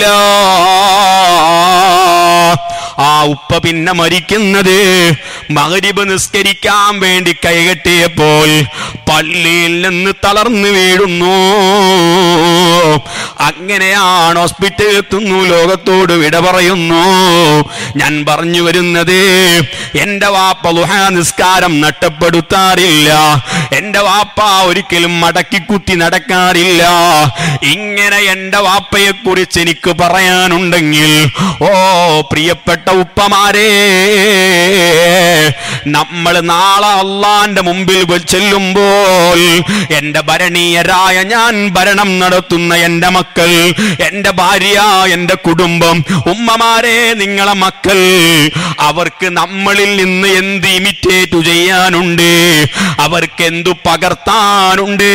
ആ ഉപ്പ പിന്നെ മരിക്കുന്നത് മകരിബ് നിസ്കരിക്കാൻ വേണ്ടി കൈകെട്ടിയപ്പോൾ പള്ളിയിൽ നിന്ന് തളർന്നു വീഴുന്നു അങ്ങനെയാണ് ഹോസ്പിറ്റലിൽ എത്തുന്നു ലോകത്തോട് വിട പറയുന്നു ഞാൻ പറഞ്ഞു വരുന്നത് എന്റെ വാപ്പ ലുഹാ നിസ്കാരം നഷ്ടപ്പെടുത്താറില്ല എന്റെ വാപ്പ ഒരിക്കലും മടക്കി കുത്തി നടക്കാറില്ല ഇങ്ങനെ എന്റെ വാപ്പയെ കുറിച്ച് എനിക്ക് പറയാനുണ്ടെങ്കിൽ ഓ പ്രിയപ്പെട്ട ഉപ്പമാരെ നമ്മൾ നാളെ അള്ളാന്റെ മുമ്പിൽ വ- ചെല്ലുമ്പോൾ എന്റെ ഭരണീയരായ ഞാൻ ഭരണം നടത്തുന്ന എന്റെ മക്കൾ എന്റെ ഭാര്യ എന്റെ കുടുംബം ഉമ്മമാരെ നിങ്ങളെ മക്കൾ അവർക്ക് നമ്മളിൽ നിന്ന് എന്ത് ഇമിറ്റേറ്റ് ചെയ്യാനുണ്ട് അവർക്ക് എന്തു പകർത്താനുണ്ട്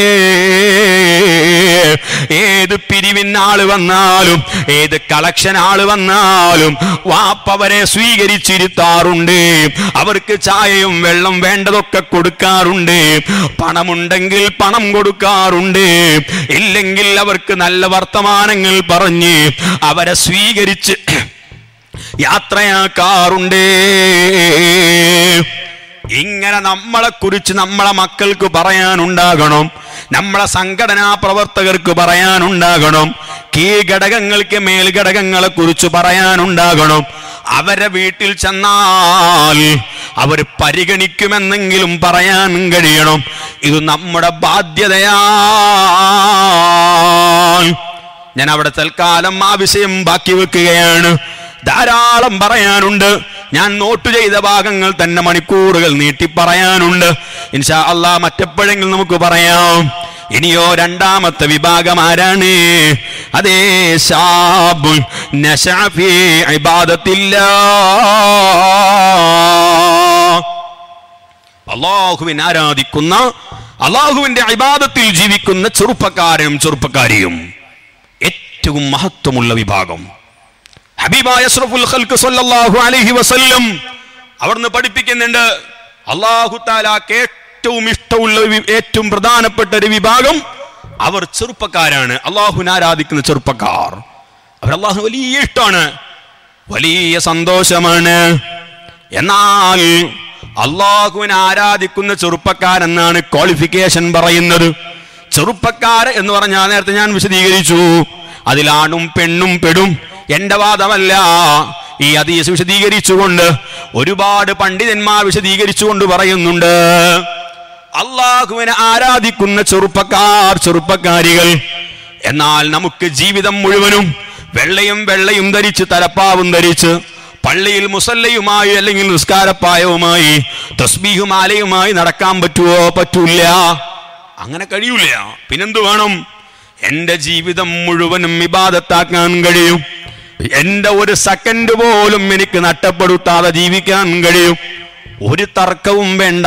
ഏത് പിരിവിനാള് വന്നാലും ഏത് കളക്ഷൻ ആള് വന്നാലും വാപ്പവരെ സ്വീകരിച്ചിരുത്താറുണ്ട് അവർക്ക് ചായയും വെള്ളം വേണ്ടതൊക്കെ കൊടുക്കാറുണ്ട് പണമുണ്ടെങ്കിൽ പണം കൊടുക്കാറുണ്ട് ഇല്ലെങ്കിൽ അവർക്ക് നല്ല വർത്തമാനങ്ങൾ പറഞ്ഞ് അവരെ സ്വീകരിച്ച് യാത്രയാക്കാറുണ്ട് ഇങ്ങനെ നമ്മളെ കുറിച്ച് നമ്മളെ മക്കൾക്ക് പറയാനുണ്ടാകണം നമ്മളെ സംഘടനാ പ്രവർത്തകർക്ക് പറയാനുണ്ടാകണം കീഴ്ഘടകങ്ങൾക്ക് മേൽഘടകങ്ങളെ കുറിച്ച് പറയാനുണ്ടാകണം അവരെ വീട്ടിൽ ചെന്നാൽ അവർ പരിഗണിക്കുമെന്നെങ്കിലും പറയാൻ കഴിയണം ഇത് നമ്മുടെ ബാധ്യതയാണ് ഞാൻ അവിടെ തൽക്കാലം ആ വിഷയം ബാക്കി വെക്കുകയാണ് ധാരാളം പറയാനുണ്ട് ഞാൻ നോട്ട് ചെയ്ത ഭാഗങ്ങൾ തന്നെ മണിക്കൂറുകൾ നീട്ടി പറയാനുണ്ട് ഇൻഷാ അള്ളാ മറ്റെപ്പോഴെങ്കിലും നമുക്ക് പറയാം ഇനിയോ രണ്ടാമത്തെ വിഭാഗം ആരാണ് അതേ ഷാബുൽ നശാഫി ഇബാദത്തില്ല അള്ളാഹുവിനെ ആരാധിക്കുന്ന അള്ളാഹുവിന്റെ അഭിബാദത്തിൽ ജീവിക്കുന്ന ചെറുപ്പക്കാരനും ചെറുപ്പക്കാരിയും ഏറ്റവും മഹത്വമുള്ള വിഭാഗം ഹബീബായ അഷ്റഫുൽ ഖൽക്ക് സല്ലല്ലാഹു അലൈഹി വസല്ലം അവിടുന്ന് പഠിപ്പിക്കുന്നുണ്ട് അള്ളാഹു താലാക്ക് ഏറ്റവും ഇഷ്ടമുള്ള ഒരു വി- ഏറ്റവും പ്രധാനപ്പെട്ട ഒരു വിഭാഗം അവർ ചെറുപ്പക്കാരാണ് അള്ളാഹുവിനെ ആരാധിക്കുന്ന ചെറുപ്പക്കാർ അവർ അള്ളാഹു വലിയ ഇഷ്ടമാണ് വലിയ സന്തോഷമാണ് എന്നാൽ അള്ളാഹുവിനെ ആരാധിക്കുന്ന ചെറുപ്പക്കാരെന്നാണ് ക്വാളിഫിക്കേഷൻ പറയുന്നത് ചെറുപ്പക്കാർ എന്ന് പറഞ്ഞാൽ നേരത്തെ ഞാൻ വിശദീകരിച്ചു അതിലാണും പെണ്ണും പെടും എന്റെ വാദമല്ല ഈ അതീസ് വിശദീകരിച്ചുകൊണ്ട് ഒരുപാട് പണ്ഡിതന്മാർ വിശദീകരിച്ചുകൊണ്ട് പറയുന്നുണ്ട് അള്ളാഹുവിനെ ആരാധിക്കുന്ന ചെറുപ്പക്കാർ ചെറുപ്പക്കാരികൾ എന്നാൽ നമുക്ക് ജീവിതം മുഴുവനും വെള്ളയും വെള്ളയും ധരിച്ച് തലപ്പാവും ധരിച്ച് പള്ളിയിൽ മുസല്ലയുമായി അല്ലെങ്കിൽ നിസ്കാരപ്പായവുമായി തസ്ബീഹുമാലയുമായി നടക്കാൻ പറ്റുമോ പറ്റൂല അങ്ങനെ കഴിയൂല പിന്നെന്ത് വേണം എന്റെ ജീവിതം മുഴുവനും വിവാദത്താക്കാൻ കഴിയും എന്റെ ഒരു സെക്കൻഡ് പോലും എനിക്ക് നഷ്ടപ്പെടുത്താതെ ജീവിക്കാൻ കഴിയും ഒരു തർക്കവും വേണ്ട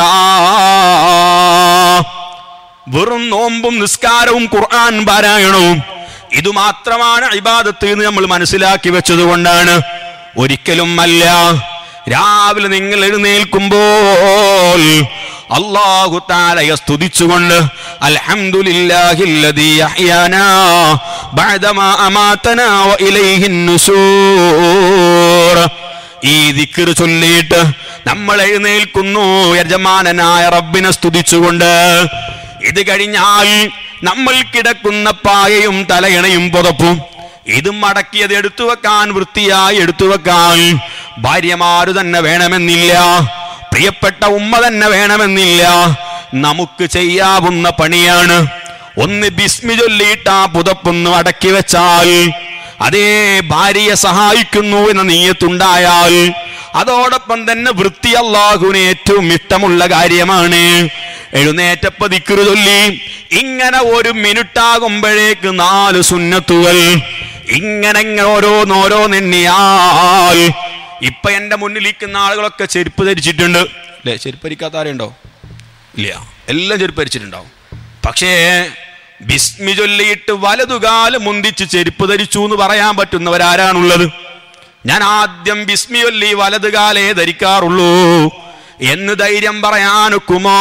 വെറും നോമ്പും നിസ്കാരവും ഖുർആൻ പാരായണവും ഇത് മാത്രമാണ് ഇബാദത്ത് എന്ന് നമ്മൾ മനസ്സിലാക്കി വെച്ചത് കൊണ്ടാണ് ഒരിക്കലും അല്ല രാവിലെ നിങ്ങൾ എഴുന്നേൽക്കുമ്പോൾ അള്ളാഹു താലയെ സ്തുതിച്ചുകൊണ്ട് അൽഹംദുലില്ലാഹില്ലദീ അഹ്യാനാ ബഅദമാ അമാതനാ വ ഇലൈഹിൻ നുശൂർ ഈ ദിക്ർ ചൊല്ലിയിട്ട് നമ്മൾ എഴുന്നേൽക്കുന്നു യജമാനനായ റബ്ബിനെ സ്തുതിച്ചുകൊണ്ട് ഇത് കഴിഞ്ഞാൽ നമ്മൾ കിടക്കുന്ന പായയും തലയണയും പുതപ്പും ഇത് മടക്കിയത് എടുത്തു വെക്കാൻ വൃത്തിയായി എടുത്തു വെക്കാൻ ഭാര്യമാര് തന്നെ വേണമെന്നില്ല പ്രിയപ്പെട്ട ഉമ്മ തന്നെ വേണമെന്നില്ല നമുക്ക് ചെയ്യാവുന്ന പണിയാണ് ഒന്ന് ബിസ്മി ചൊല്ലിയിട്ട് ആ പുതപ്പൊന്ന് അടക്കി വെച്ചാൽ അതേ ഭാര്യയെ സഹായിക്കുന്നു എന്ന നീയത്തുണ്ടായാൽ അതോടൊപ്പം തന്നെ വൃത്തി അള്ളാഹുവിന് ഏറ്റവും ഇഷ്ടമുള്ള കാര്യമാണ് എഴുന്നേറ്റപ്പ ദിക്റ് ചൊല്ലി ഇങ്ങനെ ഒരു മിനിറ്റ് ആകുമ്പോഴേക്ക് നാല് സുന്നത്തുകൾ ഇങ്ങനെ ഇങ്ങനെ ഓരോന്നോരോന്നെണ്ണിയാൽ ഇപ്പൊ എന്റെ മുന്നിലിരിക്കുന്ന ആളുകളൊക്കെ ചെരുപ്പ് ധരിച്ചിട്ടുണ്ട് അല്ലേ ചെരുപ്പ് ധരിക്കാത്ത ആരുണ്ടോ ഇല്ല എല്ലാം ചെരുപ്പ് ധരിച്ചിട്ടുണ്ടാവും പക്ഷേ ബിസ്മി ചൊല്ലിയിട്ട് വലതുകാല് മുന്തിച്ച് ചെരുപ്പ് ധരിച്ചു എന്ന് പറയാൻ പറ്റുന്നവരാരാണുള്ളത് ഞാൻ ആദ്യം ബിസ്മി ചൊല്ലി വലതുകാലേ ധരിക്കാറുള്ളൂ എന്ന് ധൈര്യം പറയാനൊക്കുമോ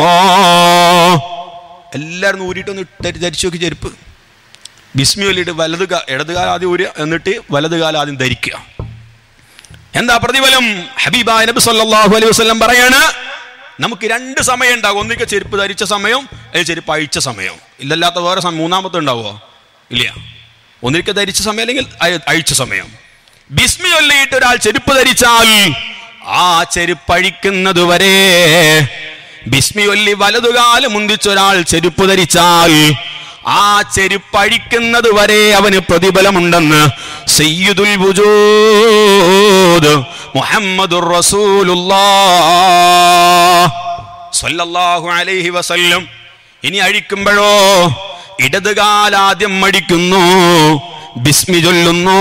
എല്ലാവരും ഊരിയിട്ടൊന്ന് ഇട്ട് ധരിച്ചു നോക്കി ചെരുപ്പ് ബിസ്മി ചൊല്ലിയിട്ട് വലത് കാ- ഇടതുകാലം ആദ്യം ഊരുക എന്നിട്ട് വലതുകാലം ആദ്യം ധരിക്കുക എന്താ പ്രതിഫലം ഹബീബായ നബി സല്ലല്ലാഹു അലൈഹി വസല്ലം പറയാണ് നമുക്ക് രണ്ട് സമയം ഉണ്ടാകും ഒന്നിക്ക് ചെരുപ്പ് ധരിച്ച സമയം അല്ലെങ്കിൽ ചെരുപ്പ് അഴിച്ച സമയം ഇല്ലല്ലാത്ത വേറെ സമയം മൂന്നാമത്തെ ഉണ്ടാവോ ഇല്ല ഒന്നിരിക്കൽ ധരിച്ച സമയം അല്ലെങ്കിൽ അയ- അഴിച്ച സമയം ബിസ്മി ചൊല്ലിയിട്ട് ഒരാൾ ചെരുപ്പ് ധരിച്ചാൽ ആ ചെരുപ്പ് അഴിക്കുന്നത് വരെ ബിസ്മി ചൊല്ലി വലതുകാല് മുന്തിച്ച ഒരാൾ ചെരുപ്പ് ധരിച്ചാൽ ആ ചെരുപ്പ് അഴിക്കുന്നത് വരെ അവന് പ്രതിഫലമുണ്ടെന്ന് സയ്യിദുൽ വുജൂദ് മുഹമ്മദുർ റസൂലുള്ളാഹ് സല്ലല്ലാഹു അലൈഹി വസല്ലം ഇനി അഴിക്കുമ്പോഴോ ഇടതുകാലാദ്യം അടിക്കുന്നു ബിസ്മി ചൊല്ലുന്നു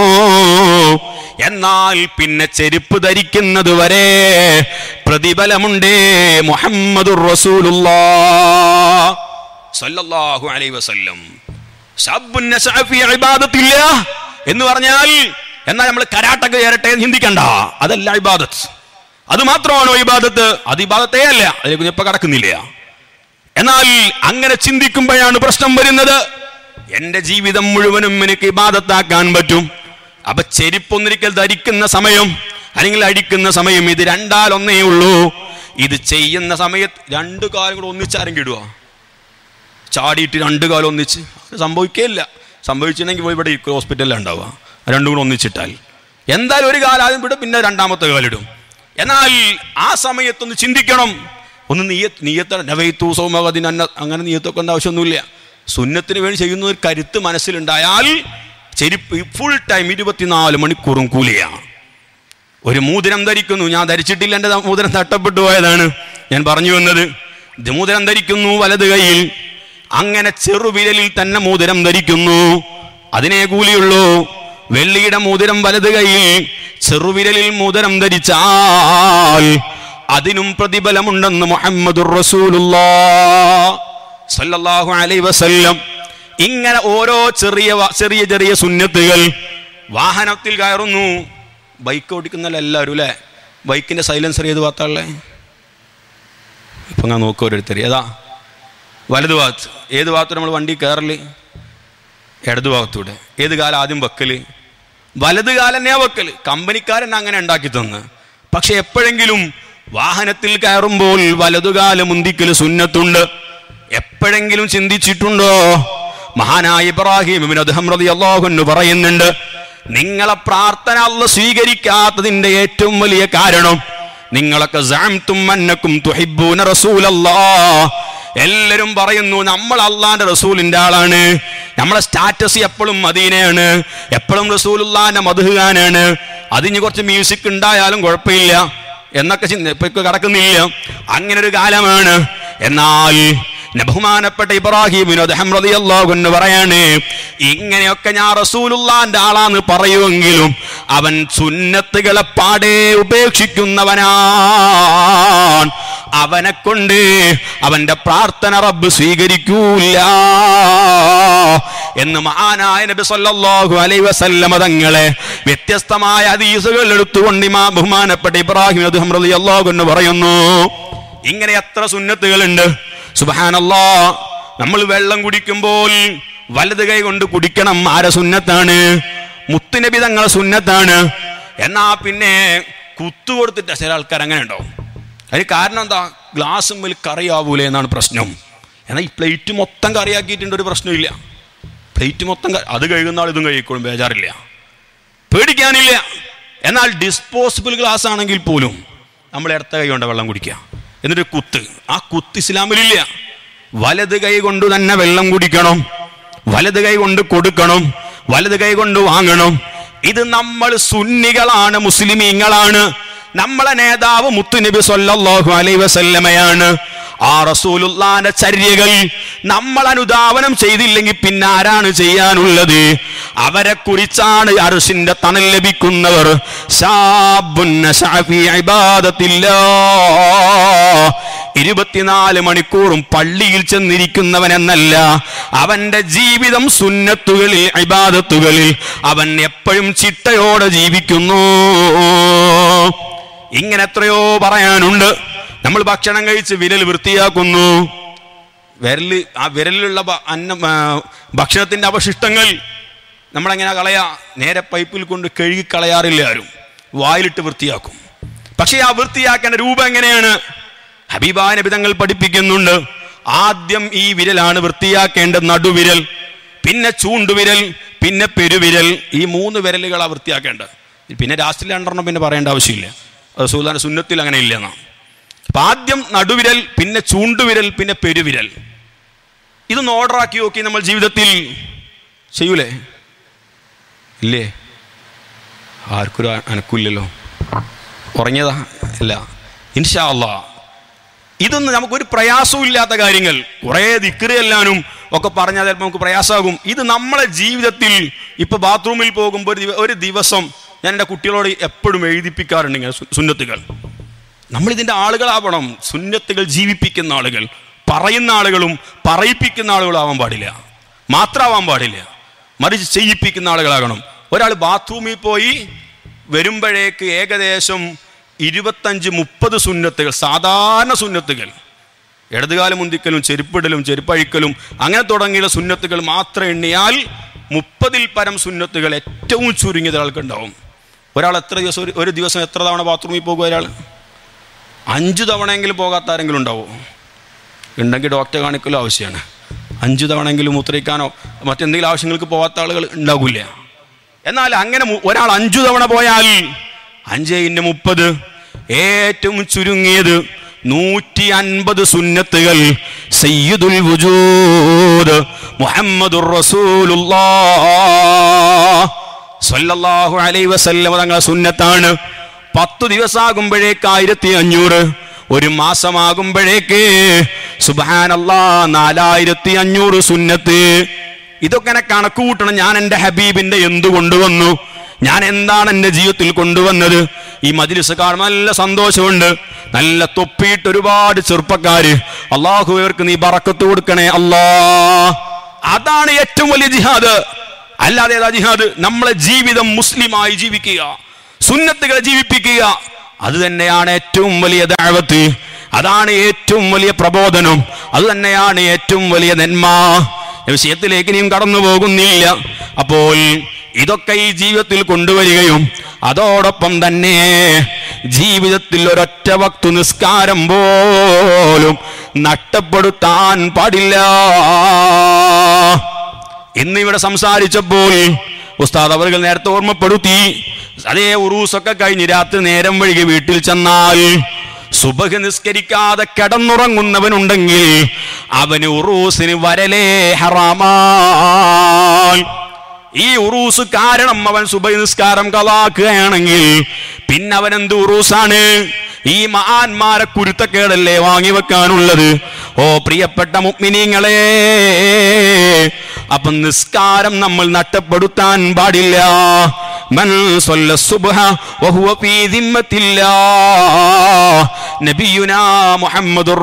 എന്നാൽ പിന്നെ ചെരുപ്പ് ധരിക്കുന്നത് വരെ പ്രതിഫലമുണ്ടേ മുഹമ്മദുർ റസൂലുള്ളാഹ് സല്ലല്ലാഹു അലൈഹി വസല്ലം ശബ്ബുൻ നശഅ ഫീ ഇബാദത്തില്ലാഹ് എന്ന് പറഞ്ഞാൽ എന്നാൽ നമ്മൾ കരാട്ടക്ക് ചേരട്ടെ എന്ന് ചിന്തിക്കണ്ട അതല്ല ഇബാദത്ത് അത് മാത്രമാണോ ഇബാദത്ത് അത് ഇബാദത്തേ അല്ല അതിലേക്ക് ഇപ്പൊ കടക്കുന്നില്ല എന്നാൽ അങ്ങനെ ചിന്തിക്കുമ്പോഴാണ് പ്രശ്നം വരുന്നത് എന്റെ ജീവിതം മുഴുവനും എനിക്ക് ഇബാദത്താക്കാൻ പറ്റും അപ്പൊ ചെരുപ്പൊന്നിരിക്കൽ ധരിക്കുന്ന സമയം അല്ലെങ്കിൽ അടിക്കുന്ന സമയം ഇത് രണ്ടാലൊന്നേ ഉള്ളൂ ഇത് ചെയ്യുന്ന സമയത്ത് രണ്ടു കാലം കൂടെ ഒന്നിച്ചാരെങ്കിലും ഇടുക ചാടിയിട്ട് രണ്ട് കാലം ഒന്നിച്ച് അത് സംഭവിക്കുകയില്ല സംഭവിച്ചിട്ടുണ്ടെങ്കിൽ പോയി ഇവിടെ ഇരിക്കും ഹോസ്പിറ്റലിൽ ഉണ്ടാവുക രണ്ടും കൂടെ ഒന്നിച്ചിട്ടാൽ എന്തായാലും ഒരു കാലം ആദ്യം വിടും പിന്നെ രണ്ടാമത്തെ കാലിടും എന്നാൽ ആ സമയത്തൊന്ന് ചിന്തിക്കണം ഒന്ന് നീയ നീയത്ത നവൈത്തു സൗമകദിന അങ്ങനെ നീയത്തൊക്കെ ആവശ്യമൊന്നുമില്ല സുന്നത്തിന് വേണ്ടി ചെയ്യുന്ന ഒരു കരുത്ത് മനസ്സിലുണ്ടായാൽ ചെരുപ്പ് ഫുൾ ടൈം ഇരുപത്തിനാല് മണിക്കൂറും കൂലിയാണ് ഒരു മോതിരം ധരിക്കുന്നു ഞാൻ ധരിച്ചിട്ടില്ല എൻ്റെ മോതിരം തട്ടപ്പെട്ടു പോയതാണ് ഞാൻ പറഞ്ഞു വന്നത് ഇത് മോതിരം ധരിക്കുന്നു വലത് കൈയിൽ അങ്ങനെ ചെറുവിരലിൽ തന്നെ മോതിരം ധരിക്കുന്നു അതിനെ കൂലിയുള്ളൂ വെള്ളിയുടെ മോതിരം വലത് കൈയിൽ ചെറുവിരലിൽ മോതിരം ധരിച്ചാൽ അതിനും പ്രതിഫലമുണ്ടെന്ന് മുഹമ്മദുർ റസൂലുള്ളാഹ് സല്ലല്ലാഹു അലൈഹി വസല്ലം ഇങ്ങനെ ഓരോ ചെറിയ വ- ചെറിയ ചെറിയ സുന്നത്തുകൾ വാഹനത്തിൽ കയറുന്നു ബൈക്ക് ഓടിക്കുന്നല്ല എല്ലാവരും അല്ലേ ബൈക്കിന്റെ സൈലൻസർ ഏത് ഭാഗത്താണല്ലേ ഇപ്പൊ ഞാൻ നോക്കുക ഓരോരുത്തർ ഏതാ വലതു ഭാഗത്ത് ഏത് ഭാഗത്ത് നമ്മൾ വണ്ടി കയറല് ഇടതു ഭാഗത്തൂടെ ഏത് കാലം ആദ്യം വെക്കല് വലത് കാലം തന്നെയാ വെക്കല് കമ്പനിക്കാരൻ അങ്ങനെ ഉണ്ടാക്കി തന്ന് പക്ഷെ എപ്പോഴെങ്കിലും വാഹനത്തിൽ കയറുമ്പോൾ വലതുകാലം മുന്തിക്കൽ സുന്നത്തുണ്ട് എപ്പോഴെങ്കിലും ചിന്തിച്ചിട്ടുണ്ടോ മഹാനായ ഇബ്രാഹിം ഇബ്നു അദ്ഹം റളിയല്ലാഹു അൻഹു പറയുന്നുണ്ട് നിങ്ങളെ പ്രാർത്ഥന അല്ല സ്വീകരിക്കാത്തതിന്റെ ഏറ്റവും വലിയ കാരണം നിങ്ങളൊക്കെ സഅംതും അന്നക്കും തുഹിബ്ബൂന റസൂലല്ലാഹ് എല്ലാരും പറയുന്നു നമ്മൾ അള്ളാന്റെ റസൂലിന്റെ ആളാണ് നമ്മളെ സ്റ്റാറ്റസ് എപ്പോഴും മദീനയാണ് എപ്പോഴും റസൂലുള്ളാന്റെ മധുഹാനാണ് അതിന് കുറച്ച് മ്യൂസിക് ഉണ്ടായാലും കുഴപ്പമില്ല എന്നൊക്കെ ചിന്ത ഇപ്പൊ ഇപ്പൊ കടക്കുന്നില്ല അങ്ങനെ ഒരു കാലമാണ് എന്നാൽ ന ബഹുമാനപ്പെട്ട ഇബ്രാഹിം റളിയല്ലാഹു പറയാണ് ഇങ്ങനെയൊക്കെ ഞാൻ റസൂലുള്ളാന്റെ ആളാന്ന് പറയുമെങ്കിലും അവൻ സുന്നത്തുകളെ പാടെ ഉപേക്ഷിക്കുന്നവനാണ് അവനെ കൊണ്ട് അവന്റെ പ്രാർത്ഥന റബ്ബ് സ്വീകരിക്കൂല എന്ന് മഹാനായ നബി സല്ലല്ലാഹു അലൈഹി വസല്ലമ തങ്ങളെ വ്യത്യസ്തമായ ഹദീസുകൾ എടുത്തുകൊണ്ട് ഇമാ ബഹുമാനപ്പെട്ട ഇബ്രാഹിം അദ്ദേഹം റളിയല്ലാഹു അൻഹു പറയുന്നു ഇങ്ങനെ എത്ര സുന്നത്തുകളുണ്ട് സുബ്ഹാനല്ലാ നമ്മൾ വെള്ളം കുടിക്കുമ്പോൾ വലത് കൈ കൊണ്ട് കുടിക്കണം ആരെ സുന്നത്താണ് മുത്തുനബി തങ്ങളെ സുന്നത്താണ് എന്നാ പിന്നെ കുത്തു കൊടുത്തിട്ട് ചില ആൾക്കാർ അങ്ങനെ ഉണ്ടാവും അതിന് കാരണം എന്താ ഗ്ലാസ് മുമ്പിൽ കറിയാവൂലേ എന്നാണ് പ്രശ്നം എന്നാൽ ഈ പ്ലേറ്റ് മൊത്തം കറിയാക്കിയിട്ടുണ്ട് ഒരു പ്രശ്നമില്ല പ്ലേറ്റ് മൊത്തം ക- അത് കഴുകുന്ന ആൾ ഇതും കഴിക്കോളും ബേജാറില്ല പേടിക്കാനില്ല എന്നാൽ ഡിസ്പോസിബിൾ ഗ്ലാസ് ആണെങ്കിൽ പോലും നമ്മൾ ഇടത്ത കൈ കൊണ്ട് വെള്ളം കുടിക്കുക എന്നിട്ട് കുത്ത് ആ കുത്ത് ഇസ്ലാമിലില്ല വലത് കൈ കൊണ്ട് തന്നെ വെള്ളം കുടിക്കണം വലത് കൈ കൊണ്ട് കൊടുക്കണം വലത് കൈ കൊണ്ട് വാങ്ങണം ഇത് നമ്മൾ സുന്നികളാണ് മുസ്ലിമീങ്ങളാണ് നമ്മളെ നേതാവ് മുത്തുനബി സല്ലല്ലാഹു അലൈഹി വസല്ലമയാണ് ആ റസൂലുള്ളാന്റെ ചര്യകൾ നമ്മൾ അനുധാവനം ചെയ്തില്ലെങ്കിൽ പിന്നെ ആരാണ് ചെയ്യാനുള്ളത് അവരെ കുറിച്ചാണ് അർഷിന്റെ തണൽ ലഭിക്കുന്നവർ ശാബുൻ നശഅ ഫീ ഇബാദത്തില്ലാ ഇരുപത്തിനാല് മണിക്കൂറും പള്ളിയിൽ ചെന്നിരിക്കുന്നവനെന്നല്ല അവന്റെ ജീവിതം സുന്നത്തുകളിൽ ഇബാദത്തുകളിൽ അവൻ എപ്പോഴും ചിട്ടയോടെ ജീവിക്കുന്നു ഇങ്ങനെ എത്രയോ പറയാനുണ്ട് നമ്മൾ ഭക്ഷണം കഴിച്ച് വിരൽ വൃത്തിയാക്കുന്നു വിരല് ആ വിരലിലുള്ള ഭ- അന്നം ആ, ഭക്ഷണത്തിന്റെ അവശിഷ്ടങ്ങൾ നമ്മളെങ്ങനെ കളയാ നേരെ പൈപ്പിൽ കൊണ്ട് കഴുകി കളയാറില്ല ആരും വായിലിട്ട് വൃത്തിയാക്കും പക്ഷേ ആ വൃത്തിയാക്കേണ്ട രൂപം എങ്ങനെയാണ് ഹബീബാ നബി തങ്ങൾ പഠിപ്പിക്കുന്നുണ്ട് ആദ്യം ഈ വിരലാണ് വൃത്തിയാക്കേണ്ട നടുവിരൽ പിന്നെ ചൂണ്ടുവിരൽ പിന്നെ പെരുവിരൽ ഈ മൂന്ന് വിരലുകളാ വൃത്തിയാക്കേണ്ടത് പിന്നെ രാഷ്ട്രീയ രണ്ടെണ്ണം പിന്നെ പറയേണ്ട ആവശ്യമില്ല റസൂലുള്ളാഹിന്റെ സുന്നത്തിൽ അങ്ങനെ ഇല്ല എന്നാ അപ്പൊ ആദ്യം നടുവിരൽ പിന്നെ ചൂണ്ടുവിരൽ പിന്നെ പെരുവിരൽ ഇതൊന്ന് ഓർഡറാക്കി നോക്കി നമ്മൾ ജീവിതത്തിൽ ചെയ്യൂലേ ഇല്ലേ ആർക്കൊരു അനക്കില്ലല്ലോ ഉറങ്ങിയതാ ഇല്ല ഇൻഷാ അല്ലാ ഇതൊന്നും നമുക്കൊരു പ്രയാസവും ഇല്ലാത്ത കാര്യങ്ങൾ കുറേ ദിക്കറ് എല്ലാനും ഒക്കെ പറഞ്ഞാൽ ചിലപ്പോൾ നമുക്ക് പ്രയാസമാകും ഇത് നമ്മളെ ജീവിതത്തിൽ ഇപ്പൊ ബാത്റൂമിൽ പോകുമ്പോൾ ഒരു ദിവ- ഒരു ദിവസം ഞാൻ എൻ്റെ കുട്ടികളോട് എപ്പോഴും എഴുതിപ്പിക്കാറുണ്ട് ഇങ്ങനെ സു- സുന്നത്തുകൾ നമ്മൾ ഇതിന്റെ ആളുകളാവണം സുന്നത്തുകൾ ജീവിപ്പിക്കുന്ന ആളുകൾ പറയുന്ന ആളുകളും പറയിപ്പിക്കുന്ന ആളുകളും ആവാൻ പാടില്ല മാത്രമാവാൻ പാടില്ല മറിച്ച് ചെയ്യിപ്പിക്കുന്ന ആളുകളാകണം ഒരാൾ ബാത്റൂമിൽ പോയി വരുമ്പോഴേക്ക് ഏകദേശം ഇരുപത്തഞ്ച് മുപ്പത് സുന്നത്തുകൾ സാധാരണ സുന്നത്തുകൾ ഇടതുകാലം മുന്തിക്കലും ചെരുപ്പിടലും ചെരുപ്പഴിക്കലും അങ്ങനെ തുടങ്ങിയുള്ള സുന്നത്തുകൾ മാത്രം എണ്ണിയാൽ മുപ്പതിൽ പരം സുന്നത്തുകൾ ഏറ്റവും ചുരുങ്ങിയത് ഒരാൾക്കുണ്ടാവും ഒരാൾ എത്ര ദിവസം ഒരു- ഒരു ദിവസം എത്ര തവണ ബാത്റൂമിൽ പോകുക ഒരാൾ അഞ്ച് തവണയെങ്കിലും പോകാത്ത ആരെങ്കിലും ഉണ്ടാവോ ഉണ്ടെങ്കിൽ ഡോക്ടറെ കാണിക്കലോ ആവശ്യമാണ് അഞ്ച് തവണയെങ്കിലും മൂത്രയിക്കാനോ മറ്റെന്തെങ്കിലും ആവശ്യങ്ങൾക്ക് പോകാത്ത ആളുകൾ ഉണ്ടാകില്ല എന്നാൽ അങ്ങനെ മു- ഒരാൾ അഞ്ചു തവണ പോയാൽ അഞ്ച് ഇന്ന് മുപ്പത് ഏറ്റവും ചുരുങ്ങിയത് നൂറ്റി അൻപത് സുന്നത്തുകൾ സയ്യിദുൽ വുജൂദ് മുഹമ്മദുർ റസൂലുള്ളാഹ് സല്ലല്ലാഹു അലൈഹി വസല്ലം തങ്ങളെ സുന്നത്താണ് പത്തു ദിവസമാകുമ്പോഴേക്ക് ആയിരത്തി അഞ്ഞൂറ് ഒരു മാസമാകുമ്പോഴേക്ക് സുബാനല്ലാ നാലായിരത്തി അഞ്ഞൂറ് സുന്നത്ത് ഇതൊക്കെ എന്നെ കണക്ക് കൂട്ടണം ഞാൻ എൻ്റെ ഹബീബിന്റെ എന്ത് കൊണ്ടുവന്നു ഞാൻ എന്താണ് എൻ്റെ ജീവിതത്തിൽ കൊണ്ടുവന്നത് ഈ മജിലിസ് കാണുമ്പോൾ നല്ല സന്തോഷമുണ്ട് നല്ല തൊപ്പിയിട്ട് ഒരുപാട് ചെറുപ്പക്കാര് അള്ളാഹു ഇവർക്ക് നീ ബറക്കത്ത് കൊടുക്കണേ അല്ലാ അതാണ് ഏറ്റവും വലിയ ജിഹാദ് അല്ലാതെ ഏതാ ജിഹാദ് നമ്മളെ ജീവിതം മുസ്ലിമായി ജീവിക്കുക സുന്നത്തുകളെ ജീവിപ്പിക്കുക അത് തന്നെയാണ് ഏറ്റവും വലിയ ദാവത്ത് അതാണ് ഏറ്റവും വലിയ പ്രബോധനം അത് തന്നെയാണ് ഏറ്റവും വലിയ നന്മ വിഷയത്തിലേക്ക് ഇനിയും കടന്നു പോകുന്നില്ല അപ്പോൾ ഇതൊക്കെ ഈ ജീവിതത്തിൽ കൊണ്ടുവരികയും അതോടൊപ്പം തന്നെ ജീവിതത്തിൽ ഒരൊറ്റ വക്തു നിസ്കാരം പോലും നഷ്ടപ്പെടുത്താൻ പാടില്ല ഇന്നിവിടെ സംസാരിച്ചപ്പോൾ ഉസ്താദ് അവർ നേരത്തെ ഓർമ്മപ്പെടുത്തി അതേ ഉറൂസൊക്കെ കഴിഞ്ഞ് രാത്രി നേരം വഴികി വീട്ടിൽ ചെന്നാൽ സുബഹ് നിസ്കരിക്കാതെ കിടന്നുറങ്ങുന്നവനുണ്ടെങ്കിൽ അവന് ഉറൂസിന് വരലേ ഹറാമായി ഈ ഉറൂസ് കാരണം അവൻ സുബൈ നിസ്കാരം കലാക്കുകയാണെങ്കിൽ പിന്നെ അവൻ എന്ത് ഉറൂസാണ് ഈ മഹാന്മാരെ കുരുത്തക്കേടല്ലേ വാങ്ങി വെക്കാനുള്ളത് ഓ പ്രിയപ്പെട്ട മുഗ്മിനീങ്ങളെ അപ്പൊ നിസ്കാരം നമ്മൾ നഷ്ടപ്പെടുത്താൻ പാടില്ല മൻ സ്വല്ല സുബ്ഹ വഹുവ ഫീ ദിമ്മത്തില്ലാ നബിയുനാ മുഹമ്മദുർ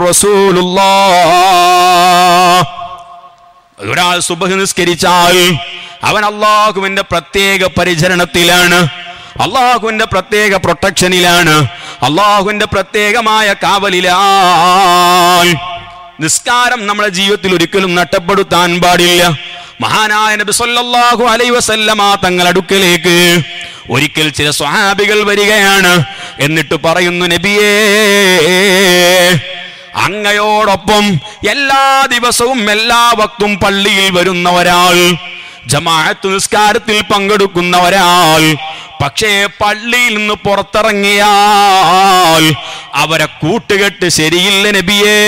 റസൂലുള്ളാഹ് ഒരാൾ സുബഹ് നിസ്കരിച്ചാൽ അവൻ അള്ളാഹുവിന്റെ പ്രത്യേക പരിചരണത്തിലാണ് അള്ളാഹുവിന്റെ പ്രത്യേക പ്രൊട്ടക്ഷനിലാണ് അള്ളാഹുവിന്റെ പ്രത്യേകമായ കാവലിലാണ് നിസ്കാരം നമ്മുടെ ജീവിതത്തിൽ ഒരിക്കലും നഷ്ടപ്പെടുത്താൻ പാടില്ല മഹാനായ നബി സല്ലല്ലാഹു അലൈഹി വസല്ലമ തങ്ങൾ അടുക്കലേക്ക് ഒരിക്കൽ ചില സ്വഹാബികൾ വരികയാണ് എന്നിട്ട് പറയുന്നു നബിയേ അങ്ങയോടൊപ്പം എല്ലാ ദിവസവും എല്ലാ വക്തും പള്ളിയിൽ വരുന്ന ഒരാൾ ജമാഅത്ത് നിസ്കാരത്തിൽ പങ്കെടുക്കുന്ന ഒരാൾ പക്ഷേ പള്ളിയിൽ നിന്ന് പുറത്തിറങ്ങിയാൽ അവരെ കൂട്ടുകെട്ട് ശരിയില്ല നബിയേ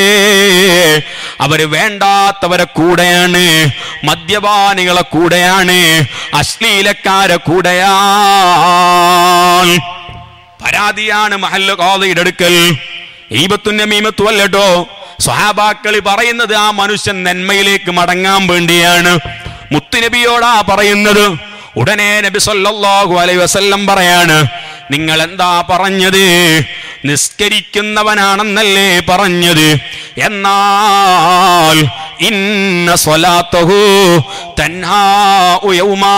അവര് വേണ്ടാത്തവരെ കൂടെയാണ് മദ്യപാനികളെ കൂടെയാണ് അശ്ലീലക്കാരെ കൂടെയാണ് പരാതിയാണ് മഹല്ല കോളയുടെ അടുക്കൽ ഈപത്തും മീമത്തും അല്ലട്ടോ സ്വഹാബാക്കളി പറയുന്നത് ആ മനുഷ്യൻ നന്മയിലേക്ക് മടങ്ങാൻ വേണ്ടിയാണ് മുത്തുനബിയോടാ പറയുന്നത് ഉടനെ നബി സല്ലല്ലാഹു അലൈഹി വസല്ലം പറയാണ് നിങ്ങൾ എന്താ പറഞ്ഞത് നിസ്കരിക്കുന്നവനാണെന്നല്ലേ പറഞ്ഞത് എന്നാൽ ഇന്ന സ്വലാത്തഹു തൻഹാ യൗമാ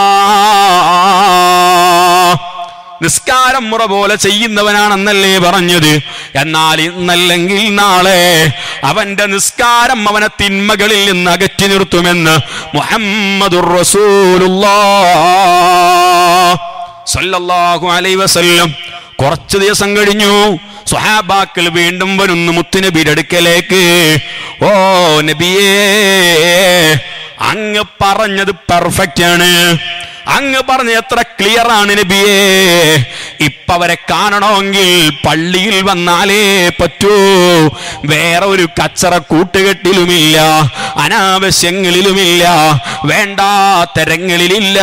നിസ്കാരം മുറ പോലെ ചെയ്യുന്നവനാണെന്നല്ലേ പറഞ്ഞത് എന്നാൽ ഇന്നല്ലെങ്കിൽ നാളെ അവന്റെ നിസ്കാരം അവനെ തിന്മകളിൽ നിന്ന് അകറ്റി നിർത്തുമെന്ന് മുഹമ്മദുർ റസൂലുള്ളാഹു അലൈഹി വസല്ലം കുറച്ചു ദിവസം കഴിഞ്ഞു സ്വഹാബാക്കൾ വീണ്ടും വരുന്നു മുത്തുനബിയുടെ അടുക്കലേക്ക് ഓ നബിയേ അങ്ങ് പറഞ്ഞത് പെർഫെക്റ്റ് ആണ് അങ്ങ് പറഞ്ഞ എത്ര ക്ലിയർ ആണ് നബിയേ ഇപ്പൊ അവരെ കാണണമെങ്കിൽ പള്ളിയിൽ വന്നാലേ പറ്റൂ വേറെ ഒരു കച്ചറ കൂട്ടുകെട്ടിലുമില്ല അനാവശ്യങ്ങളിലുമില്ല വേണ്ടാത്തരങ്ങളിലില്ല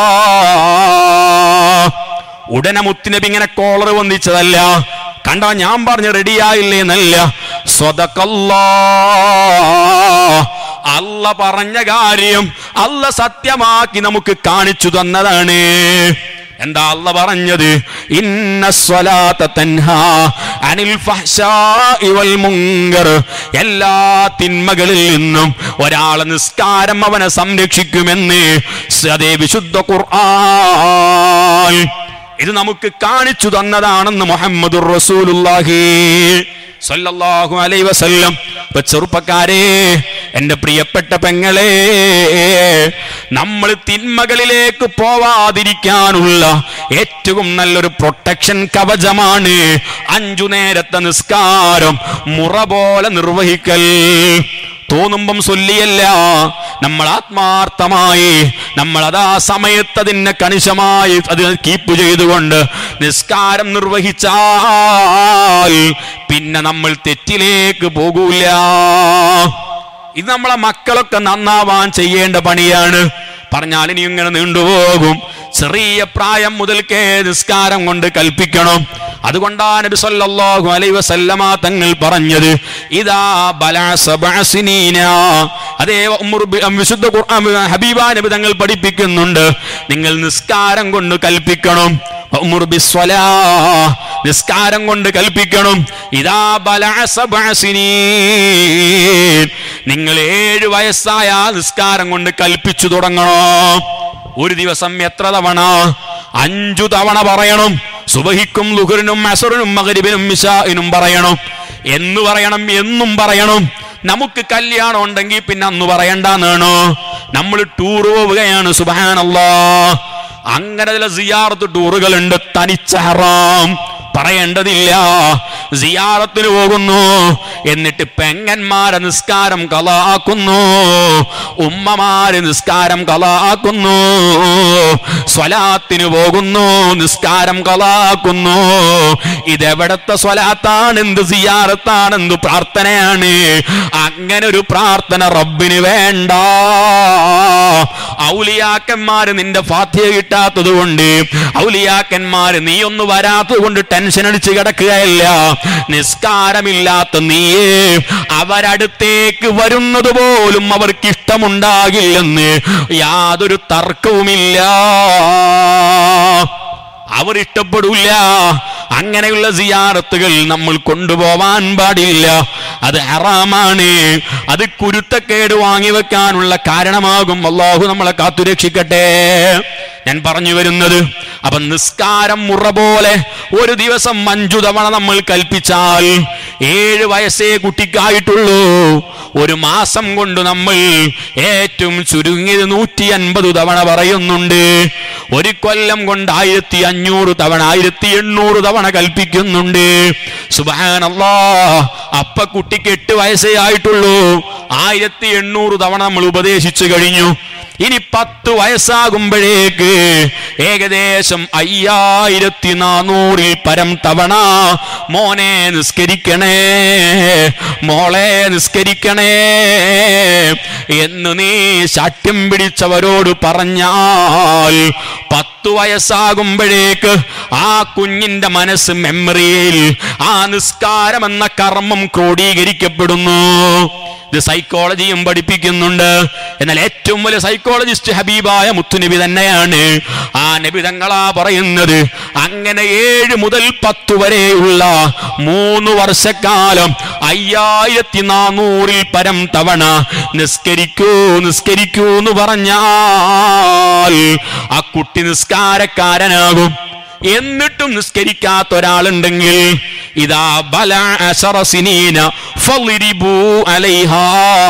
ഉടനെ മുത്തുനബി ഇങ്ങനെ കോളർ വന്നിച്ചതല്ല കണ്ട ഞാൻ പറഞ്ഞ് റെഡിയായില്ലേ എന്നല്ല സ്വതക്കല്ലാ അല്ല പറഞ്ഞ കാര്യം അല്ല സത്യമാക്കി നമുക്ക് കാണിച്ചു തന്നതാണ് എന്താ അല്ല പറഞ്ഞത് ഇന്ന സ്വലാത്ത തൻഹാ അനിൽ ഫഹ്ശാഇ വൽ മുങ്കർ എല്ലാ തിന്മകളിൽ നിന്നും ഒരാളെ നിസ്കാരം അവനെ സംരക്ഷിക്കുമെന്ന് അതേ വിശുദ്ധ ഖുർആൻ ഇത് നമുക്ക് കാണിച്ചു തന്നതാണെന്ന് മുഹമ്മദുർ റസൂലുള്ളാഹി സല്ലല്ലാഹു അലൈഹി വസല്ലം ഇപ്പൊ ചെറുപ്പക്കാരെ എന്റെ പ്രിയപ്പെട്ട പെങ്ങളെ നമ്മൾ തിന്മകളിലേക്ക് പോവാതിരിക്കാനുള്ള ഏറ്റവും നല്ലൊരു പ്രൊട്ടക്ഷൻ കവചമാണ് അഞ്ചു നേരത്തെ നിസ്കാരം മുറ പോലെ നിർവഹിക്കൽ തോന്നുമ്പം ചൊല്ലിയല്ല നമ്മൾ ആത്മാർത്ഥമായി നമ്മൾ അതാ സമയത്ത് അതിനെ കണിശമായി അത് കീപ്പ് ചെയ്തുകൊണ്ട് നിസ്കാരം നിർവഹിച്ചാൽ പിന്നെ നമ്മൾ തെറ്റിലേക്ക് പോകൂല ഇത് നമ്മളെ മക്കളൊക്കെ നന്നാവാൻ ചെയ്യേണ്ട പണിയാണ് പറഞ്ഞാൽ ഇനി ഇങ്ങനെ നീണ്ടുപോകും ചെറിയ പ്രായം മുതൽക്കേ നിസ്കാരം കൊണ്ട് കൽപ്പിക്കണം അതുകൊണ്ടാണ് നബി സല്ലല്ലാഹു അലൈഹി വസല്ലമ തങ്ങൾ പറഞ്ഞത് ഇദാ ബലാ സബഅസിനീന അതേ ഉമ്മുർ ബി- വിശുദ്ധ ഖുർആൻ ഹബീബ നബി തങ്ങൾ പഠിപ്പിക്കുന്നുണ്ട് നിങ്ങൾ നിസ്കാരം കൊണ്ട് കൽപ്പിക്കണം ഉമ്മുർ ബിസ്വലാ നിസ്കാരം കൊണ്ട് കൽപ്പിക്കണം ഇദാ ബലാ സബഅസിനീൻ നിങ്ങൾ ഏഴ് വയസ്സായ നിസ്കാരം കൊണ്ട് കൽപ്പിച്ചു തുടങ്ങണോ ഒരു ദിവസം എത്ര തവണ അഞ്ചു തവണ പറയണം സുബഹിക്കും ലുഹറിനും അസറിനും മകരിബിനും മിശാഇനും പറയണം എന്ന് പറയണം എന്നും പറയണം നമുക്ക് കല്യാണം ഉണ്ടെങ്കിൽ പിന്നെ അന്ന് പറയണ്ടെന്നാണോ നമ്മൾ ടൂർ പോവുകയാണ് സുബാനല്ലാ അങ്ങനെ ചില സിയാറത്ത് ടൂറുകളുണ്ട് തനിച്ച ഹറാം പറയേണ്ടതില്ല സിയാറത്തിന് പോകുന്നു എന്നിട്ട് പെങ്ങന്മാരെ നിസ്കാരം കലാക്കുന്നു ഉമ്മമാര് നിസ്കാരം കലാക്കുന്നു സ്വലാത്തിന് പോകുന്നു നിസ്കാരം കലാക്കുന്നു ഇതെവിടത്തെ സ്വലാത്താണ് എന്ത് സിയാറത്താണ് എന്ത് പ്രാർത്ഥനയാണ് അങ്ങനെ ഒരു പ്രാർത്ഥന റബ്ബിന് വേണ്ട ഔലിയാക്കന്മാര് നിന്റെ ഫാത്തിയ കിട്ടാത്തത് കൊണ്ട് ഔലിയാക്കന്മാര് നീ ഒന്ന് വരാത്തത് കൊണ്ട് ടെൻഷൻ അടിച്ച് കിടക്കുകയല്ല നിസ്കാരമില്ലാത്ത നീയേ അവരടുത്തേക്ക് വരുന്നത് പോലും അവർക്ക് ഇഷ്ടമുണ്ടാകില്ലെന്ന് യാതൊരു തർക്കവുമില്ല അവർ ഇഷ്ടപ്പെടില്ല അങ്ങനെയുള്ള സിയാറത്തുകൾ നമ്മൾ കൊണ്ടുപോവാൻ പാടില്ല അത് ഹറാമാണ് അത് കുരുത്തക്കേട് വാങ്ങി വെക്കാനുള്ള കാരണമാകും അള്ളാഹു നമ്മളെ കാത്തുരക്ഷിക്കട്ടെ ഞാൻ പറഞ്ഞു വരുന്നത് അപ്പൊ നിസ്കാരം മുറ പോലെ ഒരു ദിവസം അഞ്ചു തവണ നമ്മൾ കൽപ്പിച്ചാൽ ഏഴ് വയസ്സേ കുട്ടിക്കായിട്ടുള്ളൂ ഒരു മാസം കൊണ്ട് നമ്മൾ ഏറ്റവും ചുരുങ്ങിയത് നൂറ്റി അൻപത് തവണ പറയുന്നുണ്ട് ഒരു കൊല്ലം കൊണ്ട് ആയിരത്തി അഞ്ഞൂറ് തവണ ആയിരത്തി എണ്ണൂറ് തവണ കൽപ്പിക്കുന്നുണ്ട് സുബാനല്ലാ അപ്പ കുട്ടിക്ക് എട്ട് വയസ്സേ ആയിട്ടുള്ളൂ ആയിരത്തി എണ്ണൂറ് തവണ നമ്മൾ ഉപദേശിച്ചു കഴിഞ്ഞു ഇനി പത്ത് വയസ്സാകുമ്പോഴേക്ക് ഏകദേശം അയ്യായിരത്തി നാനൂറിൽ പരം തവണ മോനെ നിസ്കരിക്കണേ മോളെ നിസ്കരിക്കണേ എന്ന് നീ ശാഠ്യം പിടിച്ചവരോട് പറഞ്ഞാൽ പത്തു വയസ്സാകുമ്പോഴേക്ക് ആ കുഞ്ഞിന്റെ മനസ്സ് മെമ്മറിയിൽ ആ നിസ്കാരം എന്ന കർമ്മം ക്രോഡീകരിക്കപ്പെടുന്നു ഇത് സൈക്കോളജിയും പഠിപ്പിക്കുന്നുണ്ട് എന്നാൽ ഏറ്റവും വലിയ സൈക്കോളജിസ്റ്റ് ഹബീബായ മുത്തുനബി തന്നെയാണ് ആ നബി തങ്ങളാ പറയുന്നത് അങ്ങനെ ഏഴ് മുതൽ പത്ത് വരെയുള്ള മൂന്ന് വർഷക്കാലം അയ്യായിരത്തി നാനൂറിൽ പരം തവണ നിസ്കരിക്കൂ നിസ്കരിക്കൂ എന്ന് പറഞ്ഞാൽ ആ കുട്ടി നിസ്കാരക്കാരനാകും എന്നിട്ടും നിസ്കരിക്കാത്ത ഒരാളുണ്ടെങ്കിൽ ഇതാ ബല അശറസിനീന ഫളിരിബൂ അലൈഹാ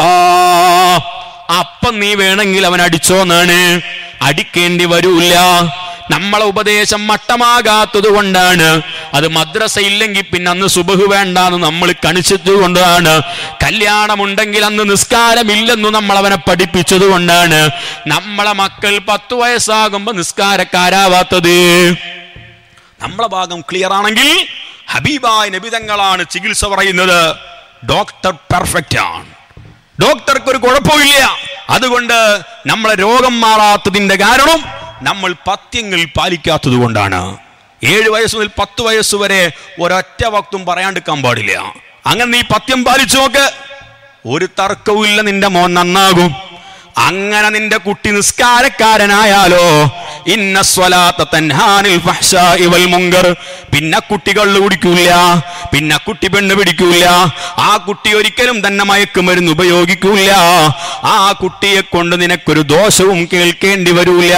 അപ്പം നീ വേണമെങ്കിൽ അവൻ അടിച്ചോന്നാണ് അടിക്കേണ്ടി വരൂല നമ്മളെ ഉപദേശം മട്ടമാകാത്തത് കൊണ്ടാണ് അത് മദ്രസ ഇല്ലെങ്കിൽ പിന്നെ അന്ന് സുബഹ് വേണ്ടാന്ന് നമ്മൾ കണിച്ചത് കൊണ്ടാണ് കല്യാണമുണ്ടെങ്കിൽ അന്ന് നിസ്കാരമില്ലെന്ന് നമ്മൾ അവനെ പഠിപ്പിച്ചത് കൊണ്ടാണ് നമ്മളെ മക്കൾ പത്തു വയസ്സാകുമ്പോ നിസ്കാരക്കാരാവാത്തത് നമ്മളെ ഭാഗം ക്ലിയർ ആണെങ്കിൽ ഹബീബായ നബിതങ്ങളാണ് ചികിത്സ പറയുന്നത് ഡോക്ടർ പെർഫെക്റ്റ് ആണ് ഡോക്ടർക്ക് ഒരു കുഴപ്പമില്ല അതുകൊണ്ട് നമ്മളെ രോഗം മാറാത്തതിന്റെ കാരണം നമ്മൾ പത്യങ്ങൾ പാലിക്കാത്തത് കൊണ്ടാണ് ഏഴ് വയസ്സ് മുതൽ പത്ത് വയസ്സ് വരെ ഒരൊറ്റ വക്തും പറയാണ്ടിരിക്കാൻ പാടില്ല അങ്ങനെ നീ പത്യം പാലിച്ചു നോക്ക് ഒരു തർക്കവും നിന്റെ മോൻ നന്നാകും അങ്ങനെ നിന്റെ കുട്ടി നിസ്കാരക്കാരനായാലോ ഇന്ന സ്വലാത്ത തൻഹാനിൽ ഫഹ്ശാഇ വൽ മുങ്കർ പിന്നെ കുട്ടി കള്ളു കുടിക്കൂല പിന്നെ കുട്ടി പെണ്ണ് പിടിക്കൂല ആ കുട്ടി ഒരിക്കലും തന്നെ മയക്കുമരുന്ന് ഉപയോഗിക്കൂല ആ കുട്ടിയെ കൊണ്ട് നിനക്കൊരു ദോഷവും കേൾക്കേണ്ടി വരൂല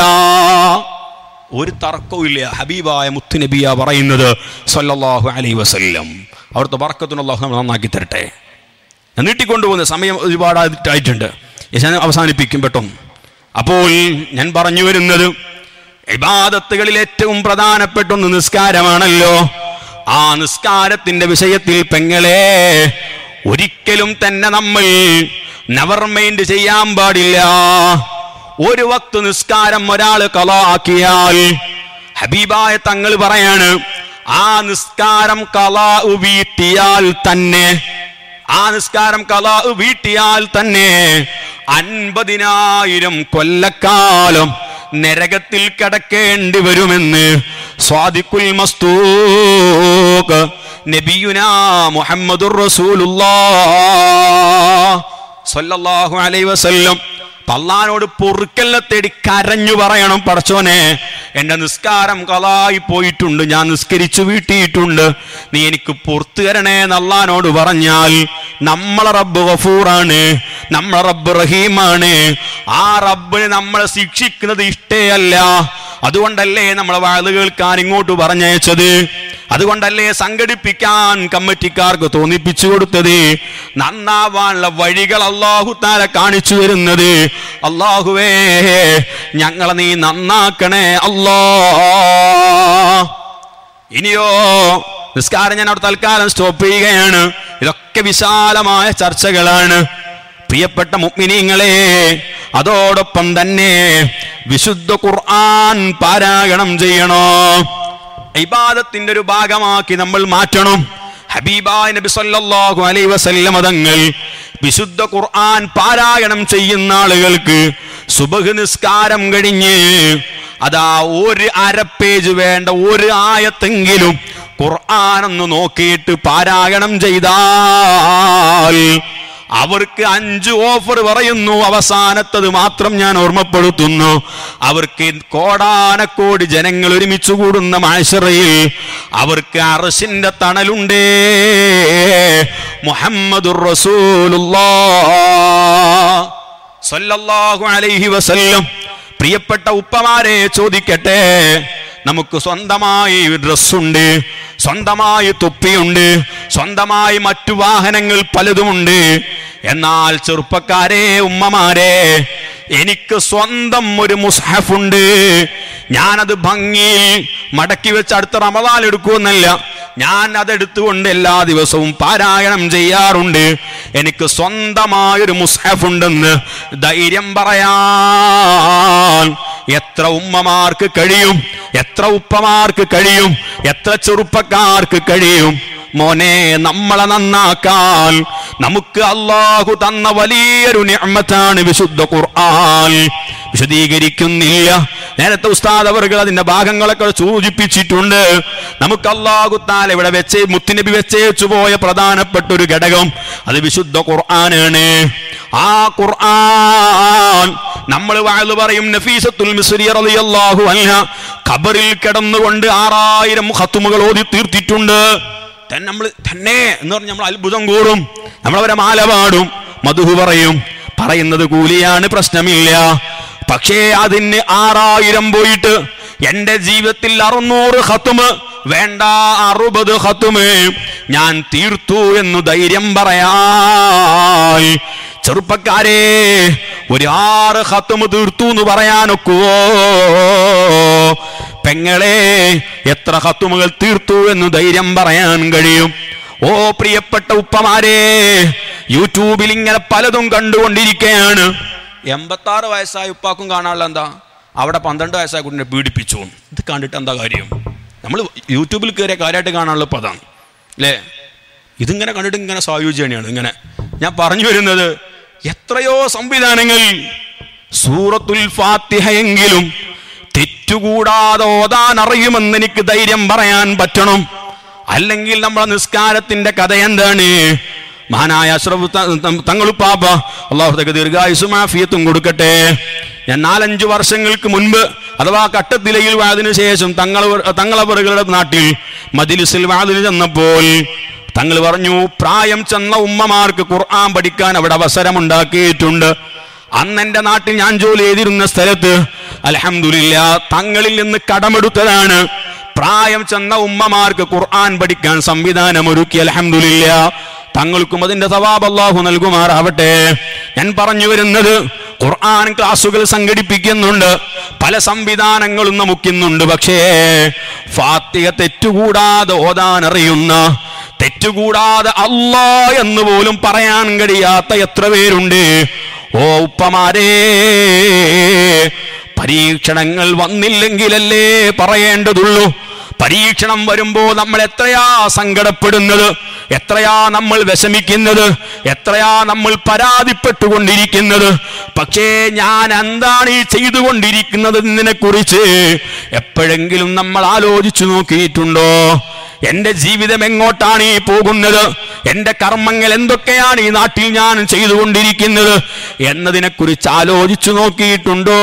ഒരു തർക്കവും ഇല്ല ഹബീബായ മുത്തുനബിയ പറയുന്നത് സല്ലല്ലാഹു അലൈഹി വസല്ലം അവിടുത്തെ ബർക്കത്തിനുള്ള അള്ളാഹു നമ്മൾ നന്നാക്കി തരട്ടെ ഞാൻ നീട്ടിക്കൊണ്ടുപോകുന്ന സമയം ഒരുപാടായിട്ടുണ്ട് ഞാൻ അവസാനിപ്പിക്കും പെട്ടെന്ന് അപ്പോൾ ഞാൻ പറഞ്ഞു വരുന്നത് ഇബാദത്തുകളിൽ ഏറ്റവും പ്രധാനപ്പെട്ട ഒന്ന് നിസ്കാരമാണല്ലോ ആ നിസ്കാരത്തിന്റെ വിഷയത്തിൽ പെങ്ങളെ ഒരിക്കലും തന്നെ നമ്മൾ നെവർ മൈൻഡ് ചെയ്യാൻ പാടില്ല ഒരു വക്ത് നിസ്കാരം ഒരാൾ കലാക്കിയാൽ ഹബീബായ തങ്ങൾ പറയാണ് ആ നിസ്കാരം കലാ വീട്ടിയാൽ തന്നെ ആ നിസ്കാരം കലാ വീട്ടിയാൽ തന്നെ അൻപതിനായിരം കൊല്ലക്കാലം നരകത്തിൽ കിടക്കേണ്ടി വരുമെന്ന് സ്വാദിക്കുൽ മസ്തൂക്ക് നബിയുനാ മുഹമ്മദുർ റസൂലുള്ളാഹ് സല്ലല്ലാഹു അലൈഹി വസല്ലം പള്ളാനോട് പൊറുക്കല്ല തേടി കരഞ്ഞു പറയണം പടച്ചോനെ എന്റെ നിസ്കാരം കലായി പോയിട്ടുണ്ട് ഞാൻ നിസ്കരിച്ചു വീട്ടിയിട്ടുണ്ട് നീ എനിക്ക് പുറത്തു തരണേ നല്ലാനോട് പറഞ്ഞാൽ നമ്മളെ റബ്ബ് ഗഫൂറാണ് നമ്മളെ റബ്ബ് റഹീമാണ് ആ റബ്ബിന് നമ്മളെ ശിക്ഷിക്കുന്നത് ഇഷ്ടേ അല്ല അതുകൊണ്ടല്ലേ നമ്മളെ വാഴ കേൾക്കാൻ ഇങ്ങോട്ട് പറഞ്ഞയച്ചത് അതുകൊണ്ടല്ലേ സംഘടിപ്പിക്കാൻ കമ്മിറ്റിക്കാർക്ക് തോന്നിപ്പിച്ചു കൊടുത്തത് നന്നാവാനുള്ള വഴികൾ അള്ളാഹു താല കാണിച്ചു തരുന്നത് അള്ളാഹുവേ ഞങ്ങളെ നീ നന്നാക്കണേ അല്ലാ ഇനിയോ നിസ്കാരം ഞാൻ അവിടെ തൽക്കാലം സ്റ്റോപ്പ് ചെയ്യുകയാണ് ഇതൊക്കെ വിശാലമായ ചർച്ചകളാണ് പ്രിയപ്പെട്ട മുഗ്മിനീങ്ങളെ അതോടൊപ്പം തന്നെ വിശുദ്ധ ഖുർആൻ പാരായണം ചെയ്യണോ ഇബാദത്തിന്റെ ഒരു ഭാഗമാക്കി നമ്മൾ മാറ്റണം ഹബീബായ നബി സല്ലല്ലാഹു അലൈഹി വസല്ലം തങ്ങൾ വിശുദ്ധ ഖുർആൻ പാരായണം ചെയ്യുന്ന ആളുകൾക്ക് സുബഹ് നിസ്കാരം കഴിഞ്ഞ് അതാ ഒരു അര പേജ് വേണ്ട ഒരു ആയത്തെങ്കിലും ഖുർആാനൊന്ന് നോക്കിയിട്ട് പാരായണം ചെയ്താൽ അവർക്ക് അഞ്ച് ഓഫർ പറയുന്നു അവസാനത്തത് മാത്രം ഞാൻ ഓർമ്മപ്പെടുത്തുന്നു അവർക്ക് കോടാനക്കോടി ജനങ്ങൾ ഒരുമിച്ച് കൂടുന്ന മാഷറയിൽ അവർക്ക് അറസിന്റെ തണലുണ്ടേ മുഹമ്മദുർ റസൂലുള്ളാഹ് സല്ലല്ലാഹു അലൈഹി വസല്ലം പ്രിയപ്പെട്ട ഉപ്പമാരെ ചോദിക്കട്ടെ നമുക്ക് സ്വന്തമായി ഡ്രസ്സുണ്ട് സ്വന്തമായി തൊപ്പിയുണ്ട് സ്വന്തമായി മറ്റു വാഹനങ്ങൾ പലതുമുണ്ട് എന്നാൽ ചെറുപ്പക്കാരെ ഉമ്മമാരെ എനിക്ക് സ്വന്തം ഒരു മുസ്ഹഫുണ്ട് ഞാനത് ഭംഗിയിൽ മടക്കി വെച്ച് അടുത്ത റമദാൻ എടുക്കുമെന്നല്ല ഞാൻ അതെടുത്തുകൊണ്ട് എല്ലാ ദിവസവും പാരായണം ചെയ്യാറുണ്ട് എനിക്ക് സ്വന്തമായൊരു മുസ്ഹഫ് ഉണ്ടെന്ന് ധൈര്യം പറയാൻ എത്ര ഉമ്മമാർക്ക് കഴിയും എത്ര ഉപ്പമാർക്ക് കഴിയും എത്ര ചെറുപ്പക്കാർക്ക് കഴിയും മോനെ നമ്മളെ നന്നാക്കാൻ നമുക്ക് അള്ളാഹു തന്ന വലിയൊരു നിഅമത്താണ് വിശുദ്ധ ഖുർആൻ വിശദീകരിക്കുന്നില്ല നേരത്തെ ഉസ്താദ് അവർകൾ അതിന്റെ ഭാഗങ്ങളൊക്കെ സൂചിപ്പിച്ചിട്ടുണ്ട് നമുക്ക് അള്ളാഹു താല ഇവിടെ വെച്ച് മുത്തുനബി വെച്ചേച്ചു പോയ പ്രധാനപ്പെട്ട ഒരു ഘടകം അത് വിശുദ്ധ ഖുർആനാണ് ആ ഖുർആൻ നമ്മൾ വാഴ് പറയും നഫീസത്തുൽ മിസ്രി റളിയല്ലാഹു അൻഹ ഖബറിൽ കിടന്നുകൊണ്ട് ആറായിരം ഖത്തുമുകൾ ഓതി തീർത്തിട്ടുണ്ട് തന്നെ നമ്മൾ തന്നെ എന്ന് പറഞ്ഞ് നമ്മൾ അത്ഭുതം കൂറും നമ്മളവരെ മാല പാടും മധുഹു പറയും പറയുന്നത് കൂലിയാണ് പ്രശ്നമില്ല പക്ഷേ അതിന് ആറായിരം പോയിട്ട് എന്റെ ജീവിതത്തിൽ അറുന്നൂറ് ഹത്തുമ് വേണ്ട അറുപത് ഹത്തുമ് ഞാൻ തീർത്തു എന്ന് ധൈര്യം പറയാൻ ചെറുപ്പക്കാരെ ഒരു ആറ് ഹത്തുമ് തീർത്തു എന്ന് പറയാനൊക്കുവോ പെങ്ങളെ എത്ര ഹത്തുമുകൾ തീർത്തു എന്ന് ധൈര്യം പറയാൻ കഴിയും ഓ പ്രിയപ്പെട്ട ഉപ്പമാരെ യൂട്യൂബിൽ ഇങ്ങനെ പലതും കണ്ടുകൊണ്ടിരിക്കുകയാണ് എൺപത്തി ആറ് വയസ്സായ ഉപ്പാക്കും കാണാനുള്ള എന്താ അവിടെ പന്ത്രണ്ട് വയസ്സായ കുട്ടിനെ പീഡിപ്പിച്ചു ഇത് കണ്ടിട്ട് എന്താ കാര്യം നമ്മൾ യൂട്യൂബിൽ കയറിയ കാര്യമായിട്ട് കാണാനുള്ള ഇപ്പം അതാണ് അല്ലേ ഇതിങ്ങനെ കണ്ടിട്ട് ഇങ്ങനെ സായുജ്യണിയാണ് ഇങ്ങനെ ഞാൻ പറഞ്ഞു വരുന്നത് എത്രയോ സംവിധാനങ്ങൾ സൂറത്തുൽ ഫാത്തിഹയെങ്കിലും തെറ്റുകൂടാതെ ഓതാൻ അറിയുമെന്ന് എനിക്ക് ധൈര്യം പറയാൻ പറ്റണം അല്ലെങ്കിൽ നമ്മളെ നിസ്കാരത്തിന്റെ കഥ എന്താണ് മഹാനായ അഷ്റഫ് തങ്ങളുപ്പാപ്പ അള്ളാഹുദക്ക് ദീർഘായുസും ആഫിയത്തും കൊടുക്കട്ടെ ഞാൻ നാലഞ്ചു വർഷങ്ങൾക്ക് മുൻപ് അഥവാ കട്ടത്തിലയിൽ വാതിനു ശേഷം തങ്ങൾ തങ്ങളവറുകളുടെ നാട്ടിൽ മദിലിസിൽ വാതിന് ചെന്നപ്പോൾ തങ്ങൾ പറഞ്ഞു പ്രായം ചെന്ന ഉമ്മമാർക്ക് ഖുർആൻ പഠിക്കാൻ അവിടെ അവസരമുണ്ടാക്കിയിട്ടുണ്ട് അന്ന് എൻ്റെ നാട്ടിൽ ഞാൻ ജോലി ചെയ്തിരുന്ന സ്ഥലത്ത് അലഹമില്ല തങ്ങളിൽ നിന്ന് കടമെടുത്തതാണ് പ്രായം ചെന്ന ഉമ്മമാർക്ക് ഖുർആൻ പഠിക്കാൻ സംവിധാനം ഒരുക്കി അലഹമില്ല തങ്ങൾക്കും അതിന്റെ സവാബ് അള്ളാഹു നൽകുമാറാവട്ടെ ഞാൻ പറഞ്ഞു വരുന്നത് ഖുർആൻ ക്ലാസുകൾ സംഘടിപ്പിക്കുന്നുണ്ട് പല സംവിധാനങ്ങളും നമുക്കിന്നുണ്ട് പക്ഷേ ഫാത്തിക തെറ്റുകൂടാതെ ഓതാൻ അറിയുന്ന തെറ്റുകൂടാതെ അല്ലാ എന്ന് പോലും പറയാൻ കഴിയാത്ത എത്ര പേരുണ്ട് ഓ ഉപ്പമാരേ പരീക്ഷണങ്ങൾ വന്നില്ലെങ്കിലല്ലേ പറയേണ്ടതുള്ളൂ പരീക്ഷണം വരുമ്പോ നമ്മൾ എത്രയാ സങ്കടപ്പെടുന്നത് എത്രയാ നമ്മൾ വിഷമിക്കുന്നത് എത്രയാ നമ്മൾ പരാതിപ്പെട്ടുകൊണ്ടിരിക്കുന്നത് പക്ഷേ ഞാൻ എന്താണ് ഈ ചെയ്തുകൊണ്ടിരിക്കുന്നത് എന്നതിനെ കുറിച്ച് എപ്പോഴെങ്കിലും നമ്മൾ ആലോചിച്ചു നോക്കിയിട്ടുണ്ടോ എന്റെ ജീവിതം എങ്ങോട്ടാണ് ഈ പോകുന്നത് എന്റെ കർമ്മങ്ങൾ എന്തൊക്കെയാണ് ഈ നാട്ടിൽ ഞാൻ ചെയ്തുകൊണ്ടിരിക്കുന്നത് എന്നതിനെ കുറിച്ച് ആലോചിച്ചു നോക്കിയിട്ടുണ്ടോ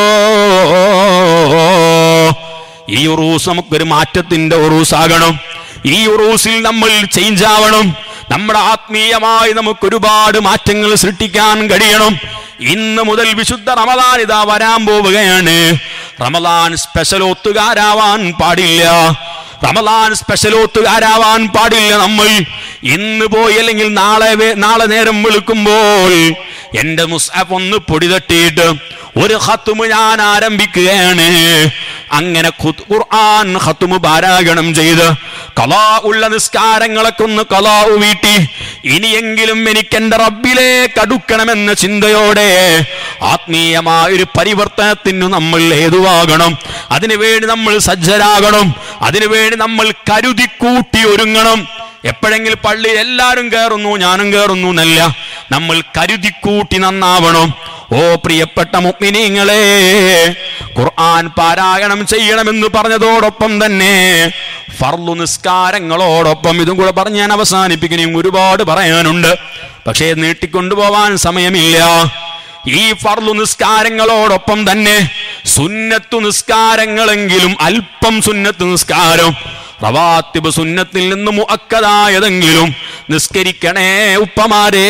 ഈ ഉറൂസ് നമുക്കൊരു മാറ്റത്തിന്റെ ഉറൂസാകണം ഈ ഉറൂസിൽ നമ്മൾ ചേഞ്ച് ആവണം നമ്മുടെ ആത്മീയമായി നമുക്ക് ഒരുപാട് മാറ്റങ്ങൾ സൃഷ്ടിക്കാൻ കഴിയണം ഇന്ന് മുതൽ വിശുദ്ധ റമദാൻ ഇതാ വരാൻ പോവുകയാണ് റമദാൻ സ്പെഷ്യൽ ഒത്തുകാരാവാൻ പാടില്ല റമദാൻ സ്പെഷ്യലോത്തുകാരാവാൻ പാടില്ല നമ്മൾ ഇന്ന് പോയി അല്ലെങ്കിൽ നാളെ വേ- നാളെ നേരം വെളുക്കുമ്പോൾ എന്റെ മുസ്അഫ് ഒന്ന് പൊടി തട്ടിയിട്ട് ഒരു ഹത്തുമ് ഞാൻ ആരംഭിക്കുകയാണ് അങ്ങനെ ഖുത്- ഖുർആൻ ഹത്തുമ് പാരായണം ചെയ്ത് കലാ ഉള്ള നിസ്കാരങ്ങളൊക്കെ ഒന്ന് കലാവ് വീട്ടി ഇനിയെങ്കിലും എനിക്ക് എന്റെ റബ്ബിലേക്ക് അടുക്കണമെന്ന ചിന്തയോടെ ആത്മീയമായ ഒരു പരിവർത്തനത്തിന് നമ്മൾ ഹേതുവാകണം അതിനുവേണ്ടി നമ്മൾ സജ്ജരാകണം അതിനുവേണ്ടി നമ്മൾ കരുതി കൂട്ടി ഒരുങ്ങണം എപ്പോഴെങ്കിലും പള്ളിയിൽ എല്ലാവരും കയറുന്നു ഞാനും കയറുന്നു എന്നല്ല നമ്മൾ കരുതിക്കൂട്ടി നന്നാവണം ഓ പ്രിയപ്പെട്ട മുഗ്മിനീങ്ങളെ ഖുർആൻ പാരായണം ചെയ്യണമെന്ന് പറഞ്ഞതോടൊപ്പം തന്നെ ഫർളു നിസ്കാരങ്ങളോടൊപ്പം ഇതും കൂടെ പറഞ്ഞ് ഞാൻ അവസാനിപ്പിക്കുകയും ഒരുപാട് പറയാനുണ്ട് പക്ഷേ നീട്ടിക്കൊണ്ടുപോവാൻ സമയമില്ല ഈ ഫർളു നിസ്കാരങ്ങളോടൊപ്പം തന്നെ സുന്നത്തു നിസ്കാരങ്ങളെങ്കിലും അല്പം സുന്നത്ത് നിസ്കാരം റവാത്തിബ് സുന്നത്തിൽ നിന്ന് മുഅക്കതായതെങ്കിലും നിസ്കരിക്കണേ ഉപ്പമാരേ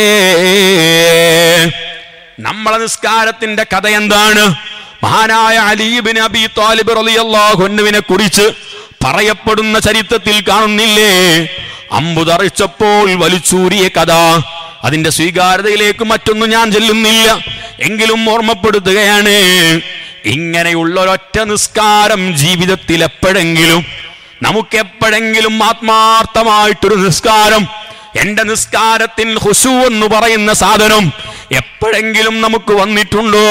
നമ്മളെ നിസ്കാരത്തിന്റെ കഥ എന്താണ് മഹാനായ അലീബിൻ അബി താലിബ് റളിയല്ലാഹുവിനെ കുറിച്ച് പറയപ്പെടുന്ന ചരിത്രത്തിൽ കാണുന്നില്ലേ അമ്പുതറിച്ചപ്പോൾ വലിച്ചൂരിയ കഥ അതിന്റെ സ്വീകാര്യതയിലേക്ക് മറ്റൊന്നും ഞാൻ ചെല്ലുന്നില്ല എങ്കിലും ഓർമ്മപ്പെടുത്തുകയാണ് ഇങ്ങനെയുള്ള ഒരൊറ്റ നിസ്കാരം ജീവിതത്തിൽ എപ്പോഴെങ്കിലും നമുക്ക് എപ്പോഴെങ്കിലും ആത്മാർത്ഥമായിട്ടൊരു നിസ്കാരം എന്റെ നിസ്കാരത്തിൽ ഹുസു എന്ന് പറയുന്ന സാധനം എപ്പോഴെങ്കിലും നമുക്ക് വന്നിട്ടുണ്ടോ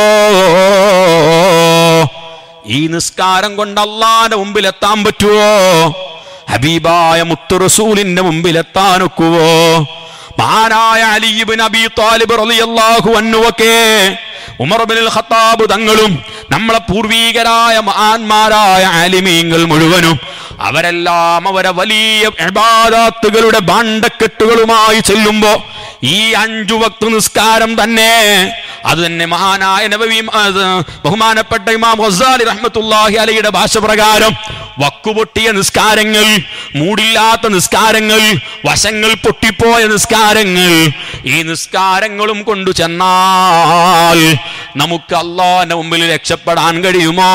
ഈ നിസ്കാരം കൊണ്ട് അള്ളാന്റെ മുമ്പിൽ എത്താൻ പറ്റുമോ ഹബീബായ മുത്തു റസൂലിന്റെ മുമ്പിൽ എത്താനൊക്കുവോ മഹാനായ അലിബിൻ അബി താലിബ് റളിയല്ലാഹു അൻഹുവൊക്കെ ഉമർ ബിൻ ഖത്താബ് തങ്ങളും നമ്മളെ പൂർവീകരായ മഹാന്മാരായ ആലിമീങ്ങൾ മുഴുവനും അവരെല്ലാം അവരെ വലിയ ഇബാദാത്തുകളുടെ ബാണ്ടക്കെട്ടുകളുമായി ചെല്ലുമ്പോ ഈ അഞ്ചു വക്ത് നിസ്കാരം തന്നെ അത് തന്നെ മഹാനായ നബവി അത് ബഹുമാനപ്പെട്ട ഇമാം ഗസാലി റഹ്മത്തുള്ളാഹി അലയുടെ ഭാഷ പ്രകാരം വക്കുപൊട്ടിയ നിസ്കാരങ്ങൾ മൂടില്ലാത്ത നിസ്കാരങ്ങൾ വശങ്ങൾ പൊട്ടിപ്പോയ നിസ്കാരങ്ങൾ ഈ നിസ്കാരങ്ങളും കൊണ്ടു ചെന്നാൽ നമുക്ക് അള്ളാന്റെ മുമ്പിൽ രക്ഷപ്പെടാൻ കഴിയുമോ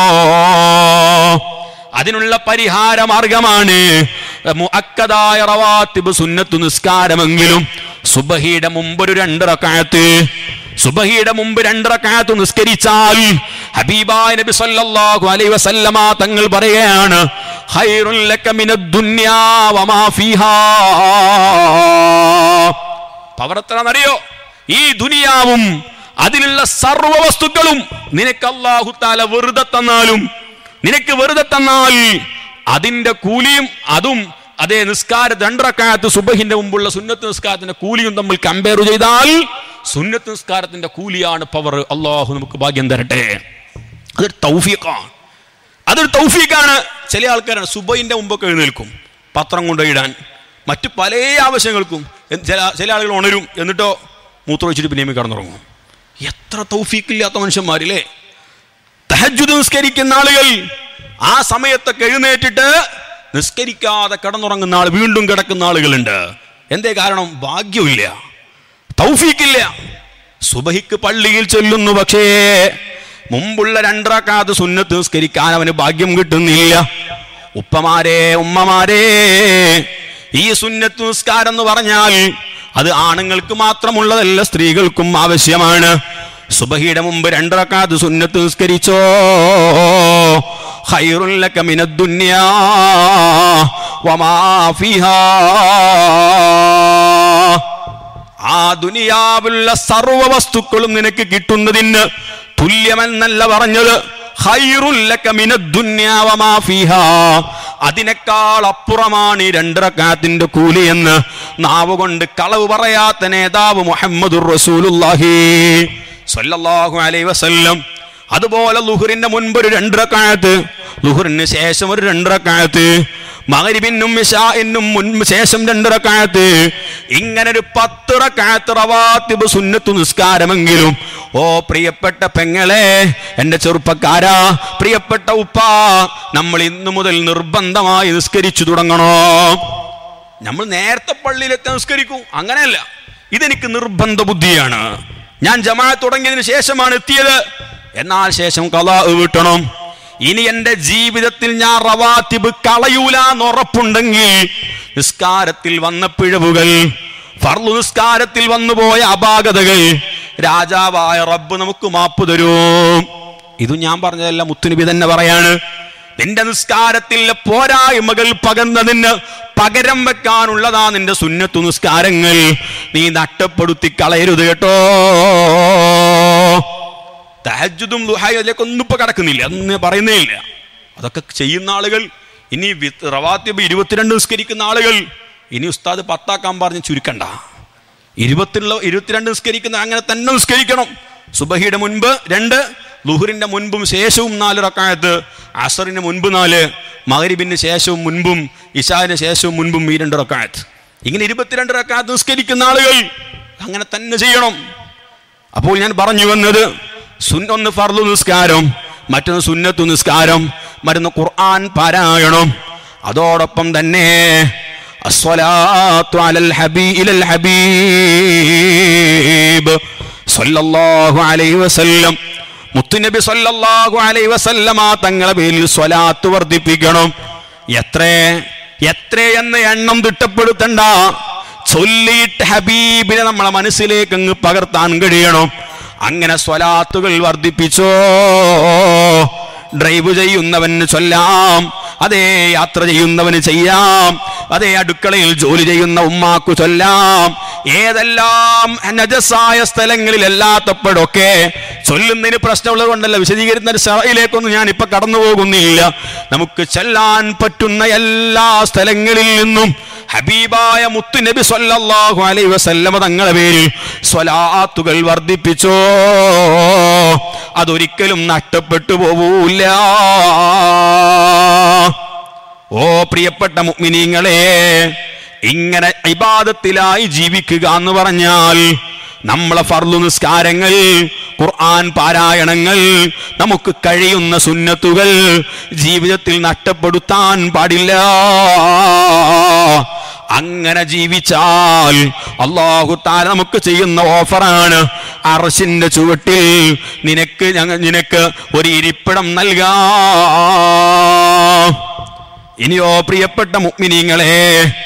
അതിനുള്ള പരിഹാര മാർഗമാണ് മുഅക്കദായ റവാത്തിബ് സുന്നത്തു നിസ്കാരമെങ്കിലും സുബഹിയുടെ മുമ്പ് ഒരു രണ്ട് റക്കായത്ത് സുബഹിയുടെ മുമ്പ് രണ്ട് റക്കായത്ത് നിസ്കരിച്ചാൽ ഹബീബായ നബി സല്ലല്ലാഹു അലൈഹി വസല്ലമ തങ്ങൾ പറയുകയാണ് ഖൈറുൽ ലക മിനദ് ദുനിയാ വമാ ഫീഹാ പവർത്തനറിയോ ഈ ദുനിയാവും അതിലുള്ള സർവ്വ വസ്തുക്കളും നിനക്ക് അല്ലാഹു താല വെറുതെ തന്നാലും നിനക്ക് വെറുതെ തന്നാൽ അതിന്റെ കൂലിയും അതും അതേ നിസ്കാര രണ്ടറക്കാലത്ത് സുബഹിന്റെ മുമ്പുള്ള സുന്നത്ത് നിസ്കാരത്തിന്റെ കൂലിയും തമ്മിൽ കമ്പയർ ചെയ്താൽ സുന്നത്ത് നിസ്കാരത്തിന്റെ കൂലിയാണ് പവർ അള്ളാഹു നമുക്ക് ഭാഗ്യം തരട്ടെ അതൊരു തൗഫീഖാണ് അതൊരു തൗഫീഖാണ് ചില ആൾക്കാരാണ് സുബൈന്റെ മുമ്പൊക്കെ എഴുന്നേൽക്കും പത്രം കൊണ്ടുപോയിടാൻ മറ്റു പല ആവശ്യങ്ങൾക്കും എന്ന് ചില ചില ആളുകൾ ഉണരും എന്നിട്ടോ മൂത്രമൊഴിച്ചിട്ട് പിന്നെയും കിടന്നുറങ്ങും എത്ര തൗഫീഖില്ലാത്ത മനുഷ്യന്മാരില്ലേ തഹജുദ് നിസ്കരിക്കുന്ന ആളുകൾ ആ സമയത്തൊക്കെ എഴുന്നേറ്റിട്ട് നിസ്കരിക്കാതെ കിടന്നുറങ്ങുന്ന ആൾ വീണ്ടും കിടക്കുന്ന ആളുകളുണ്ട് എന്തേ കാരണം ഭാഗ്യമില്ല തൗഫീക്കില്ല സുബഹിക്ക് പള്ളിയിൽ ചൊല്ലുന്നു പക്ഷേ മുമ്പുള്ള രണ്ടറക്കാത്ത് സുന്നത്ത് നിസ്കരിക്കാൻ അവന് ഭാഗ്യം കിട്ടുന്നില്ല ഉപ്പമാരെ ഉമ്മമാരെ ഈ സുന്നത്ത് നിസ്കാരം എന്ന് പറഞ്ഞാൽ അത് ആണുങ്ങൾക്ക് മാത്രമുള്ളതല്ല സ്ത്രീകൾക്കും ആവശ്യമാണ് സുബഹിയുടെ മുമ്പ് രണ്ടറക്കാത്ത് സുന്നത്ത് നിസ്കരിച്ചോ ഖൈറുൽ ലക മിനദ് ദുനിയാ വമാ ഫീഹാ ആ ദുനിയാവുള്ള സർവ വസ്തുക്കളും നിനക്ക് കിട്ടുന്നതിന് തുല്യമെന്നല്ല പറഞ്ഞത് ഖൈറുൽ ലക മിനദ് ദുനിയാ വമാ ഫീഹാ അതിനേക്കാൾ അപ്പുറമാണ് ഈ രണ്ടറക്കാത്തിന്റെ കൂലി എന്ന് നാവ് കൊണ്ട് കളവ് പറയാത്ത നേതാവ് മുഹമ്മദുർ റസൂലുള്ളാഹി സല്ലല്ലാഹു അലൈഹി വസല്ലം അതുപോലെ ലുഹുറിന്റെ മുൻപ് ഒരു രണ്ടറക്കാലത്ത് ലുഹുറിന് ശേഷം ഒരു രണ്ടറക്കാലത്ത് മകരിബിനും ഇഷാഇനും മുൻപ് ശേഷം രണ്ടറക്കാലത്ത് ഇങ്ങനെ ഒരു പത്തിറക്കാലത്ത് റവാത്തിബ് സുന്നത്തു നിസ്കാരമെങ്കിലും ഓ പ്രിയപ്പെട്ട പെങ്ങളെ എന്റെ ചെറുപ്പക്കാരാ പ്രിയപ്പെട്ട ഉപ്പ നമ്മൾ ഇന്നു മുതൽ നിർബന്ധമായി നിസ്കരിച്ചു തുടങ്ങണോ നമ്മൾ നേരത്തെ പള്ളിയിലെത്തി നിസ്കരിക്കും അങ്ങനെയല്ല ഇതെനിക്ക് നിർബന്ധ ബുദ്ധിയാണ് ഞാൻ ജമാഅത്ത് തുടങ്ങിയതിന് ശേഷമാണ് എത്തിയത് എന്നാൽ ശേഷം കലാ വീട്ടണം ഇനി എന്റെ ജീവിതത്തിൽ ഞാൻ റവാത്തിബ് കളയൂല എന്ന് ഉറപ്പുണ്ടെങ്കിൽ നിസ്കാരത്തിൽ വന്ന പിഴവുകൾ ഫർളു നിസ്കാരത്തിൽ വന്നുപോയ അപാകതകൾ രാജാവായ റബ്ബ് നമുക്ക് മാപ്പ് തരും ഇത് ഞാൻ പറഞ്ഞതല്ല മുത്തുനബി തന്നെ പറയാണ് നിന്റെ നിസ്കാരത്തിലെ പോരായ്മകൾ പകർന്നതിന് പകരം വെക്കാനുള്ളതാ നിന്റെ സുന്നത്തു നിസ്കാരങ്ങൾ നീ നഷ്ടപ്പെടുത്തി കളയരുത് കേട്ടോ തഹജുദും ലുഹായും അതിലേക്ക് ഒന്നും ഇപ്പൊ കടക്കുന്നില്ല എന്ന് പറയുന്നേ ഇല്ല അതൊക്കെ ചെയ്യുന്ന ആളുകൾ ഇനി വി- റവാത്തിബ് ഇരുപത്തിരണ്ട് നിസ്കരിക്കുന്ന ആളുകൾ ഇനി ഉസ്താദ് പത്താക്കാൻ പറഞ്ഞ് ചുരുക്കണ്ട ഇരുപത്തിലുള്ള ഇരുപത്തിരണ്ട് നിസ്കരിക്കുന്ന അങ്ങനെ തന്നെ നിസ്കരിക്കണം സുബഹിയുടെ മുൻപ് രണ്ട് ലുഹുറിന്റെ മുൻപും ശേഷവും നാല് റക്കായത്ത് അസറിന് മുൻപ് നാല് മകരിബിന് ശേഷവും മുൻപും ഇഷാന് ശേഷവും മുൻപും ഈ രണ്ട് റക്കായത്ത് ഇങ്ങനെ ഇരുപത്തിരണ്ട് റക്കായത്ത് നിസ്കരിക്കുന്ന ആളുകൾ അങ്ങനെ തന്നെ ചെയ്യണം അപ്പോൾ ഞാൻ പറഞ്ഞു വന്നത് സുന്ന ഒന്ന് ഫർദു നിസ്കാരം മറ്റൊന്ന് സുന്നത്തു നിസ്കാരം മറ്റൊന്ന് ഖുർആൻ പാരായണം അതോടൊപ്പം തന്നെ അസ്വലാത്തു അലൽ ഹബീ ഇലൽ ഹബീബ് സല്ലല്ലാഹു അലൈഹി വസല്ലം മുത്തുനബി സല്ലല്ലാഹു അലൈഹി വസല്ലമ തങ്ങളെ പേരിൽ സ്വലാത്ത് വർദ്ധിപ്പിക്കണം എത്ര എത്രയെന്ന് എണ്ണം തിട്ടപ്പെടുത്തണ്ട ചൊല്ലിയിട്ട് ഹബീബിനെ നമ്മളെ മനസ്സിലേക്ക് അങ്ങ് പകർത്താൻ കഴിയണം അങ്ങനെ സ്വലാത്തുകൾ വർദ്ധിപ്പിച്ചോ ഡ്രൈവ് ചെയ്യുന്നവന് ചൊല്ലാം അതേ യാത്ര ചെയ്യുന്നവന് ചെയ്യാം അതേ അടുക്കളയിൽ ജോലി ചെയ്യുന്ന ഉമ്മാക്കു ചൊല്ലാം ഏതെല്ലാം നജസായ സ്ഥലങ്ങളിലല്ലാത്തപ്പോഴൊക്കെ ചൊല്ലുന്നതിന് പ്രശ്നമുള്ളത് കൊണ്ടല്ല വിശദീകരിക്കുന്ന സഭയിലേക്കൊന്നും ഞാൻ ഇപ്പൊ കടന്നു പോകുന്നില്ല നമുക്ക് ചെല്ലാൻ പറ്റുന്ന എല്ലാ സ്ഥലങ്ങളിൽ നിന്നും ഹബീബായ മുത്തു നബി സല്ലല്ലാഹു അലൈഹി വസല്ലമ തങ്ങളുടെ പേരിൽ സ്വലാത്തുകൾ വർദ്ധിപ്പിച്ചോ അതൊരിക്കലും നഷ്ടപ്പെട്ടു പോവൂല ഓ പ്രിയപ്പെട്ട മുഅ്മിനീങ്ങളെ ഇങ്ങനെ ഇബാദത്തിലായി ജീവിക്കുക എന്ന് പറഞ്ഞാൽ നമ്മളെ ഫർളു നിസ്കാരങ്ങൾ ഖുർആൻ പാരായണങ്ങൾ നമുക്ക് കഴിയുന്ന സുന്നത്തുകൾ ജീവിതത്തിൽ നഷ്ടപ്പെടുത്താൻ പാടില്ല അങ്ങനെ ജീവിച്ചാൽ അള്ളാഹു താല നമുക്ക് ചെയ്യുന്ന ഓഫറാണ് അറശിന്റെ ചുവട്ടിൽ നിനക്ക് ഞങ്ങ നിനക്ക് ഒരു ഇരിപ്പിടം നൽകാം ഇനിയോ പ്രിയപ്പെട്ട മുഗ്മിനീങ്ങളെ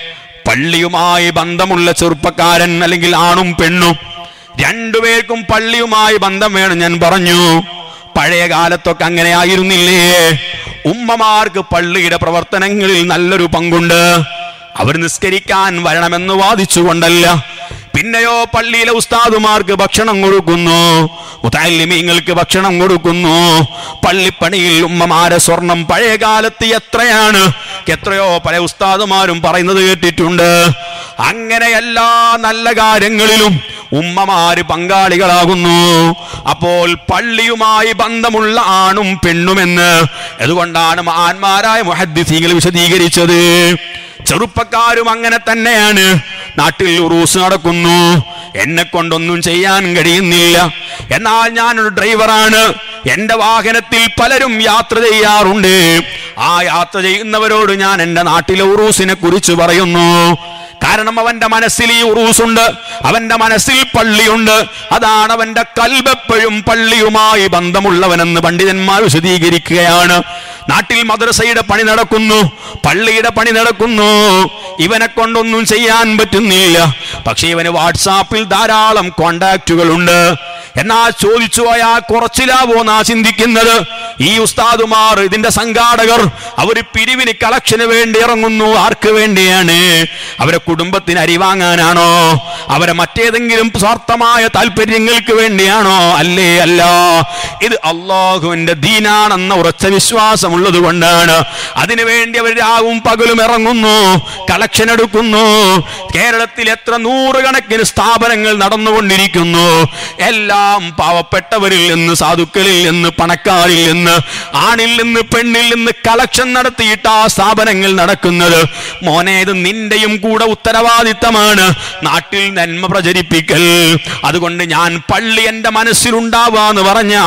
പള്ളിയുമായി ബന്ധമുള്ള ചെറുപ്പക്കാരൻ അല്ലെങ്കിൽ ആണും പെണ്ണും രണ്ടുപേർക്കും പള്ളിയുമായി ബന്ധം വേണം ഞാൻ പറഞ്ഞു പഴയ കാലത്തൊക്കെ അങ്ങനെ ആയിരുന്നില്ലേ ഉമ്മമാർക്ക് പള്ളിയുടെ പ്രവർത്തനങ്ങളിൽ നല്ലൊരു പങ്കുണ്ട് അവർ നിസ്കരിക്കാൻ വരണമെന്ന് വാദിച്ചുകൊണ്ടല്ല പിന്നെയോ പള്ളിയിലെ ഉസ്താദുമാർക്ക് ഭക്ഷണം കൊടുക്കുന്നു മുതാലിമീങ്ങൾക്ക് ഭക്ഷണം കൊടുക്കുന്നു പള്ളിപ്പണിയിൽ ഉമ്മമാരെ സ്വർണം പഴയ കാലത്ത് എത്രയാണ് എത്രയോ പല ഉസ്താദുമാരും പറയുന്നത് കേട്ടിട്ടുണ്ട് അങ്ങനെ എല്ലാ നല്ല കാര്യങ്ങളിലും ഉമ്മമാര് പങ്കാളികളാകുന്നു അപ്പോൾ പള്ളിയുമായി ബന്ധമുള്ള ആണും പെണ്ണുമെന്ന് അതുകൊണ്ടാണ് മഹാന്മാരായ മുഹദ്ദിസീങ്ങൾ വിശദീകരിച്ചത് ചെറുപ്പക്കാരും അങ്ങനെ തന്നെയാണ് നാട്ടിൽ ഉറൂസ് നടക്കുന്നു എന്നെ കൊണ്ടൊന്നും ചെയ്യാൻ കഴിയുന്നില്ല എന്നാൽ ഞാനൊരു ഡ്രൈവറാണ് എന്റെ വാഹനത്തിൽ പലരും യാത്ര ചെയ്യാറുണ്ട് ആ യാത്ര ചെയ്യുന്നവരോട് ഞാൻ എന്റെ നാട്ടിലെ ഉറൂസിനെ കുറിച്ച് പറയുന്നു കാരണം അവന്റെ മനസ്സിൽ ഈ ഉറൂസുണ്ട് അവന്റെ മനസ്സിൽ പള്ളിയുണ്ട് അതാണ് അവന്റെ കൽബെപ്പോഴും പള്ളിയുമായി ബന്ധമുള്ളവനെന്ന് പണ്ഡിതന്മാർ വിശദീകരിക്കുകയാണ് നാട്ടിൽ മദ്രസയുടെ പണി നടക്കുന്നു പള്ളിയുടെ പണി നടക്കുന്നു ഇവനെ കൊണ്ടൊന്നും ചെയ്യാൻ പറ്റുന്നില്ല പക്ഷെ ഇവന് വാട്സാപ്പിൽ ധാരാളം കോണ്ടാക്റ്റുകൾ ഉണ്ട് എന്നാ ചോദിച്ചു പോയാൽ കുറച്ചിലാവോ എന്നാ ചിന്തിക്കുന്നത് ഈ ഉസ്താദുമാർ ഇതിന്റെ സംഘാടകർ അവർ പിരിവിന് കളക്ഷന് വേണ്ടി ഇറങ്ങുന്നു ആർക്ക് വേണ്ടിയാണ് അവരെ കുടുംബത്തിന് അരി വാങ്ങാനാണോ അവരെ മറ്റേതെങ്കിലും സ്വാർത്ഥമായ താല്പര്യങ്ങൾക്ക് വേണ്ടിയാണോ അല്ലേ അല്ല ഇത് അള്ളാഹുവിന്റെ ദീനാണെന്ന ഉറച്ച വിശ്വാസമുള്ളത് കൊണ്ടാണ് അതിനുവേണ്ടി അവർ രാവും പകലും ഇറങ്ങുന്നു കളക്ഷൻ എടുക്കുന്നു കേരളത്തിൽ എത്ര നൂറുകണക്കിന് സ്ഥാപനങ്ങൾ നടന്നുകൊണ്ടിരിക്കുന്നു എല്ലാം പാവപ്പെട്ടവരിൽ നിന്ന് സാധുക്കളിൽ നിന്ന് പണക്കാരിൽ നിന്ന് ആണിൽ നിന്ന് പെണ്ണിൽ നിന്ന് കളക്ഷൻ നടത്തിയിട്ട് ആ സ്ഥാപനങ്ങൾ നടക്കുന്നത് മോനെ ഇത് നിന്റെയും കൂടെ ഉത്തരവാദിത്തമാണ് നാട്ടിൽ നന്മ പ്രചരിപ്പിക്കൽ അതുകൊണ്ട് ഞാൻ പള്ളി എന്റെ മനസ്സിലുണ്ടാവാന്ന്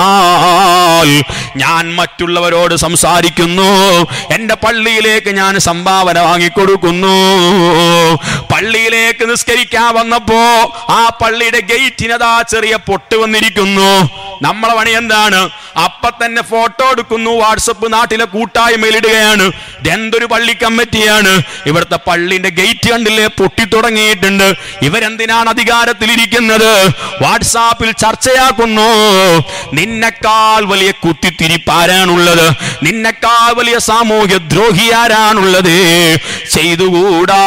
പറഞ്ഞാൽ ഞാൻ മറ്റുള്ളവരോട് സംസാരിക്കുന്നു എന്റെ പള്ളിയിലേക്ക് ഞാൻ സംഭാവന വാങ്ങിക്കൊടുക്കുന്നു പള്ളിയിലേക്ക് നിസ്കരിക്കാൻ വന്നപ്പോ ആ പള്ളിയുടെ ഗേറ്റിനതാ ചെറിയ പൊട്ട് വന്നിരിക്കുന്നു നമ്മളെ പണി എന്താണ് അപ്പൊ തന്നെ ഫോട്ടോ എടുക്കുന്നു വാട്സപ്പ് നാട്ടിലെ കൂട്ടായ്മയിൽ ഇടുകയാണ് ഇതെന്തൊരു പള്ളി കമ്മിറ്റിയാണ് ഇവിടുത്തെ പള്ളിന്റെ ഗേറ്റ് കണ്ടില്ലേ പൊട്ടി തുടങ്ങിയിട്ടുണ്ട് ഇവരെന്തിനാണ് അധികാരത്തിലിരിക്കുന്നത് വാട്സാപ്പിൽ ചർച്ചയാക്കുന്നു നിന്നെക്കാൾ വലിയ കുത്തിത്തിരിപ്പാരാണുള്ളത് നിന്നെക്കാൾ വലിയ സാമൂഹ്യ ദ്രോഹി ആരാണുള്ളത് ചെയ്തുകൂടാ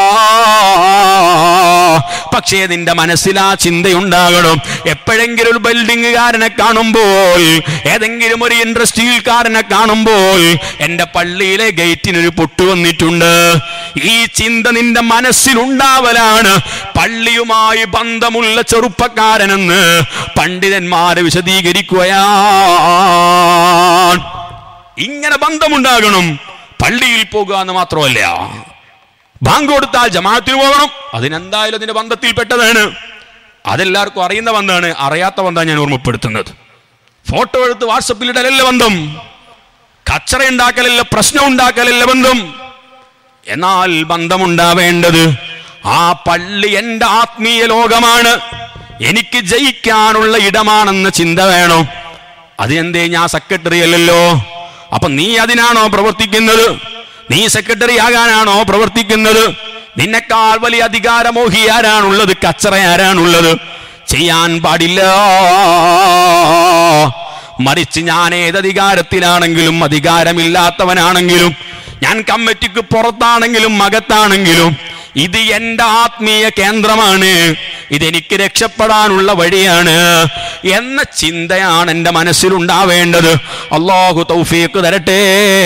പക്ഷേ നിന്റെ മനസ്സിൽ ആ ചിന്തയുണ്ടാകണം എപ്പോഴെങ്കിലും ഒരു ബിൽഡിംഗുകാരനെ കാണുമ്പോൾ ഏതെങ്കിലും ഒരു ഇൻഡസ്ട്രിയിൽക്കാരനെ കാണുമ്പോൾ എന്റെ പള്ളിയിലെ ഗേറ്റിനൊരു പൊട്ടു വന്നിട്ടുണ്ട് ഈ ചിന്ത നിന്റെ മനസ്സിലുണ്ടാവലാണ് പള്ളിയുമായി ബന്ധമുള്ള ചെറുപ്പക്കാരനെന്ന് പണ്ഡിതന്മാരെ വിശദീകരിക്കുകയാണ് ഇങ്ങനെ ബന്ധമുണ്ടാകണം പള്ളിയിൽ പോകുക എന്ന് മാത്രമല്ല ബാങ്ക് കൊടുത്താൽ ജമാഅത്തിന് പോകണം അതിനെന്തായാലും അതിന്റെ ബന്ധത്തിൽപ്പെട്ടതാണ് അതെല്ലാവർക്കും അറിയുന്ന ബന്ധമാണ് അറിയാത്ത ബന്ധമാണ് ഞാൻ ഓർമ്മപ്പെടുത്തുന്നത് ഫോട്ടോ എടുത്ത് വാട്സപ്പിൽ ഇടലല്ല ബന്ധം കച്ചറ ഉണ്ടാക്കലല്ല പ്രശ്നം ഉണ്ടാക്കലല്ല ബന്ധം എന്നാൽ ബന്ധമുണ്ടാവേണ്ടത് ആ പള്ളി എന്റെ ആത്മീയ ലോകമാണ് എനിക്ക് ജയിക്കാനുള്ള ഇടമാണെന്ന ചിന്ത വേണം അതിനെന്തേ ഞാൻ സെക്രട്ടറി അല്ലല്ലോ അപ്പൊ നീ അതിനാണോ പ്രവർത്തിക്കുന്നത് നീ സെക്രട്ടറി ആകാനാണോ പ്രവർത്തിക്കുന്നത് നിന്നെക്കാൾ വലിയ അധികാരമോഹി ആരാണുള്ളത് കച്ചറ ആരാണുള്ളത് ചെയ്യാൻ പാടില്ല മറിച്ച് ഞാൻ ഏതധികാരത്തിലാണെങ്കിലും അധികാരമില്ലാത്തവനാണെങ്കിലും ഞാൻ കമ്മിറ്റിക്ക് പുറത്താണെങ്കിലും അകത്താണെങ്കിലും ഇത് എന്റെ ആത്മീയ കേന്ദ്രമാണ് ഇതെനിക്ക് രക്ഷപ്പെടാനുള്ള വഴിയാണ് എന്ന ചിന്തയാണ് എൻ്റെ മനസ്സിലുണ്ടാവേണ്ടത് അള്ളാഹു തൗഫീഖ് തരട്ടെ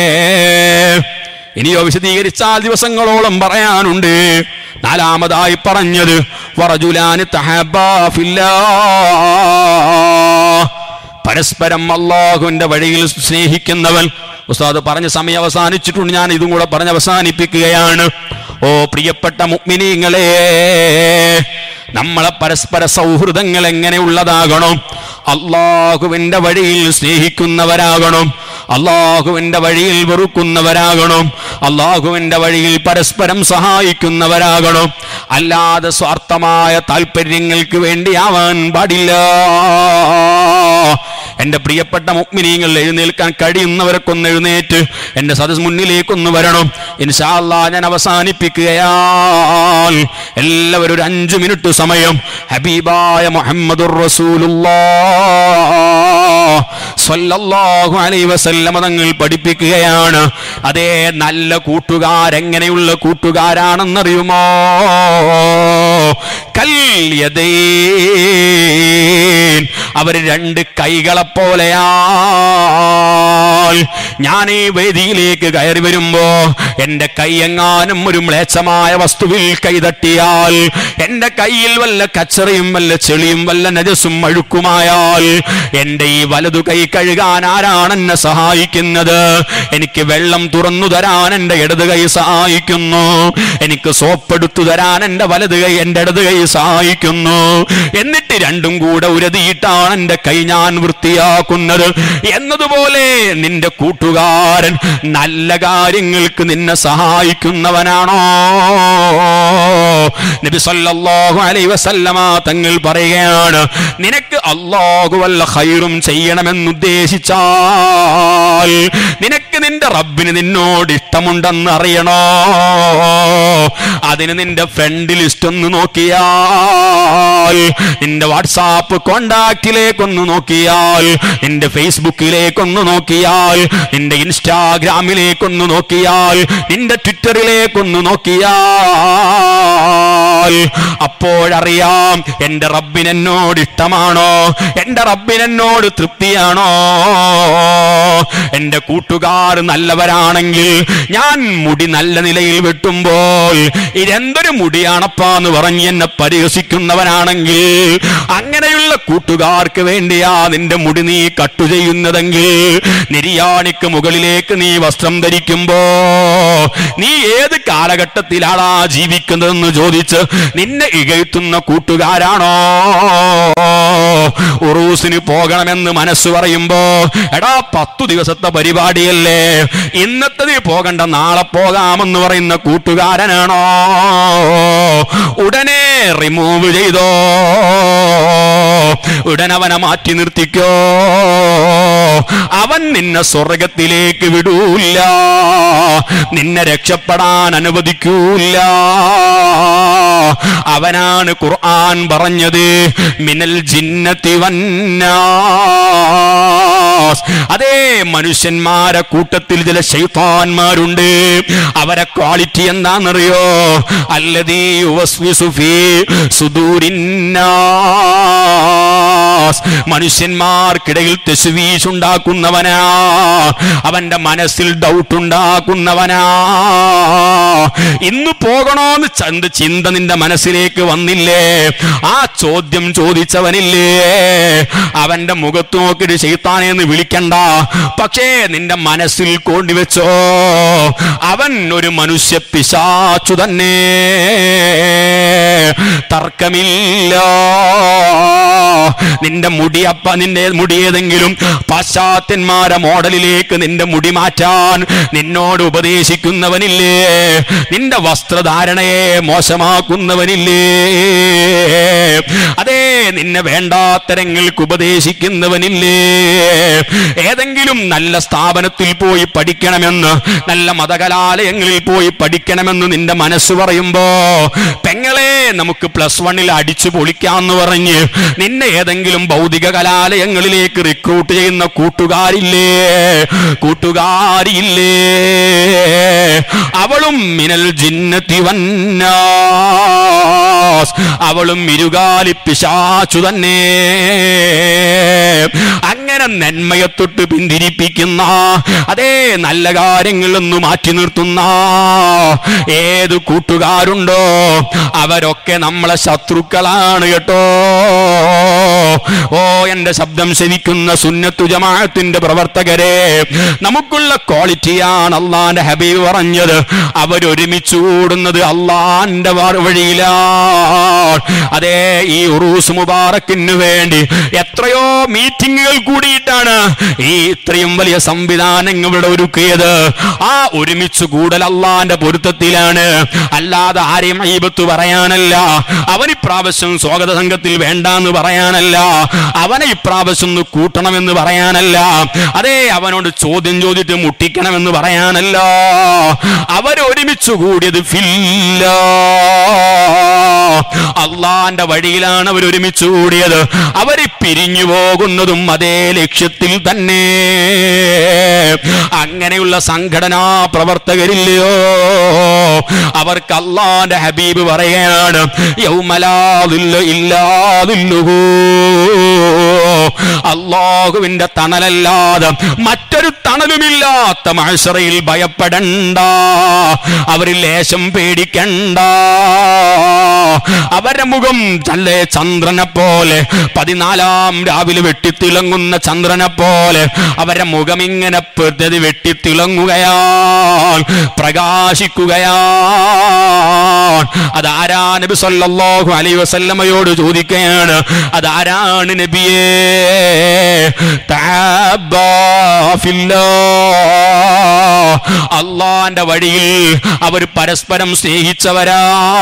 ഇനിയോ വിശദീകരിച്ചാൽ ദിവസങ്ങളോളം പറയാനുണ്ട് നാലാമതായി പറഞ്ഞത് വറജുലാന് തഹബാ ഫില്ലാ പരസ്പരം അള്ളാഹുവിന്റെ വഴിയിൽ സ്നേഹിക്കുന്നവൻ ഉസ്താദ് പറഞ്ഞ സമയം അവസാനിച്ചിട്ടുണ്ട് ഞാൻ ഇതും കൂടെ പറഞ്ഞ് അവസാനിപ്പിക്കുകയാണ് ഓ പ്രിയപ്പെട്ട മുഗ്മിനീങ്ങളെ നമ്മളെ പരസ്പര സൗഹൃദങ്ങൾ എങ്ങനെയുള്ളതാകണം അള്ളാഹുവിന്റെ വഴിയിൽ സ്നേഹിക്കുന്നവരാകണം അള്ളാഹുവിന്റെ വഴിയിൽ വെറുക്കുന്നവരാകണം അള്ളാഹുവിന്റെ വഴിയിൽ പരസ്പരം സഹായിക്കുന്നവരാകണം അല്ലാതെ സ്വാർത്ഥമായ താല്പര്യങ്ങൾക്ക് വേണ്ടിയാവാൻ പാടില്ല എന്റെ പ്രിയപ്പെട്ട മുഗ്മിനീങ്ങൾ എഴുന്നേൽക്കാൻ കഴിയുന്നവരൊക്കൊന്ന് എഴുന്നേറ്റ് എന്റെ സദസ് മുന്നിലേക്കൊന്ന് വരണം ഇൻഷാല്ലാ ഞാൻ അവസാനിപ്പിക്കുകയാൽ എല്ലാവരും ഒരു അഞ്ചു മിനിറ്റ് സമയം ഹബീബായ മുഹമ്മദുർ റസൂലുള്ളാഹു അലൈ വസല്ലമ തങ്ങൾ പഠിപ്പിക്കുകയാണ് അതേ നല്ല കൂട്ടുകാരെങ്ങനെയുള്ള കൂട്ടുകാരാണെന്നറിയുമോ കല്യതേ അവർ രണ്ട് കൈകളെ പോലെയാൽ ഞാൻ ഈ വേദിയിലേക്ക് കയറി വരുമ്പോ എന്റെ കൈ എങ്ങാനും ഒരു മ്ലേച്ഛമായ വസ്തുവിൽ കൈതട്ടിയാൽ എന്റെ കയ്യിൽ വല്ല കച്ചറയും വല്ല ചെളിയും വല്ല നജസും അഴുക്കുമായാൽ എന്റെ ഈ വലതു കൈ കഴുകാൻ ആരാണ് എന്നെ സഹായിക്കുന്നത് എനിക്ക് വെള്ളം തുറന്നു തരാൻ എന്റെ ഇടത് കൈ സഹായിക്കുന്നു എനിക്ക് സോപ്പെടുത്തു തരാൻ എന്റെ വലത് കൈ എന്റെ ഇടത് കൈ സഹായിക്കുന്നു എന്നിട്ട് രണ്ടും കൂടെ ഉരതിയിട്ടാണ് എന്റെ കൈ ഞാൻ വൃത്തിയാക്കുന്നത് എന്നതുപോലെ നിന്റെ കൂട്ടുകാരൻ നല്ല കാര്യങ്ങൾക്ക് നിന്നെ സഹായിക്കുന്നവനാണോ നബി സല്ലല്ലാഹു അലൈഹി വസല്ലമ തങ്ങൾ പറയുകയാണ് നിനക്ക് അല്ലാഹു വല്ല ഖൈറും ചെയ്യണമെന്ന് ഉദ്ദേശിച്ചാൽ നിനക്ക് നിന്റെ റബ്ബിന് നിന്നോട് ഇഷ്ടമുണ്ടെന്ന് അറിയണോ അതിന് നിന്റെ ഫ്രണ്ട് ലിസ്റ്റ് ഒന്ന് നോക്കിയാൽ നിന്റെ വാട്സാപ്പ് കോണ്ടാക്റ്റിലേക്കൊന്ന് നോക്കിയാൽ നിന്റെ ഫേസ്ബുക്കിലേക്കൊന്ന് നോക്കിയാൽ നിന്റെ ഇൻസ്റ്റാഗ്രാമിലേക്കൊന്ന് നോക്കിയാൽ നിന്റെ ട്വിറ്ററിലേക്കൊന്ന് നോക്കിയാൽ അപ്പോഴറിയാം എന്റെ റബ്ബിനെന്നോട് ഇഷ്ടമാണോ എന്റെ റബ്ബിനെന്നോട് തൃപ്തിയാണോ എന്റെ കൂട്ടുകാർ നല്ലവരാണെങ്കിൽ ഞാൻ മുടി നല്ല നിലയിൽ വെട്ടുമ്പോൾ ഇതെന്തൊരു മുടിയാണപ്പാന്ന് പറഞ്ഞ് എന്നെ പരിഹസിക്കുന്നവനാണെങ്കിൽ അങ്ങനെയുള്ള കൂട്ടുകാർക്ക് വേണ്ടിയാ നിന്റെ മുടി നീ കട്ടു ചെയ്യുന്നതെങ്കിൽ നിര്യാണിക്ക് മുകളിലേക്ക് നീ വസ്ത്രം ധരിക്കുമ്പോ നീ ഏത് കാലഘട്ടത്തിലാണാ ജീവിക്കുന്നതെന്ന് ചോദിച്ച് നിന്നെ ഇകഴ്ത്തുന്ന കൂട്ടുകാരാണോ ഉറൂസിന് പോകണമെന്ന് മനസ്സ് പറയുമ്പോ എടാ പത്തു ദിവസത്തെ പരിപാടിയല്ലേ ഇന്നത്തത് പോകണ്ട നാളെ പോകാമെന്ന് പറയുന്ന കൂട്ടുകാരനാണോ ഉടനെ റിമൂവ് ചെയ്തോ ഉടനവനെ മാറ്റി നിർത്തിക്കോ അവൻ നിന്നെ സ്വർഗത്തിലേക്ക് വിടൂല്ല നിന്നെ രക്ഷപ്പെടാൻ അനുവദിക്കൂല്ല അവനാണ് ഖുർആൻ പറഞ്ഞത് മിനൽ ജിന്നത്തി വന്നാസ് അതേ മനുഷ്യന്മാരെ കൂട്ടത്തിൽ ചില ശൈത്താന്മാരുണ്ട് അവരെ ക്വാളിറ്റി എന്താണെന്നറിയോ അല്ലതീ വസ്വിസു ഫീ സുദൂരിന്നാസ് മനുഷ്യന്മാർക്കിടയിൽ തെസുവീശ് ഉണ്ടാക്കുന്നവനാ അവന്റെ മനസ്സിൽ ഡൗട്ട് ഉണ്ടാക്കുന്നവനാ ഇന്ന് പോകണോന്ന് ചന്ത ചിന്ത നിന്റെ മനസ്സിലേക്ക് വന്നില്ലേ ആ ചോദ്യം ചോദിച്ചവനില്ലേ അവന്റെ മുഖത്ത് നോക്കിയിട്ട് ചെയ്ത്താനെ എന്ന് വിളിക്കണ്ട പക്ഷേ നിന്റെ മനസ്സിൽ കൊണ്ടുവച്ചോ അവൻ ഒരു മനുഷ്യ പിശാച്ചു തന്നെ തർക്കമില്ല നിന്റെ മുടിയപ്പ നിന്റെ മുടി ഏതെങ്കിലും പാശ്ചാത്യന്മാരെ മോഡലിലേക്ക് നിന്റെ മുടി മാറ്റാൻ നിന്നോട് ഉപദേശിക്കുന്നവനില്ലേ നിന്റെ വസ്ത്രധാരണയെ മോശമാക്കുന്നവനില്ലേ അതേ നിന്നെ വേണ്ടാത്തരങ്ങൾക്ക് ഉപദേശിക്കുന്നവനില്ലേ ഏതെങ്കിലും നല്ല സ്ഥാപനത്തിൽ പോയി പഠിക്കണമെന്ന് നല്ല മതകലാലയങ്ങളിൽ പോയി പഠിക്കണമെന്ന് നിന്റെ മനസ്സ് പറയുമ്പോ പെങ്ങളെ നമുക്ക് പ്ലസ് വണ്ണിൽ അടിച്ചു പൊളിക്കാന്ന് പറഞ്ഞ് നിന്നെ ഏതെങ്കിലും ഭൗതിക കലാലയങ്ങളിലേക്ക് റിക്രൂട്ട് ചെയ്യുന്ന കൂട്ടുകാരില്ലേ കൂട്ടുകാരിയില്ലേ അവളും മിനൽ ജിന്നത്തി വന്നാസ് അവളും ഇരുകാലി പിശാച്ചു തന്നെ അങ്ങനെ നന്മയെ തൊട്ട് പിന്തിരിപ്പിക്കുന്ന അതേ നല്ല കാര്യങ്ങളൊന്നും മാറ്റി നിർത്തുന്ന ഏത് കൂട്ടുകാരുണ്ടോ അവരൊക്കെ നമ്മളെ ശത്രുക്കളാണ് കേട്ടോ ഓ എന്റെ ശബ്ദം ശരിക്കുന്ന സുന്നത്തു ജമാഅത്തിന്റെ പ്രവർത്തകരെ നമുക്കുള്ള ക്വാളിറ്റിയാണ് അള്ളാന്റെ ഹബീബ് പറഞ്ഞത് അവരൊരുമിച്ച് കൂടുന്നത് അള്ളാന്റെ വാ- വഴിയിലാണ് അതേ ഈ ഉറൂസ് മുബാറക്കിന് വേണ്ടി എത്രയോ മീറ്റിങ്ങുകൾ കൂടിയിട്ടാണ് ഈ ഇത്രയും വലിയ സംവിധാനങ്ങൾ ഇവിടെ ഒരുക്കിയത് ആ ഒരുമിച്ച് കൂടൽ അള്ളാന്റെ പൊരുത്തത്തിലാണ് അല്ലാതെ ആരെയും അയ്യബത്ത് പറയാനല്ല അവൻ ഇപ്രാവശ്യം സ്വാഗത സംഘത്തിൽ വേണ്ടാന്ന് പറയാനല്ല അവനെ ഇപ്രാവശ്യം ഒന്ന് കൂട്ടണമെന്ന് പറയാനല്ല അതേ അവനോട് ചോദ്യം ചോദിച്ചിട്ട് മുട്ടിക്കണമെന്ന് പറയാനല്ല അവരൊരുമിച്ച് കൂടിയത് ഫില്ല അള്ളാന്റെ വഴിയിലാണ് അവർ ഒരുമിച്ച് കൂടിയത് അവര് പിരിഞ്ഞു പോകുന്നതും അതേ ലക്ഷ്യത്തിൽ തന്നെ അങ്ങനെയുള്ള സംഘടനാ പ്രവർത്തകരില്ലയോ അവർക്ക് അള്ളാന്റെ ഹബീബ് പറയുകയാണ് യൗമലാദില്ല ഇല്ലാതില്ലുഹൂ അള്ളാഹുവിന്റെ തണലല്ലാതെ മറ്റൊരു തണലുമില്ലാത്ത മഹസറയിൽ ഭയപ്പെടണ്ട അവരിൽ ലേശം പേടിക്കണ്ട അവരുടെ മുഖം ചല്ലേ ചന്ദ്രനെ പോലെ പതിനാലാം രാവിലെ വെട്ടിത്തിളങ്ങുന്ന ചന്ദ്രനെ പോലെ അവരുടെ മുഖം ഇങ്ങനെ പദ്ധതി വെട്ടിത്തിളങ്ങുകയാണ് പ്രകാശിക്കുകയാണ് അതാരാ നബി സല്ലല്ലാഹു അലൈഹി വസല്ലമയോട് ചോദിക്കുകയാണ് അതാരാണ് നബിയേ തഅബ്ബാ ഫില്ലാഹ്. അള്ളാന്റെ വഴിയിൽ അവർ പരസ്പരം സ്നേഹിച്ചവരാ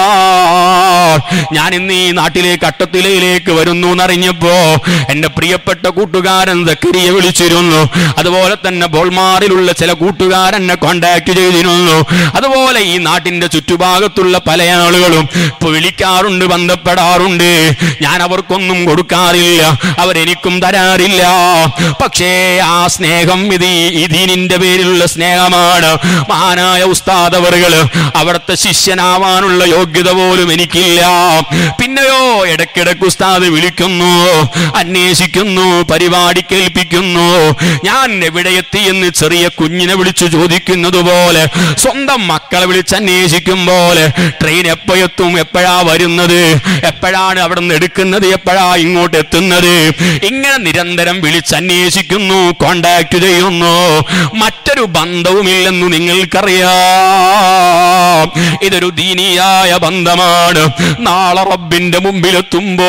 ഞാൻ ഇന്ന് ഈ നാട്ടിലെ കട്ടത്തിലയിലേക്ക് വരുന്നു എന്നറിഞ്ഞപ്പോ എന്റെ പ്രിയപ്പെട്ട കൂട്ടുകാരൻ ദക്കരിയെ വിളിച്ചിരുന്നു അതുപോലെ തന്നെ ബോൾമാറിലുള്ള ചില കൂട്ടുകാരെന്നെ കോണ്ടാക്ട് ചെയ്തിരുന്നു അതുപോലെ ഈ നാട്ടിന്റെ ചുറ്റുഭാഗത്തുള്ള പല ആളുകളും ഇപ്പൊ വിളിക്കാറുണ്ട് ബന്ധപ്പെടാറുണ്ട് ഞാൻ അവർക്കൊന്നും കൊടുക്കാറില്ല അവരെനിക്കും തരാറില്ല പക്ഷേ ആ സ്നേഹം ഇത് ഈ- ഇതിനിന്റെ പേരിലുള്ള സ്നേഹമാണ് മഹാനായ ഉസ്താദ് അവറുകള് അവിടുത്തെ ശിഷ്യനാവാനുള്ള യോഗ്യത പോലും എനിക്കില്ല പിന്നെയോ ഇടയ്ക്കിടയ്ക്ക് ഉസ്താദ് വിളിക്കുന്നു അന്വേഷിക്കുന്നു പരിപാടി കേൾപ്പിക്കുന്നു ഞാൻ എവിടെ എത്തി എന്ന് ചെറിയ കുഞ്ഞിനെ വിളിച്ചു ചോദിക്കുന്നത് പോലെ സ്വന്തം മക്കളെ വിളിച്ച് അന്വേഷിക്കും പോലെ ട്രെയിൻ എപ്പോ എത്തും എപ്പോഴാ വരുന്നത് എപ്പോഴാണ് അവിടെ നിന്ന് എടുക്കുന്നത് എപ്പോഴാ ഇങ്ങോട്ട് എത്തുന്നത് ഇങ്ങനെ നിരന്തരം വിളിച്ച് അന്വേഷിക്കുന്നു കോണ്ടാക്ട് ചെയ്യുന്നു മറ്റൊരു ബന്ധവുമില്ലെന്ന് നിങ്ങൾക്കറിയാം ഇതൊരു ദീനിയായ ബന്ധമാണ് നാളെ റബ്ബിന്റെ റസൂലിന്റെ മുമ്പിലെത്തുമ്പോൾ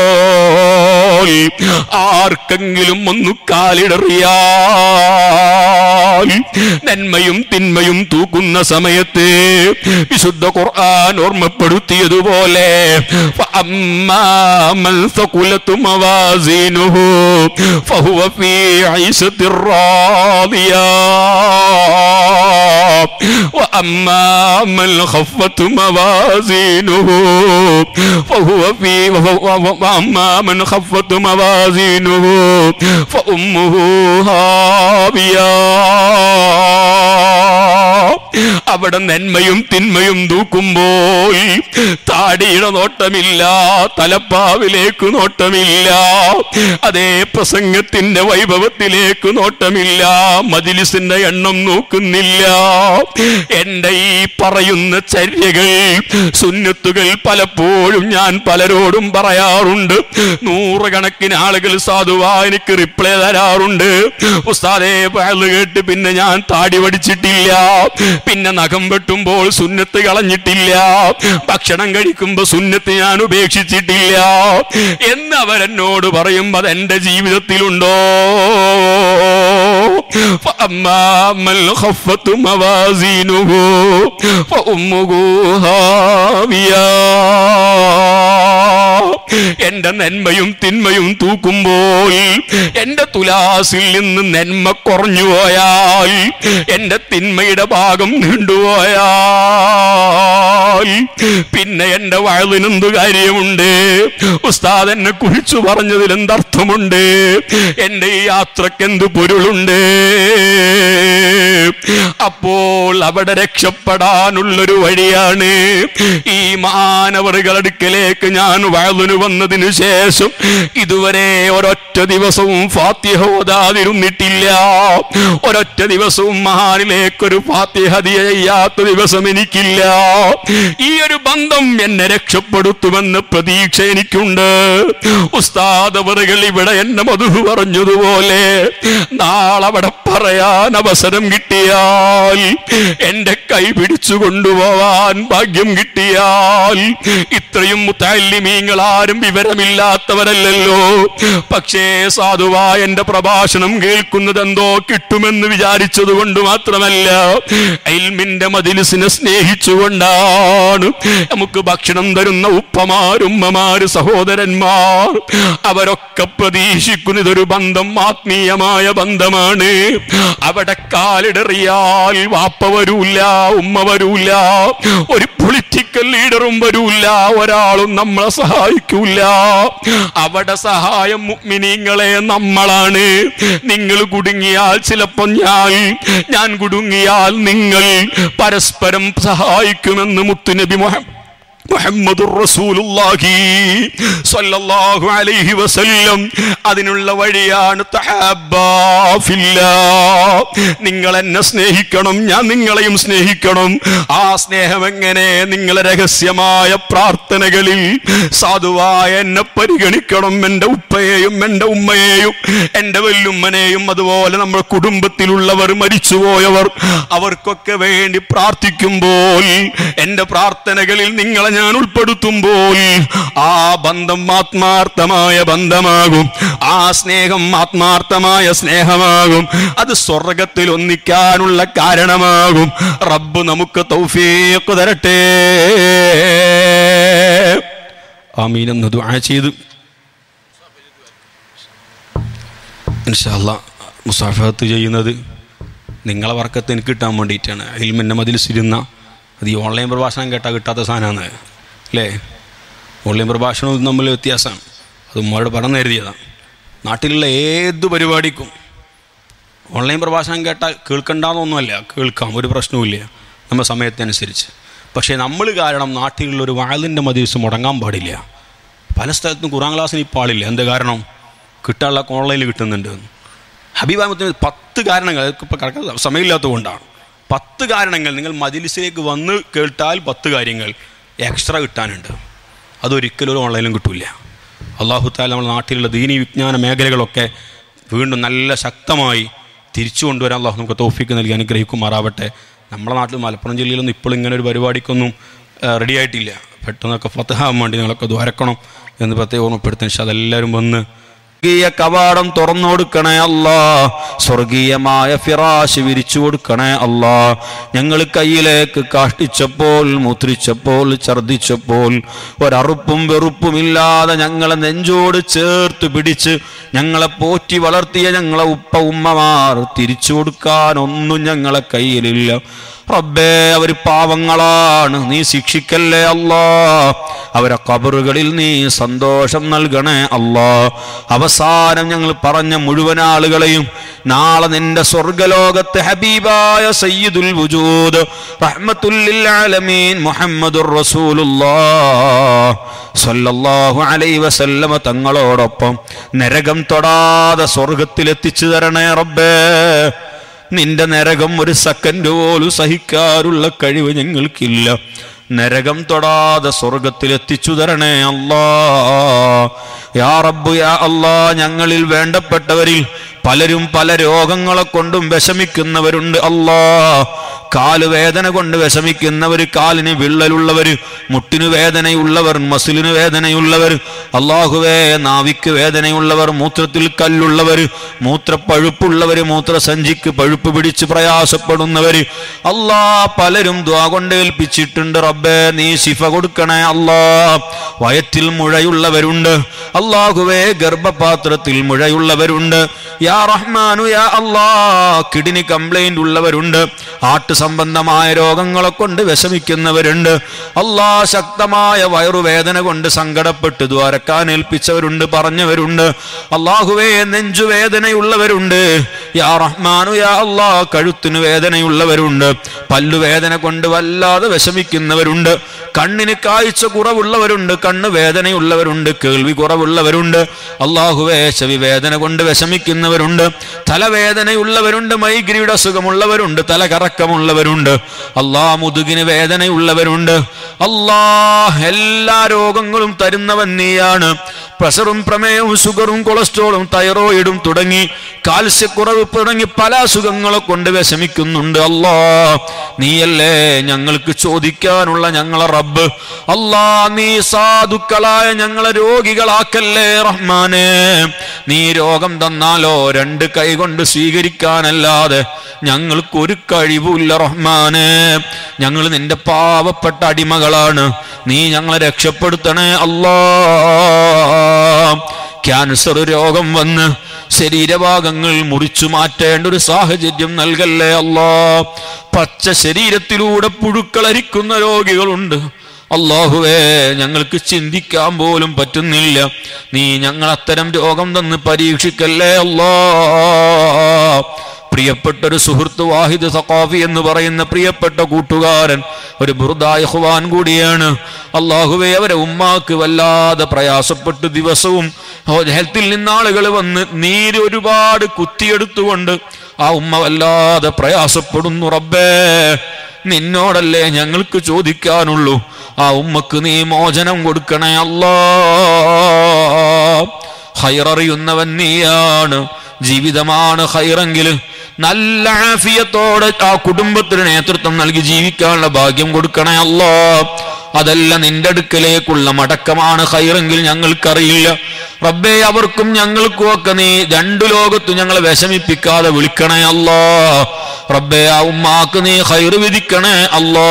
ആർക്കെങ്കിലും ഒന്ന് കാലിടറിയാൽ നന്മയും തിന്മയും തൂക്കുന്ന സമയത്ത് വിശുദ്ധ ഖുർആൻ ഓർമ്മപ്പെടുത്തിയതുപോലെ فأما من ثقلت موازينه فهو في عيشة راضية وأما من خفت موازينه فهو في وأما من خفت موازينه فأمه هاوية അവിടെ നന്മയും തിന്മയും തൂക്കുമ്പോൾ താടിയുടെ നോട്ടമില്ല തലപ്പാവിലേക്ക് നോട്ടമില്ല അതേ പ്രസംഗത്തിന്റെ വൈഭവത്തിലേക്ക് നോട്ടമില്ല മജിലിസിന്റെ എണ്ണം നോക്കുന്നില്ല എന്റെ ഈ പറയുന്ന ചര്യകൾ സുന്നത്തുകൾ പലപ്പോഴും ഞാൻ പലരോടും പറയാറുണ്ട് നൂറുകണക്കിന് ആളുകൾ സാധുവാ എനിക്ക് റിപ്ലൈ തരാറുണ്ട് ഉസ്താദേ പയല് കേട്ട് പിന്നെ ഞാൻ താടി പഠിച്ചിട്ടില്ല പിന്നെ നഖം വെട്ടുമ്പോൾ സുന്നത്ത് കളഞ്ഞിട്ടില്ല ഭക്ഷണം കഴിക്കുമ്പോ സുന്നത്ത് ഞാൻ ഉപേക്ഷിച്ചിട്ടില്ല എന്ന് അവരെന്നോട് പറയുമ്പോ അതെന്റെ ജീവിതത്തിലുണ്ടോ فأما من خفت موازينه فأمه هاوية എന്റെ നന്മയും തിന്മയും തൂക്കുമ്പോൾ എന്റെ തുലാസിൽ നിന്ന് നന്മ കുറഞ്ഞു പോയാൽ എന്റെ തിന്മയുടെ ഭാഗം നീണ്ടുപോയാൽ പിന്നെ എന്റെ വയലിനെന്ത് കാര്യമുണ്ട് ഉസ്താദ് എന്നെ കുറിച്ചു പറഞ്ഞതിൽ എന്തർത്ഥമുണ്ട് എന്റെ ഈ യാത്രക്ക് എന്ത് പൊരുളുണ്ട് അപ്പോൾ അവിടെ രക്ഷപ്പെടാനുള്ളൊരു വഴിയാണ് ഈ മാനവറുകളുടെ അടുക്കലേക്ക് ഞാൻ വയലിന് വന്നതിനു ശേഷം ഇതുവരെ ഒരൊറ്റ ദിവസവും ഫാത്തിഹ ഓതാതിരുന്നിട്ടില്ല ഒരൊറ്റ ദിവസവും മഹാനിലേക്കൊരു ഫാത്തിഹ ചെയ്യാത്ത ദിവസം എനിക്കില്ല ഈ ഒരു ബന്ധം എന്നെ രക്ഷപ്പെടുത്തുമെന്ന് പ്രതീക്ഷ എനിക്കുണ്ട് ഉസ്താദവറുകൾ ഇവിടെ എന്നെ മധു പറഞ്ഞതുപോലെ നാളെ അവിടെ പറയാൻ അവസരം കിട്ടിയാൽ എന്റെ കൈ പിടിച്ചു കൊണ്ടുപോവാൻ ഭാഗ്യം കിട്ടിയാൽ ഇത്രയും മുത്താലിമീങ്ങൾ ആരും വിവരമില്ലാത്തവരല്ലല്ലോ പക്ഷേ സാധുവായ എന്റെ പ്രഭാഷണം കേൾക്കുന്നത് എന്തോ കിട്ടുമെന്ന് വിചാരിച്ചത് കൊണ്ട് മാത്രമല്ല അയിൽമിന്റെ മതിലിസിനെ സ്നേഹിച്ചുകൊണ്ടാണ് നമുക്ക് ഭക്ഷണം തരുന്ന ഉപ്പമാരുമ്മമാര് സഹോദരന്മാർ അവരൊക്കെ പ്രതീക്ഷിക്കുന്ന ഇതൊരു ബന്ധം ആത്മീയമായ ബന്ധമാണ് അവിടെ കാലിടറിയാൽ വാപ്പ വരൂല ഉമ്മ വരൂല ഒരു പൊളിറ്റിക്കൽ ലീഡറും വരൂല ഒരാളും നമ്മളെ സഹായിക്കൂല അവിടെ സഹായം മുഗ്മിനീങ്ങളെ നമ്മളാണ് നിങ്ങൾ കുടുങ്ങിയാൽ ചിലപ്പോ ഞാൻ ഞാൻ കുടുങ്ങിയാൽ നിങ്ങൾ പരസ്പരം സഹായിക്കുമെന്ന് മുത്തുനബി മുഹമ്മദ് മുഹമ്മദുർ റസൂലുള്ളാഹി സ്വല്ലല്ലാഹു അലൈഹി വസല്ലം അതിനുള്ള വഴിയാണ് തഹബ്ബാ ഫില്ലാ. നിങ്ങൾ എന്നെ സ്നേഹിക്കണം ഞാൻ നിങ്ങളെയും സ്നേഹിക്കണം ആ സ്നേഹം എങ്ങനെ നിങ്ങളെ രഹസ്യമായ പ്രാർത്ഥനകളിൽ സാധുവായ എന്നെ പരിഗണിക്കണം എൻ്റെ ഉപ്പയെയും എൻ്റെ ഉമ്മയെയും എൻ്റെ വല്ലുമ്മനെയും അതുപോലെ നമ്മുടെ കുടുംബത്തിലുള്ളവർ മരിച്ചുപോയവർ അവർക്കൊക്കെ വേണ്ടി പ്രാർത്ഥിക്കുമ്പോൾ എൻ്റെ പ്രാർത്ഥനകളിൽ നിങ്ങളെ ഞാൻ ഉൾപ്പെടുത്തുമ്പോൾ ആ ബന്ധം ആത്മാർത്ഥമായ ബന്ധമാകും ആ സ്നേഹം ആത്മാർത്ഥമായ സ്നേഹമാകും അത് സ്വർഗത്തിൽ ഒന്നിക്കാനുള്ള കാരണമാകും റബ്ബ് നമുക്ക് തൗഫീഖ് തരട്ടെ ആമീൻ എന്ന് ദുആ ചെയ്ത് ഇൻഷാല്ല മുസാഫത്ത് ചെയ്യുന്നത് നിങ്ങളെ വർക്കത്ത് എനിക്ക് കിട്ടാൻ വേണ്ടിയിട്ടാണ് ഇൽമിൻ്റെ മതിലിസിരുന്ന അത് ഈ ഓൺലൈൻ പ്രഭാഷണം കേട്ടാൽ കിട്ടാത്ത സാധനമാണ് അല്ലേ ഓൺലൈൻ പ്രഭാഷണവും തമ്മിൽ വ്യത്യാസമാണ് അത് ഉമ്മയോട് പറഞ്ഞു എഴുതിയതാണ് നാട്ടിലുള്ള ഏത് പരിപാടിക്കും ഓൺലൈൻ പ്രഭാഷണം കേട്ടാൽ കേൾക്കണ്ടെന്നൊന്നുമല്ല കേൾക്കാം ഒരു പ്രശ്നവുമില്ല നമ്മുടെ സമയത്തനുസരിച്ച് പക്ഷേ നമ്മൾ കാരണം നാട്ടിലുള്ള ഒരു വാളിൻ്റെ മതിവസം മുടങ്ങാൻ പാടില്ല പല സ്ഥലത്തും ഖുറാൻ ക്ലാസ്സിന് ഇപ്പോൾ ആളില്ല എന്ത് കാരണം കിട്ടാനുള്ള ഓൺലൈനിൽ കിട്ടുന്നുണ്ട് ഹബീബാമത്തിന് പത്ത് കാരണങ്ങൾ ഇപ്പോൾ കറക്റ്റ് സമയമില്ലാത്തതുകൊണ്ടാണ് പത്ത് കാരണങ്ങൾ നിങ്ങൾ മജിലിസിലേക്ക് വന്ന് കേട്ടാൽ പത്ത് കാര്യങ്ങൾ എക്സ്ട്രാ കിട്ടാനുണ്ട് അതൊരിക്കലും ഒരു ഓൺലൈനിലും കിട്ടില്ല അള്ളാഹു താല നമ്മുടെ നാട്ടിലുള്ള ദീനി വിജ്ഞാന മേഖലകളൊക്കെ വീണ്ടും നല്ല ശക്തമായി തിരിച്ചു കൊണ്ടുവരാൻ അള്ളാഹു നമുക്ക് തോഫിക്ക് നൽകി അനുഗ്രഹിക്കുമാറാവട്ടെ നമ്മുടെ നാട്ടിൽ മലപ്പുറം ജില്ലയിലൊന്നും ഇപ്പോൾ ഇങ്ങനെ ഒരു പരിപാടിക്കൊന്നും റെഡി ആയിട്ടില്ല പെട്ടെന്നൊക്കെ ഫത്തഹാൻ വേണ്ടി നിങ്ങളൊക്കെ ദ്വാരക്കണം എന്ന് പ്രത്യേകം ഓർമ്മപ്പെടുത്തുന്നു പക്ഷെ അതെല്ലാവരും വന്ന് സ്വർഗീയ കവാടം തുറന്നു കൊടുക്കണേ അല്ലാ സ്വർഗീയമായ ഫിറാശ് വിരിച്ചു കൊടുക്കണേ അല്ലാ ഞങ്ങൾ കയ്യിലേക്ക് കാഷ്ടിച്ചപ്പോൾ മുത്രിച്ചപ്പോൾ ഛർദിച്ചപ്പോൾ ഒരറുപ്പും വെറുപ്പുമില്ലാതെ ഞങ്ങളെ നെഞ്ചോട് ചേർത്ത് പിടിച്ച് ഞങ്ങളെ പോറ്റി വളർത്തിയ ഞങ്ങളെ ഉപ്പ ഉമ്മമാർ തിരിച്ചു കൊടുക്കാനൊന്നും ഞങ്ങളെ കയ്യിലില്ല റബ്ബേ അവർ പാവങ്ങളാണ് നീ ശിക്ഷിക്കല്ലേ അല്ലാ അവരെ കബറുകളിൽ നീ സന്തോഷം നൽകണേ അല്ലാ അവസാനം ഞങ്ങൾ പറഞ്ഞ മുഴുവൻ ആളുകളെയും നാളെ നിന്റെ സ്വർഗലോകത്ത് ഹബീബായ സയ്യിദുൽ വുജൂദ് റഹ്മത്തുല്ലിൽ ആലമീൻ മുഹമ്മദുർ റസൂലുള്ളാഹ് സല്ലല്ലാഹു അലൈഹി വസല്ലമ തങ്ങളോടൊപ്പം നരകം തൊടാതെ സ്വർഗത്തിലെത്തിച്ചു തരണേ റബ്ബേ നിന്റെ നരകം ഒരു സെക്കൻഡ് പോലും സഹിക്കാനുള്ള കഴിവ് ഞങ്ങൾക്കില്ല നരകം തൊടാതെ സ്വർഗത്തിൽ എത്തിച്ചു തരണേ അല്ലാ യാ റബ്ബു യാ അല്ലാ ഞങ്ങളിൽ വേണ്ടപ്പെട്ടവരിൽ പലരും പല രോഗങ്ങളെ കൊണ്ടും വിഷമിക്കുന്നവരുണ്ട് അല്ലാ കാല് വേദന കൊണ്ട് വിഷമിക്കുന്നവർ കാലിന് വിള്ളലുള്ളവർ മുട്ടിന് വേദനയുള്ളവർ മസിലിന് വേദനയുള്ളവർ അള്ളാഹുവേ നാവിക്ക് വേദനയുള്ളവർ മൂത്രത്തിൽ കല്ലുള്ളവർ മൂത്രപ്പഴുപ്പുള്ളവർ മൂത്രസഞ്ചിക്ക് പഴുപ്പ് പിടിച്ച് പ്രയാസപ്പെടുന്നവർ അല്ലാ പലരും ദ്വാ കൊണ്ട് ഏൽപ്പിച്ചിട്ടുണ്ട് റബ്ബേ നീ ശിഫ കൊടുക്കണേ അല്ലാ വയറ്റിൽ മുഴയുള്ളവരുണ്ട് അള്ളാഹുവേ ഗർഭപാത്രത്തിൽ മുഴയുള്ളവരുണ്ട് യാ റഹ്മാനു യാ അല്ലാ കിഡ്നി കംപ്ലൈന്റ് ഉള്ളവരുണ്ട് ഹാർട്ട് സംബന്ധമായ രോഗങ്ങളെ കൊണ്ട് വിഷമിക്കുന്നവരുണ്ട് അല്ലാ ശക്തമായ വയറുവേദന കൊണ്ട് സങ്കടപ്പെട്ട് ദ്വാരക്കാൻ ഏൽപ്പിച്ചവരുണ്ട് പറഞ്ഞവരുണ്ട് അള്ളാഹുവേ നെഞ്ചുവേദനയുള്ളവരുണ്ട് യാ റഹ്മാനു യാ അല്ലാ കഴുത്തിന് വേദനയുള്ളവരുണ്ട് പല്ലുവേദന കൊണ്ട് വല്ലാതെ വിഷമിക്കുന്നവരുണ്ട് കണ്ണിന് കാഴ്ച കുറവുള്ളവരുണ്ട് കണ്ണ് വേദനയുള്ളവരുണ്ട് കേൾവി കുറവുള്ളവരുണ്ട് അള്ളാഹുവേ ചെവി വേദന കൊണ്ട് വിഷമിക്കുന്നവരുണ്ട് തലവേദനയുള്ളവരുണ്ട് മൈഗ്രിയുടെ അസുഖമുള്ളവരുണ്ട് തലകറക്കമുള്ളവരുണ്ട് അല്ലാ മുതുകിന് വേദനയുള്ളവരുണ്ട് അല്ലാ എല്ലാ രോഗങ്ങളും തരുന്നവൻ നീയാണ് പ്രഷറും പ്രമേയവും ഷുഗറും കൊളസ്ട്രോളും തൈറോയിഡും തുടങ്ങി കാൽസ്യക്കുറവ് തുടങ്ങി പല അസുഖങ്ങളെ കൊണ്ട് വിഷമിക്കുന്നുണ്ട് അല്ലാ നീയല്ലേ ഞങ്ങൾക്ക് ചോദിക്കാനുള്ള ഞങ്ങളെ റബ്ബ് അല്ലാ നീ സാധുക്കളായ ഞങ്ങളെ രോഗികളാക്കല്ലേ റഹ്മാനെ നീ രോഗം തന്നാലോ രണ്ട് കൈ കൊണ്ട് സ്വീകരിക്കാനല്ലാതെ ഞങ്ങൾക്കൊരു കഴിവുമില്ല റഹ്മാനെ ഞങ്ങൾ നിന്റെ പാവപ്പെട്ട അടിമകളാണ് നീ ഞങ്ങളെ രക്ഷപ്പെടുത്തണേ അല്ലാ ക്യാൻസർ രോഗം വന്ന് ശരീരഭാഗങ്ങൾ മുറിച്ചു മാറ്റേണ്ട ഒരു സാഹചര്യം നൽകല്ലേ അല്ലാ പച്ച ശരീരത്തിലൂടെ പുഴുക്കളരിക്കുന്ന രോഗികളുണ്ട് അള്ളാഹുവേ ഞങ്ങൾക്ക് ചിന്തിക്കാൻ പോലും പറ്റുന്നില്ല നീ ഞങ്ങൾ അത്തരം രോഗം തന്ന് പരീക്ഷിക്കല്ലേ അല്ലാ പ്രിയപ്പെട്ട ഒരു സുഹൃത്ത് വാഹിദ് സഖാഫി എന്ന് പറയുന്ന പ്രിയപ്പെട്ട കൂട്ടുകാരൻ ഒരു ബുർദായ ഹുവാൻ കൂടിയാണ് അള്ളാഹുവെ അവരെ ഉമ്മാക്ക് വല്ലാതെ പ്രയാസപ്പെട്ട് ദിവസവും ഹെൽത്തിൽ നിന്നാളുകൾ വന്ന് നീര് ഒരുപാട് കുത്തിയെടുത്തുകൊണ്ട് ആ ഉമ്മ വല്ലാതെ പ്രയാസപ്പെടുന്നു റബ്ബേ നിന്നോടല്ലേ ഞങ്ങൾക്ക് ചോദിക്കാനുള്ളൂ ആ ഉമ്മക്ക് നീ മോചനം കൊടുക്കണേ അല്ലാ ഹൈററിയുന്നവൻ നീയാണ് ജീവിതമാണ് ഹൈറെങ്കിൽ നല്ല ആഫിയത്തോടെ ആ കുടുംബത്തിന് നേതൃത്വം നൽകി ജീവിക്കാനുള്ള ഭാഗ്യം കൊടുക്കണേ അല്ലോ അതല്ല നിന്റെ അടുക്കലേക്കുള്ള മടക്കമാണ് ഹൈറെങ്കിൽ ഞങ്ങൾക്കറിയില്ല റബ്ബേ അവർക്കും ഞങ്ങൾക്കും ഒക്കെ നീ രണ്ടു ലോകത്തും ഞങ്ങളെ വിഷമിപ്പിക്കാതെ വിളിക്കണേ അല്ലോ റബ്ബേ ആ ഉമ്മാക്ക് നീ ഹൈറ് വിധിക്കണേ അല്ലോ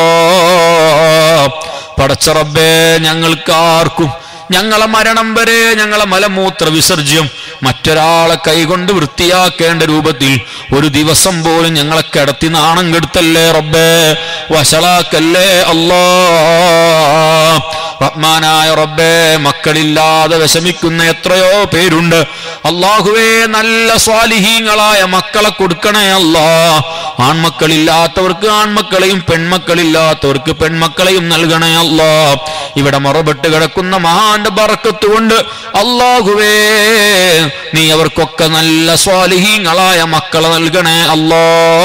പടച്ച റബ്ബേ ഞങ്ങൾക്കാർക്കും ഞങ്ങളെ മരണം വരെ ഞങ്ങളെ മലമൂത്ര വിസർജ്യം മറ്റൊരാളെ കൈകൊണ്ട് വൃത്തിയാക്കേണ്ട രൂപത്തിൽ ഒരു ദിവസം പോലും ഞങ്ങളെ കിടത്തി നാണം കെടുത്തല്ലേ റബ്ബേ വഷളാക്കല്ലേ അല്ലാ റഹ്മാനായ റബ്ബേ മക്കളില്ലാതെ വിഷമിക്കുന്ന എത്രയോ പേരുണ്ട് അള്ളാഹുവേ നല്ല സ്വാലിഹീങ്ങളായ മക്കളെ കൊടുക്കണേ അല്ലാ ആൺമക്കളില്ലാത്തവർക്ക് ആൺമക്കളെയും പെൺമക്കളില്ലാത്തവർക്ക് പെൺമക്കളെയും നൽകണേ അല്ലാ ഇവിടെ മറപ്പെട്ട് കിടക്കുന്ന മഹാന്റെ ബറക്കത്ത് കൊണ്ട് അള്ളാഹുവേ നീ അവർക്കൊക്കെ നല്ല സ്വാലിഹീങ്ങളായ മക്കളെ നൽകണേ അല്ലാ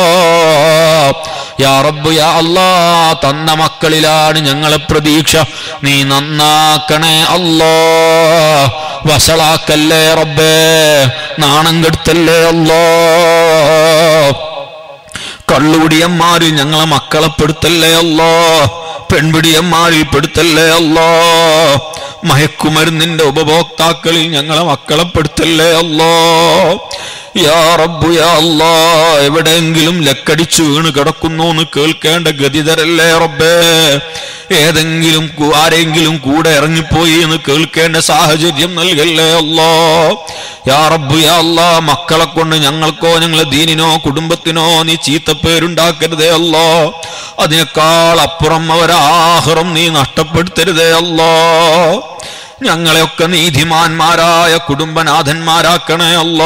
യാ റബ്ബ് യാ അല്ലാ തന്ന മക്കളിലാണ് ഞങ്ങളെ പ്രതീക്ഷ നീ നന്നാക്കണേ അല്ലാ വഷളാക്കല്ലേ റബ്ബേ നാണം കെടുത്തല്ലേ അല്ലാ കള്ളുകുടിയന്മാര് ഞങ്ങളെ മക്കളെ പെടുത്തല്ലേ അല്ലോ പെൺപിടിയന്മാരിൽ പെടുത്തല്ലേ അല്ലോ മയക്കുമരുന്നിന്റെ ഉപഭോക്താക്കളിൽ ഞങ്ങളെ മക്കളെ പെടുത്തല്ലേ അല്ലോ യാ റബ്ബു യാ അല്ലാ എവിടെയെങ്കിലും ലക്കടിച്ചു വീണ് കിടക്കുന്നു എന്ന് കേൾക്കേണ്ട ഗതി തരല്ലേ റബ്ബേ ഏതെങ്കിലും കു- ആരെങ്കിലും കൂടെ ഇറങ്ങിപ്പോയി എന്ന് കേൾക്കേണ്ട സാഹചര്യം നൽകല്ലേ അല്ലോ യാ റബ്ബു യാ അല്ലാ മക്കളെ കൊണ്ട് ഞങ്ങൾക്കോ ഞങ്ങളെ ദീനിനോ കുടുംബത്തിനോ നീ ചീത്തപ്പേരുണ്ടാക്കരുതേ അല്ലോ അതിനേക്കാൾ അപ്പുറം അവരാഹ്റം നീ നഷ്ടപ്പെടുത്തരുതേ അല്ലോ ഞങ്ങളെയൊക്കെ നീതിമാന്മാരായ കുടുംബനാഥന്മാരാക്കണേ അല്ലോ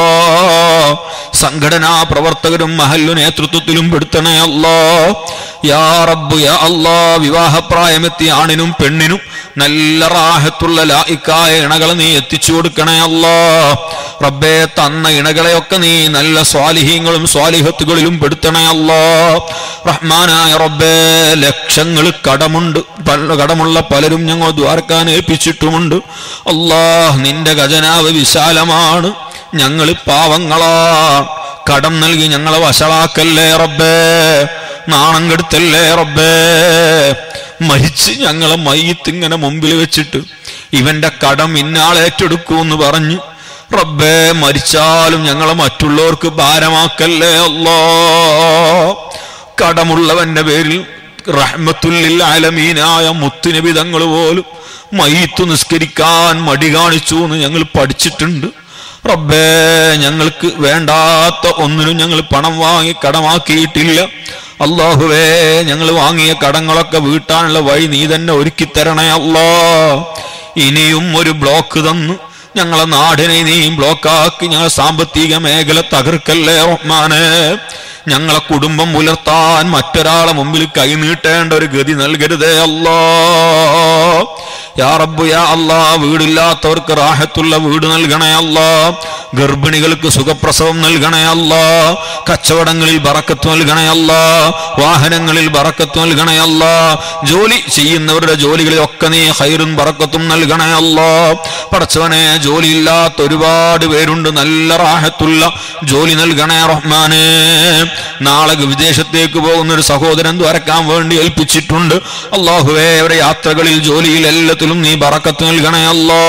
സംഘടനാ പ്രവർത്തകരും മഹല്ലു നേതൃത്വത്തിലും പെടുത്തണേ അല്ലോ യാ റബ്ബു യാ അല്ലാ വിവാഹപ്രായമെത്തിയ ആണിനും പെണ്ണിനും നല്ല റാഹത്തുള്ള ലായിക്കായ ഇണകളെ നീ എത്തിച്ചു കൊടുക്കണേ അല്ലോ റബ്ബേ തന്ന ഇണകളെയൊക്കെ നീ നല്ല സ്വാലിഹീങ്ങളും സ്വാലിഹത്തുകളിലും പെടുത്തണേ അല്ലോ റഹ്മാനായ റബ്ബേ ലക്ഷങ്ങൾ കടമുണ്ട് പല കടമുള്ള പലരും ഞങ്ങൾ ദ്വാരക്കാൻ ഏൽപ്പിച്ചിട്ടുമുണ്ട് അല്ലാഹ് നിന്റെ ഖജനാവ് വിശാലമാണ് ഞങ്ങൾ പാവങ്ങളാണ് കടം നൽകി ഞങ്ങളെ വഷളാക്കല്ലേ റബ്ബേ നാണം കെടുത്തല്ലേ റബ്ബേ മരിച്ച് ഞങ്ങളെ മയ്യത്ത് ഇങ്ങനെ മുമ്പിൽ വെച്ചിട്ട് ഇവന്റെ കടം ഇന്നാളെ ഏറ്റെടുക്കൂന്ന് പറഞ്ഞു റബ്ബേ മരിച്ചാലും ഞങ്ങളെ മറ്റുള്ളവർക്ക് ഭാരമാക്കല്ലേ അല്ലോ കടമുള്ളവന്റെ പേരിൽ റഹ്മത്തുല്ലിൽ ആലമീനായ മുത്തുനബി തങ്ങൾ പോലും മയ്യത്ത് നിസ്കരിക്കാൻ മടി കാണിച്ചു എന്ന് ഞങ്ങൾ പഠിച്ചിട്ടുണ്ട് റബ്ബേ ഞങ്ങൾക്ക് വേണ്ടാത്ത ഒന്നിനും ഞങ്ങൾ പണം വാങ്ങി കടമാക്കിയിട്ടില്ല അള്ളാഹുവേ ഞങ്ങൾ വാങ്ങിയ കടങ്ങളൊക്കെ വീട്ടാനുള്ള വഴി നീ തന്നെ ഒരുക്കി തരണേ അല്ലാ ഇനിയും ഒരു ബ്ലോക്ക് തന്നു ഞങ്ങളെ നാടിനെ നീ ബ്ലോക്കാക്കി ഞങ്ങളെ സാമ്പത്തിക മേഖല തകർക്കല്ലേ റഹ്മാനെ ഞങ്ങളെ കുടുംബം പുലർത്താൻ മറ്റൊരാളെ മുമ്പിൽ കൈനീട്ടേണ്ട ഒരു ഗതി നൽകരുതേ അല്ലാ യാ റബ്ബു യാ അല്ലാ വീടില്ലാത്തവർക്ക് റാഹത്തുള്ള വീട് നൽകണേ അല്ലാ ഗർഭിണികൾക്ക് സുഖപ്രസവം നൽകണേ അല്ലാ കച്ചവടങ്ങളിൽ ബറക്കത്ത് നൽകണേ അല്ലാ വാഹനങ്ങളിൽ ബറക്കത്ത് നൽകണേ അല്ലാ ജോലി ചെയ്യുന്നവരുടെ ജോലികളിലൊക്കെ നീ ഹൈറും ബറക്കത്തും നൽകണേ അല്ലാ പടച്ചവനെ ജോലിയില്ലാത്ത ഒരുപാട് പേരുണ്ട് നല്ല റാഹത്തുള്ള ജോലി നൽകണേ റഹ്മാനെ നാളെ വിദേശത്തേക്ക് പോകുന്ന ഒരു സഹോദരൻ ദ്വാരക്കാൻ വേണ്ടി ഏൽപ്പിച്ചിട്ടുണ്ട് അള്ളാഹുവേ അവരുടെ യാത്രകളിൽ ജോലിയിൽ എല്ലാത്തിലും നീ ബറക്കത്ത് നൽകണേ അല്ലാ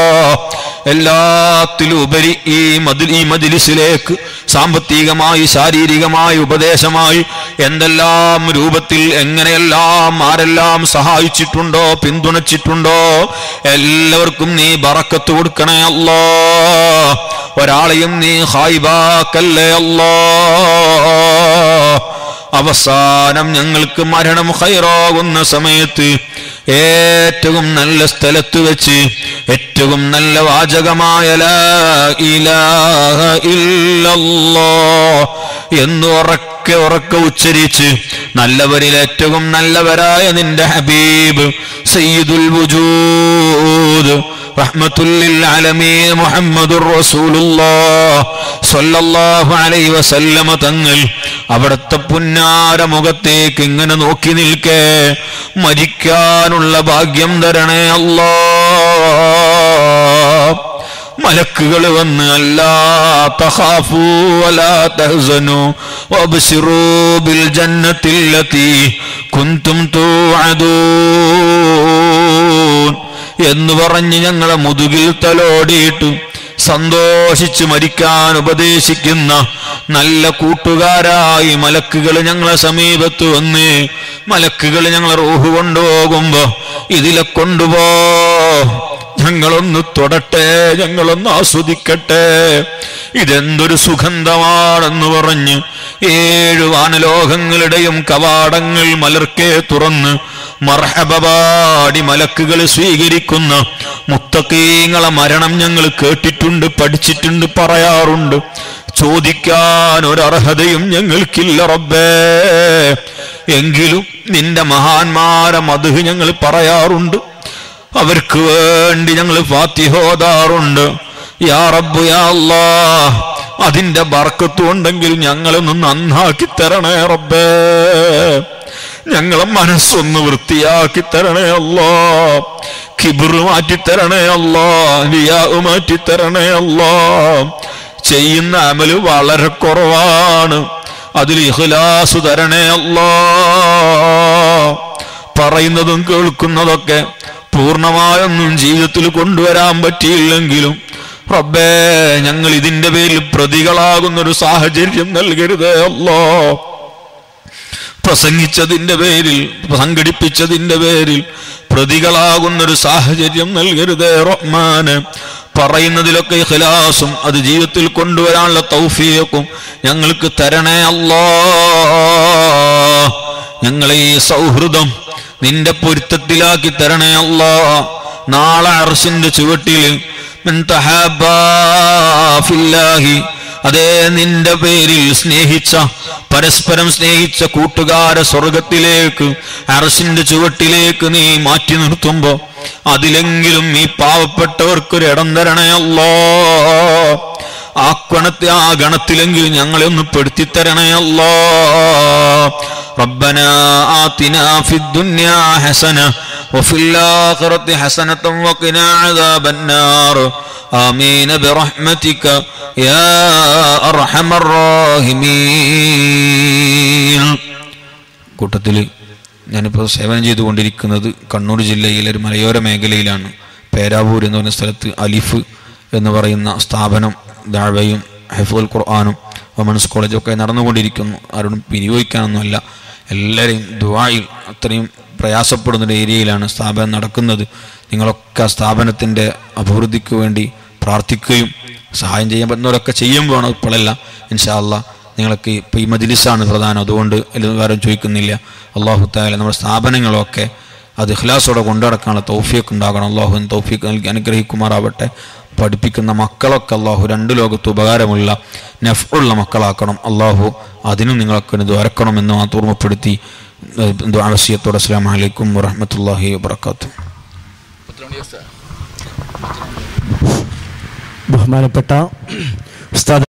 എല്ലാത്തിലും ഉപരി ഈ മതി ഈ മജിലിസിലേക്ക് സാമ്പത്തികമായി ശാരീരികമായി ഉപദേശമായി എന്തെല്ലാം രൂപത്തിൽ എങ്ങനെയെല്ലാം ആരെല്ലാം സഹായിച്ചിട്ടുണ്ടോ പിന്തുണച്ചിട്ടുണ്ടോ എല്ലാവർക്കും നീ ബറക്കത്ത് കൊടുക്കണേ അല്ലോ ഒരാളെയും നീ ഹായിബാക്കല്ലേ അല്ലോ അവസാനം ഞങ്ങൾക്ക് മരണം ഹൈറാകുന്ന സമയത്ത് ഏറ്റവും നല്ല സ്ഥലത്ത് വെച്ച് ഏറ്റവും നല്ല വാചകമായ ലാ ഇലാഹ ഇല്ലല്ലോ എന്ന് ഉറക്കെ ഉറക്കെ ഉച്ചരിച്ച് നല്ലവരിൽ ഏറ്റവും നല്ലവരായ നിന്റെ ഹബീബ് സയ്യിദുൽ വജൂദ് റഹ്മത്തുല്ലിൽ ആലമീൻ മുഹമ്മദുർ റസൂലുള്ളാഹ് സ്വല്ലല്ലാഹു അലൈഹി വസല്ലമ തങ്ങൾ അവിടുത്തെ പുന്നാര മുഖത്തേക്ക് ഇങ്ങനെ നോക്കി നിൽക്കെ മരിക്കാനുള്ള ഭാഗ്യം തരണേ അല്ലാ മലക്കുകൾ വന്ന് അല്ലാ തഖാഫു വലാ തഹ്സനു വബ്ശിറൂ ബിൽ ജന്നത്തില്ലതി കുൻതും തുഅദൂൻ എന്ന് പറഞ്ഞ് ഞങ്ങളെ മുതുകിൽ തലോടിയിട്ട് സന്തോഷിച്ച് മരിക്കാൻ ഉപദേശിക്കുന്ന നല്ല കൂട്ടുകാരായി മലക്കുകൾ ഞങ്ങളെ സമീപത്ത് വന്ന് മലക്കുകൾ ഞങ്ങളെ റൂഹ് കൊണ്ടുപോകുമ്പോ ഇതിലെ കൊണ്ടുപോ ഞങ്ങളൊന്ന് തൊടട്ടെ ഞങ്ങളൊന്ന് ആസ്വദിക്കട്ടെ ഇതെന്തൊരു സുഗന്ധമാണെന്ന് പറഞ്ഞ് ഏഴു വാനലോകങ്ങളുടെയും കവാടങ്ങൾ മലർക്കെ തുറന്ന് മർഹബപാടി മലക്കുകൾ സ്വീകരിക്കുന്ന മുത്തക്കീങ്ങളെ മരണം ഞങ്ങൾ കേട്ടിട്ടുണ്ട് പഠിച്ചിട്ടുണ്ട് പറയാറുണ്ട് ചോദിക്കാൻ ഒരർഹതയും ഞങ്ങൾക്കില്ല റബ്ബേ എങ്കിലും നിന്റെ മഹാന്മാരെ മധു ഞങ്ങൾ പറയാറുണ്ട് അവർക്ക് വേണ്ടി ഞങ്ങൾ ഫാത്തിഹോദാറുണ്ട് യാ റബ്ബു യാ അല്ലാ അതിന്റെ ബർക്കത്ത് ഉണ്ടെങ്കിൽ ഞങ്ങളൊന്ന് നന്നാക്കി തരണേ റബ്ബേ ഞങ്ങളെ മനസ്സൊന്ന് വൃത്തിയാക്കി തരണേ അല്ലോ കിബിറ് മാറ്റിത്തരണേ അല്ലോ ലിയാവ് മാറ്റിത്തരണേ അല്ലോ ചെയ്യുന്ന അമല് വളരെ കുറവാണ് അതിൽ ഇഖ്ലാസ് തരണേ അല്ലോ പറയുന്നതും കേൾക്കുന്നതൊക്കെ പൂർണ്ണമായൊന്നും ജീവിതത്തിൽ കൊണ്ടുവരാൻ പറ്റിയില്ലെങ്കിലും റബ്ബേ ഞങ്ങൾ ഇതിന്റെ പേരിൽ പ്രതികളാകുന്നൊരു സാഹചര്യം നൽകരുതേ അല്ലോ പ്രസംഗിച്ചതിന്റെ പേരിൽ സംഘടിപ്പിച്ചതിന്റെ പേരിൽ പ്രതികളാകുന്നൊരു സാഹചര്യം നൽകരുതേ റഹ്മാന് പറയുന്നതിലൊക്കെ ഇഖ്ലാസും അത് ജീവിതത്തിൽ കൊണ്ടുവരാനുള്ള തൗഫീഖും ഞങ്ങൾക്ക് തരണേ അല്ലോ ഞങ്ങളെ ഈ സൗഹൃദം നിന്റെ പൊരുത്തത്തിലാക്കി തരണേ അല്ലോ നാളെ അർഷിന്റെ ചുവട്ടിൽ من تحابا في الله അതേ നിന്റെ പേരിൽ സ്നേഹിച്ച പരസ്പരം സ്നേഹിച്ച കൂട്ടുകാരെ സ്വർഗത്തിലേക്ക് അറസിന്റെ ചുവട്ടിലേക്ക് നീ മാറ്റി നിർത്തുമ്പോ അതിലെങ്കിലും ഈ പാവപ്പെട്ടവർക്കൊരു ഇടം തരണേ അല്ലോ ആ ഗണത്തെ ആ ഗണത്തിലെങ്കിലും ഞങ്ങളെ ഒന്ന് പെടുത്തി തരണേ അല്ലോ ربنا آتنا في الدنيا حسنة وفي الآخرة حسنة وقنا عذاب النار آمين برحمتك يا أرحم الراحمين കൂട്ടത്തിൽ ഞാനിപ്പോൾ സേവനം ചെയ്തുകൊണ്ടിരിക്കുന്നത് കണ്ണൂർ ജില്ലയിലെ ഒരു മലയോര മേഖലയിലാണ് പേരാവൂർ എന്ന് പറയുന്ന സ്ഥലത്ത് അലിഫ് എന്ന് പറയുന്ന സ്ഥാപനം ദാഴ്വയും ഹെഫുൽ ഖുർആാനും വമൻസ് കോളേജും ഒക്കെ നടന്നുകൊണ്ടിരിക്കുന്നു ആരോടും പിരിവഹിക്കാനൊന്നുമല്ല എല്ലാവരെയും ദുബായിൽ അത്രയും പ്രയാസപ്പെടുന്ന ഒരു ഏരിയയിലാണ് സ്ഥാപനം നടക്കുന്നത് നിങ്ങളൊക്കെ ആ സ്ഥാപനത്തിൻ്റെ അഭിവൃദ്ധിക്ക് വേണ്ടി പ്രാർത്ഥിക്കുകയും സഹായം ചെയ്യാൻ പറ്റുന്നവരൊക്കെ ചെയ്യുമ്പോഴാണ് ഇപ്പോഴല്ല ഇൻഷാ അല്ലാ നിങ്ങളൊക്കെ ഇപ്പോൾ ഈ മജിലിസാണ് പ്രധാനം അതുകൊണ്ട് എല്ലാം വേറെ ചോദിക്കുന്നില്ല അള്ളാഹു താല നമ്മുടെ സ്ഥാപനങ്ങളൊക്കെ അത് ഇഖ്ലാസോടെ കൊണ്ടുനടക്കാനുള്ള തൗഫീഖ് ഉണ്ടാകണം അള്ളാഹുവിന് തൗഫീഖ് നൽകി അനുഗ്രഹിക്കുമാറാവട്ടെ പഠിപ്പിക്കുന്ന മക്കളൊക്കെ അള്ളാഹു രണ്ട് ലോകത്ത് ഉപകാരമുള്ള നഫുള്ള മക്കളാക്കണം അള്ളാഹു അതിനും നിങ്ങളൊക്കെ ദ്വാരക്കണമെന്ന് മാത്രം ഓർമ്മപ്പെടുത്തി ആവശ്യത്തോടെ അസ്സാം വലൈക്കും വറഹമത്തല്ലാഹി വാത്തു ബഹുമാനപ്പെട്ട ഉസ്താദ്